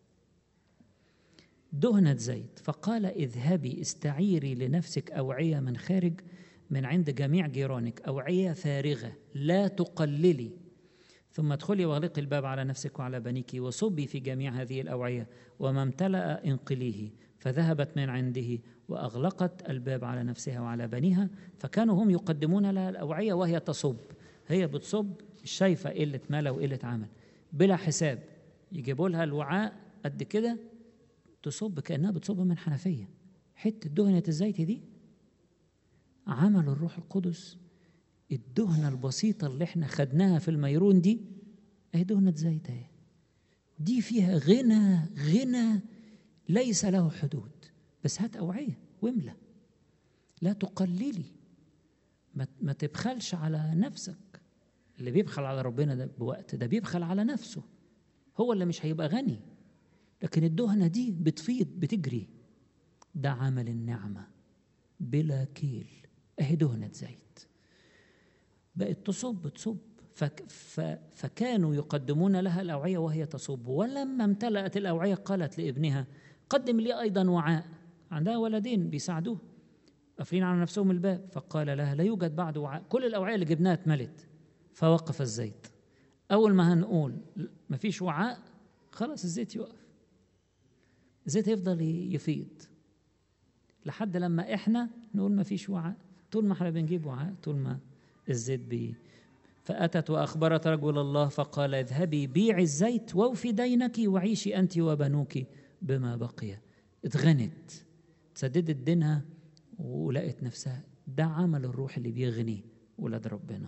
Speaker 11: دهنة زيت فقال اذهبي استعيري لنفسك أوعية من خارج من عند جميع جيرانك أوعية فارغة لا تقللي ثم ادخلي واغلقي الباب على نفسك وعلى بنيك وصبي في جميع هذه الأوعية وما امتلأ انقليه فذهبت من عنده وأغلقت الباب على نفسها وعلى بنيها فكانوا هم يقدمون لها الأوعية وهي تصب هي بتصب مش شايفة قلة مال وقلة عمل بلا حساب يجيبوا لها الوعاء قد كده تصب كأنها بتصب من حنفية حته دهنه الزيت دي عمل الروح القدس الدهنه البسيطه اللي احنا خدناها في الميرون دي اهي دهنه زيت اهي دي فيها غنى غنى ليس له حدود بس هات اوعيه واملى لا تقللي ما ما تبخلش على نفسك اللي بيبخل على ربنا ده بوقت ده بيبخل على نفسه هو اللي مش هيبقى غني لكن الدهنة دي بتفيض بتجري ده عمل النعمة بلا كيل اهي دهنة زيت بقت تصب تصب فك ف فكانوا يقدمون لها الأوعية وهي تصب ولما امتلأت الأوعية قالت لابنها قدم لي أيضا وعاء عندها ولدين بيساعدوه قافلين على نفسهم الباب فقال لها لا يوجد بعد وعاء كل الأوعية اللي جبناها اتملت فوقف الزيت أول ما هنقول مفيش وعاء خلاص الزيت يقف الزيت هيفضل يفيض لحد لما احنا نقول مفيش وعاء طول ما احنا بنجيب وعاء طول ما الزيت بي فأتت وأخبرت رجل الله فقال اذهبي بيعي الزيت ووفي دينك وعيشي أنت وبنوك بما بقي اتغنت سددت دينها ولقت نفسها ده عمل الروح اللي بيغني ولاد ربنا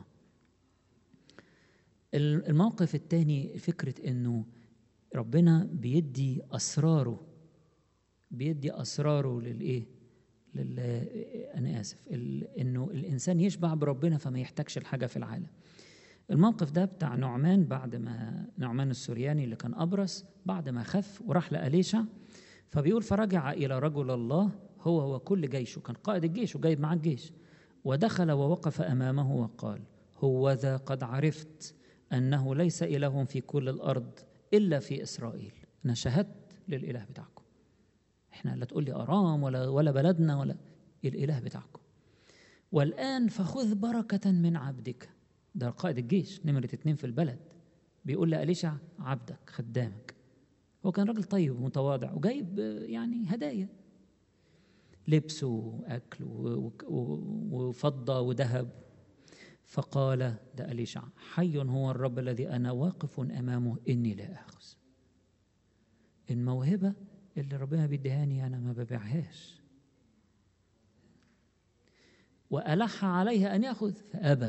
Speaker 11: الموقف الثاني فكرة انه ربنا بيدي اسراره بيدي اسراره للايه لل انا اسف ال... انه الانسان يشبع بربنا فما يحتاجش الحاجه في العالم الموقف ده بتاع نعمان بعد ما نعمان السورياني اللي كان ابرص بعد ما خف وراح لأليشع فبيقول فرجع الى رجل الله هو وكل جيشه كان قائد الجيش وجايب معاه الجيش ودخل ووقف امامه وقال هوذا قد عرفت انه ليس اله في كل الارض الا في اسرائيل انا شهدت للاله بتاعكم احنا لا تقول لي ارام ولا ولا بلدنا ولا الاله بتاعكم والان فخذ بركه من عبدك ده قائد الجيش نمره اتنين في البلد بيقول لأليشع عبدك خدامك هو كان راجل طيب ومتواضع وجايب يعني هدايا لبس واكل وفضه وذهب فقال ده أليشع حي هو الرب الذي أنا واقف أمامه إني لا آخذ الموهبة اللي ربنا بيديهاني أنا ما ببيعهاش وألح عليها أن يأخذ فأبى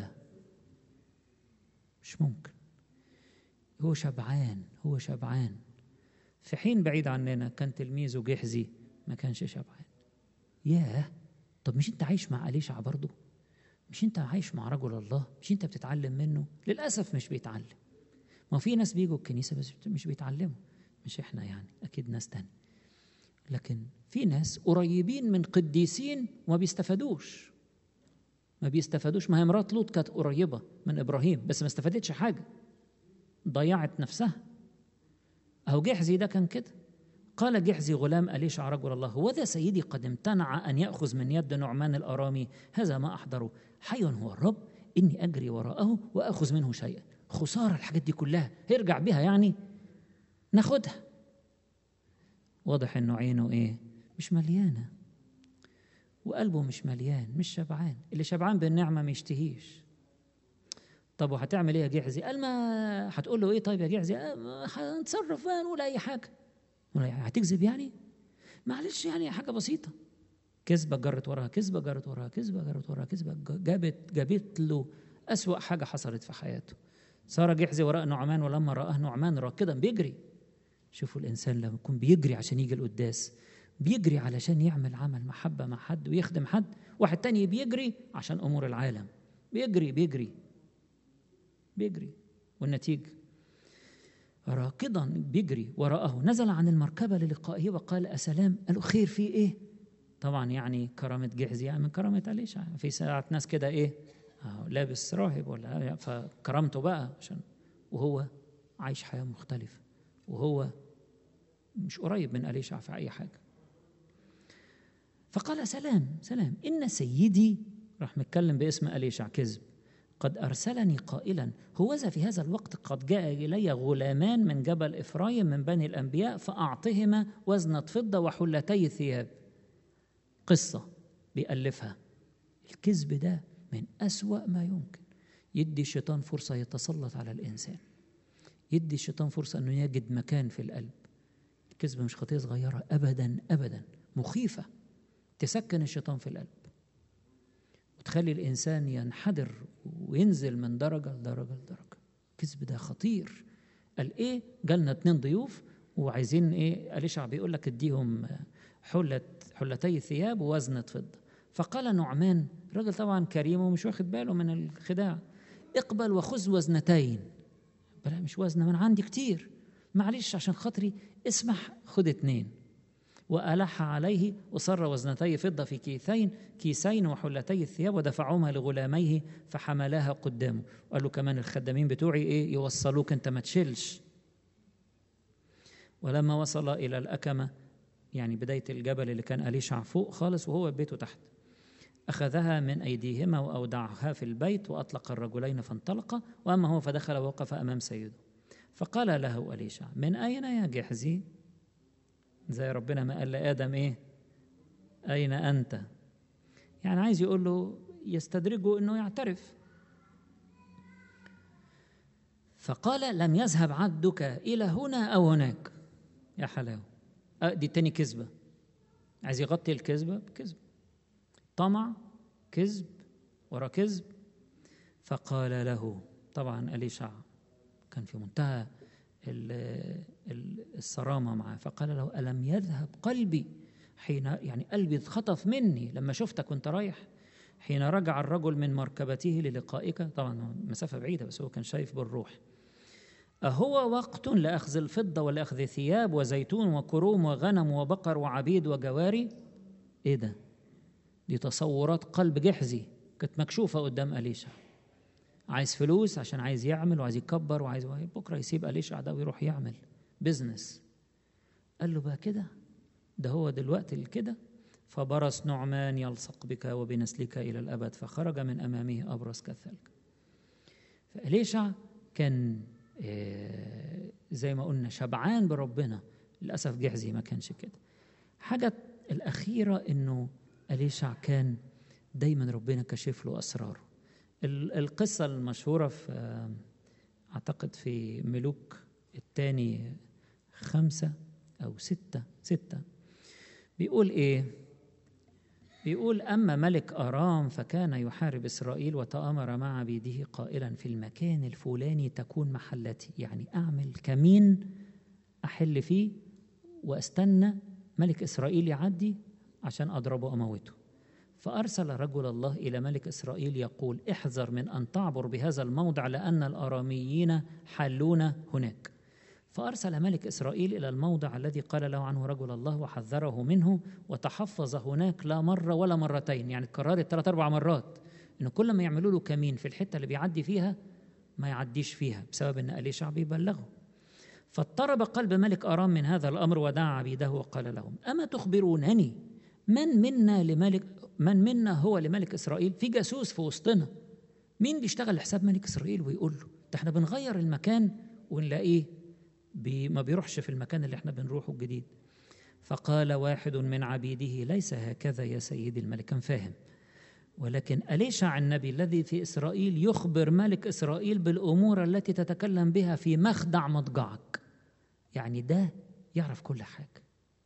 Speaker 11: مش ممكن هو شبعان هو شبعان في حين بعيد عننا كان تلميذه جحزي ما كانش شبعان ياه طب مش انت عايش مع أليشع برضه مش انت عايش مع رجل الله مش انت بتتعلم منه للاسف مش بيتعلم ما في ناس بيجوا الكنيسه بس مش بيتعلموا مش احنا يعني اكيد ناس تاني لكن في ناس قريبين من قديسين وما بيستفادوش ما بيستفادوش ما هي مرات لوط كانت قريبه من ابراهيم بس ما استفادتش حاجه ضيعت نفسها اهو جحزي ده كان كده قال جحزي غلام أليشع رجل الله هو ذا سيدي قد امتنع أن يأخذ من يد نعمان الأرامي هذا ما أحضره حي هو الرب إني أجري وراءه وأخذ منه شيئا خسارة الحاجات دي كلها هيرجع بها يعني ناخدها واضح إنه عينه إيه مش مليانة وقلبه مش مليان مش شبعان اللي شبعان بالنعمة ما يشتهيش طب وهتعمل ايه يا جحزي؟ قال ما هتقول له ايه طيب يا جحزي؟ هنتصرف بقى نقول اي حاجه هتكذب يعني؟ معلش يعني حاجه بسيطه كذبه جرت وراها كذبه جرت وراها كذبه جرت وراها كذبه جابت جابت له أسوأ حاجه حصلت في حياته صار جحزي وراء نعمان ولما رآه نعمان راكدا بيجري شوفوا الانسان لما يكون بيجري عشان يجي القداس بيجري علشان يعمل عمل محبه مع حد ويخدم حد واحد تاني بيجري عشان امور العالم بيجري بيجري بيجري والنتيجه راكضا بيجري وراءه نزل عن المركبة للقائه وقال أسلام قالوا خير في إيه طبعا يعني كرامة جحزي يعني من كرامة أليشع في ساعات ناس كده إيه آه لابس راهب ولا فكرامته بقى عشان وهو عايش حياة مختلفة وهو مش قريب من أليشع في أي حاجة فقال سلام سلام إن سيدي راح متكلم باسم أليشع كذب قد أرسلني قائلا هوذا في هذا الوقت قد جاء إلي غلامان من جبل إفرايم من بني الأنبياء فأعطهما وزنة فضة وحلتي ثياب قصة بيألفها الكذب ده من أسوأ ما يمكن يدي الشيطان فرصة يتسلط على الإنسان يدي الشيطان فرصة أنه يجد مكان في القلب الكذب مش خطية صغيرة أبدا أبدا مخيفة تسكن الشيطان في القلب وتخلي الإنسان ينحدر وينزل من درجة لدرجة لدرجة الكذب ده خطير قال إيه جالنا اتنين ضيوف وعايزين إيه أليشع بيقول لك اديهم حلة حلتي ثياب ووزنة فضة فقال نعمان الراجل طبعا كريم ومش واخد باله من الخداع اقبل وخذ وزنتين بلا مش وزنة من عندي كتير معلش عشان خاطري اسمح خد اتنين وألح عليه وصر وزنتي فضة في كيسين كيسين وحلتي الثياب ودفعهما لغلاميه فحملاها قدامه وقال له كمان الخدامين بتوعي ايه يوصلوك انت ما تشيلش ولما وصل إلى الأكمة يعني بداية الجبل اللي كان أليشع فوق خالص وهو بيته تحت أخذها من أيديهما وأودعها في البيت وأطلق الرجلين فانطلقا وأما هو فدخل ووقف أمام سيده فقال له أليشع من أين يا جحزي زي ربنا ما قال لآدم إيه أين أنت يعني عايز يقول له يستدرجه أنه يعترف فقال لم يذهب عبدك إلى هنا أو هناك يا حلاوة أه دي تاني كذبة عايز يغطي الكذبة بكذب طمع كذب ورا كذب فقال له طبعا أليشع كان في منتهى الصرامة معه فقال له ألم يذهب قلبي حين يعني قلبي اتخطف مني لما شفتك وانت رايح حين رجع الرجل من مركبته للقائك طبعا مسافة بعيدة بس هو كان شايف بالروح أهو وقت لأخذ الفضة ولأخذ ثياب وزيتون وكروم وغنم وبقر وعبيد وجواري إيه ده دي تصورات قلب جحزي كانت مكشوفة قدام أليشع عايز فلوس عشان عايز يعمل وعايز يكبر وعايز بكرة يسيب أليشع ده ويروح يعمل بزنس قال له بقى كده ده هو دلوقتي كده فبرص نعمان يلصق بك وبنسلك إلى الأبد فخرج من أمامه أبرص كالثلج فأليشع كان زي ما قلنا شبعان بربنا للأسف جحزي ما كانش كده حاجة الأخيرة إنه أليشع كان دايما ربنا كشف له أسراره القصة المشهورة في أعتقد في ملوك الثاني خمسة أو ستة ستة بيقول إيه بيقول أما ملك أرام فكان يحارب إسرائيل وتآمر مع عبيده قائلا في المكان الفلاني تكون محلتي يعني أعمل كمين أحل فيه وأستنى ملك إسرائيل يعدي عشان أضربه أموته فأرسل رجل الله إلى ملك إسرائيل يقول احذر من أن تعبر بهذا الموضع لأن الأراميين حلون هناك فأرسل ملك إسرائيل إلى الموضع الذي قال له عنه رجل الله وحذره منه وتحفظ هناك لا مرة ولا مرتين يعني اتكررت ثلاث أربع مرات إنه كل ما يعملوا له كمين في الحتة اللي بيعدي فيها ما يعديش فيها بسبب إن أليشع بيبلغه فاضطرب قلب ملك أرام من هذا الأمر ودعا عبيده وقال لهم أما تخبرونني من منا لملك من منا هو لملك إسرائيل في جاسوس في وسطنا مين بيشتغل لحساب ملك إسرائيل ويقول له ده احنا بنغير المكان ونلاقيه بي ما بيروحش في المكان اللي احنا بنروحه الجديد فقال واحد من عبيده ليس هكذا يا سيدي الملك كان فاهم ولكن أليشع النبي الذي في إسرائيل يخبر ملك إسرائيل بالأمور التي تتكلم بها في مخدع مضجعك يعني ده يعرف كل حاجة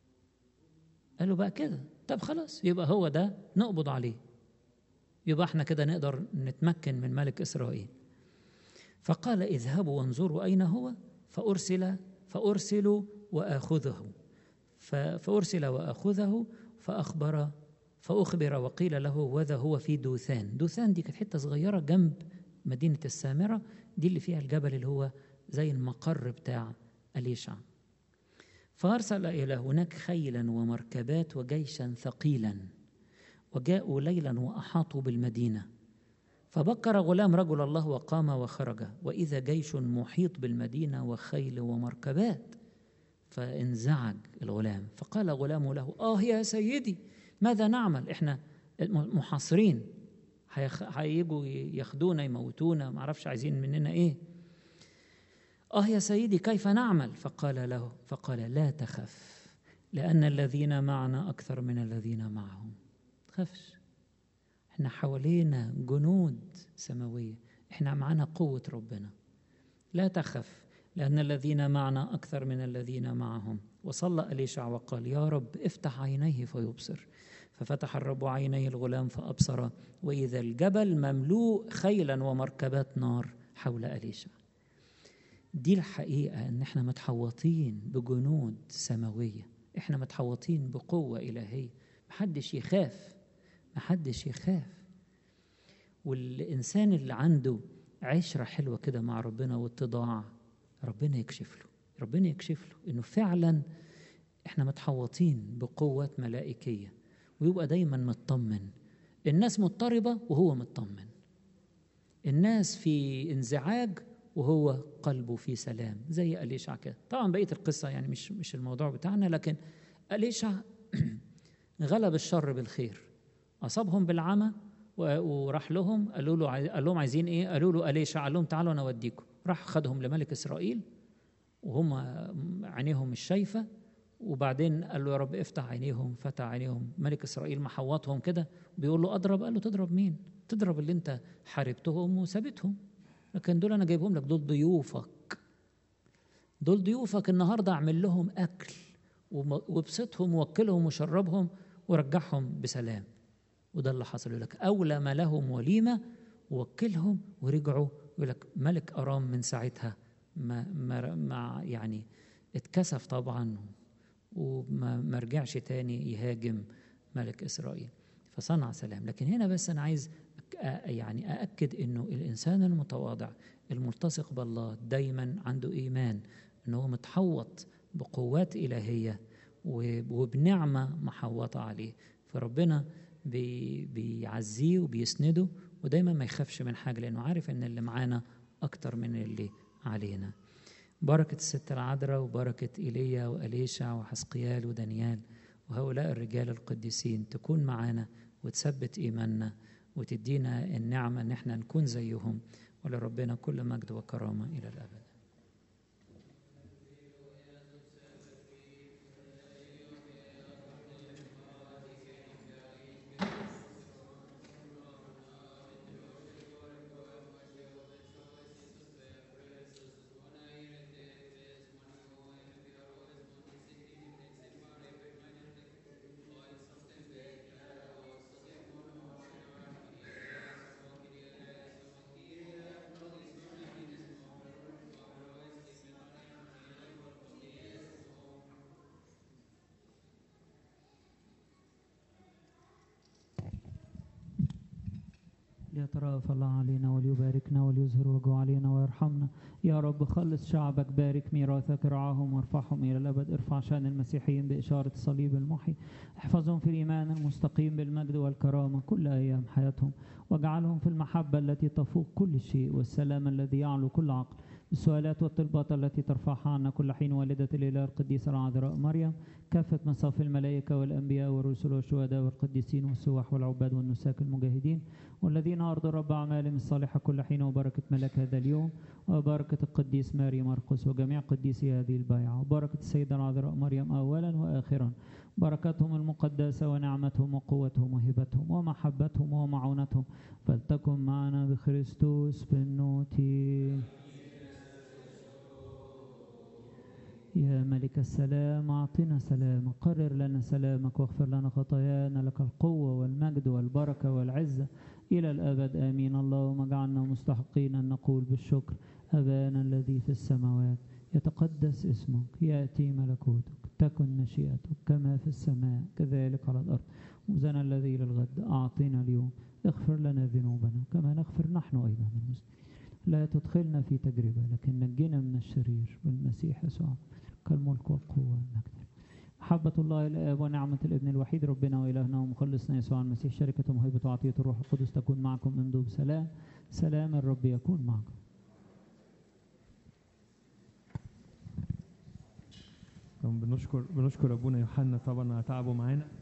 Speaker 11: قال له بقى كده طب خلاص يبقى هو ده نقبض عليه يبقى احنا كده نقدر نتمكن من ملك إسرائيل فقال اذهبوا وانظروا أين هو فأرسل فأرسل وآخذه فأرسل وآخذه فأخبر فأخبر وقيل له وذا هو في دوثان دوثان دي كانت حتة صغيرة جنب مدينة السامرة دي اللي فيها الجبل اللي هو زي المقر بتاع أليشع فأرسل إلى هناك خيلا ومركبات وجيشا ثقيلا وجاءوا ليلا وأحاطوا بالمدينة فبكر غلام رجل الله وقام وخرج وإذا جيش محيط بالمدينة وخيل ومركبات فانزعج الغلام فقال غلام له آه يا سيدي ماذا نعمل إحنا محاصرين هيجوا ياخدونا يموتونا ما اعرفش عايزين مننا ايه اه يا سيدي كيف نعمل فقال له فقال لا تخف لان الذين معنا اكثر من الذين معهم تخافش احنا حوالينا جنود سماويه احنا معانا قوه ربنا لا تخف لان الذين معنا اكثر من الذين معهم وصلى أليشع وقال يا رب افتح عينيه فيبصر ففتح الرب عيني الغلام فأبصر وإذا الجبل مملوء خيلا ومركبات نار حول أليشع دي الحقيقة إن إحنا متحوطين بجنود سماوية إحنا متحوطين بقوة إلهية محدش يخاف محدش يخاف والإنسان اللي عنده عشرة حلوة كده مع ربنا واتضاع ربنا يكشف له ربنا يكشف له إنه فعلا إحنا متحوطين بقوات ملائكية ويبقى دايما مطمن الناس مضطربة وهو مطمن الناس في انزعاج وهو قلبه في سلام زي أليشع كده طبعا بقية القصة يعني مش مش الموضوع بتاعنا لكن أليشع غلب الشر بالخير أصابهم بالعمى و- وراح لهم قالوا له عاي- قال لهم عايزين ايه؟ قالوا له أليشع قال لهم تعالوا انا اوديكم راح خدهم لملك اسرائيل وهم عينيهم مش شايفه وبعدين قال له يا رب افتح عينيهم فتح عينيهم ملك اسرائيل محوطهم كده بيقول له اضرب قال له تضرب مين؟ تضرب اللي انت حاربتهم وسابتهم لكن دول انا جايبهم لك دول ضيوفك دول ضيوفك النهارده اعمل لهم اكل وم- وابسطهم ووكلهم وشربهم ورجعهم بسلام وده اللي حصل يقول لك اولم لهم وليمه ووكلهم ورجعوا يقول لك ملك ارام من ساعتها ما ما ما يعني اتكسف طبعا وما ما رجعش تاني يهاجم ملك اسرائيل فصنع سلام لكن هنا بس انا عايز أك- أ- يعني ااكد انه الانسان المتواضع الملتصق بالله دايما عنده ايمان انه هو متحوط بقوات الهيه و- وبنعمه محوطه عليه فربنا بي بيعزيه وبيسنده ودايما ما يخافش من حاجه لانه عارف ان اللي معانا اكتر من اللي علينا بركه الست العذراء وبركه ايليا واليشع وحسقيال ودانيال وهؤلاء الرجال القديسين تكون معانا وتثبت ايماننا وتدينا النعمه ان احنا نكون زيهم ولربنا كل مجد وكرامه الى الابد
Speaker 1: ليترأف الله علينا وليباركنا وليظهر وجهه علينا ويرحمنا يا رب خلص شعبك بارك ميراثك ارعاهم وارفعهم إلى الأبد ارفع شأن المسيحيين بإشارة الصليب المحي احفظهم في الإيمان المستقيم بالمجد والكرامة كل أيام حياتهم واجعلهم في المحبة التي تفوق كل شيء والسلام الذي يعلو كل عقل السؤالات والطلبات التي ترفعها عنا كل حين والدة الإله القديسة العذراء مريم كافة مصاف الملائكة والأنبياء والرسل والشهداء والقديسين والسواح والعباد والنساك المجاهدين والذين أرضوا رب أعمالهم الصالحة كل حين وبركة ملك هذا اليوم وبركة القديس ماري مرقس وجميع قديسي هذه البيعة وبركة السيدة العذراء مريم أولا وآخرا بركتهم المقدسة ونعمتهم وقوتهم وهبتهم ومحبتهم ومعونتهم فلتكن معنا بخريستوس بالنوت يا ملك السلام أعطنا سلامك قرر لنا سلامك واغفر لنا خطايانا لك القوة والمجد والبركة والعزة إلى الأبد آمين اللهم اجعلنا مستحقين أن نقول بالشكر أبانا الذي في السماوات يتقدس اسمك يأتي ملكوتك تكن مشيئتك كما في السماء كذلك على الأرض وزنا الذي للغد أعطنا اليوم اغفر لنا ذنوبنا كما نغفر نحن أيضا المسلمين لا تدخلنا في تجربة لكن نجنا من الشرير بالمسيح يسوع كالملك والقوة والمجد محبة الله الآب ونعمة الابن الوحيد ربنا وإلهنا ومخلصنا يسوع المسيح شركة ومهبة وعطية الروح القدس تكون معكم من دوب سلام سلام الرب يكون معكم
Speaker 12: طبعا بنشكر بنشكر ابونا يوحنا طبعا على تعبه معانا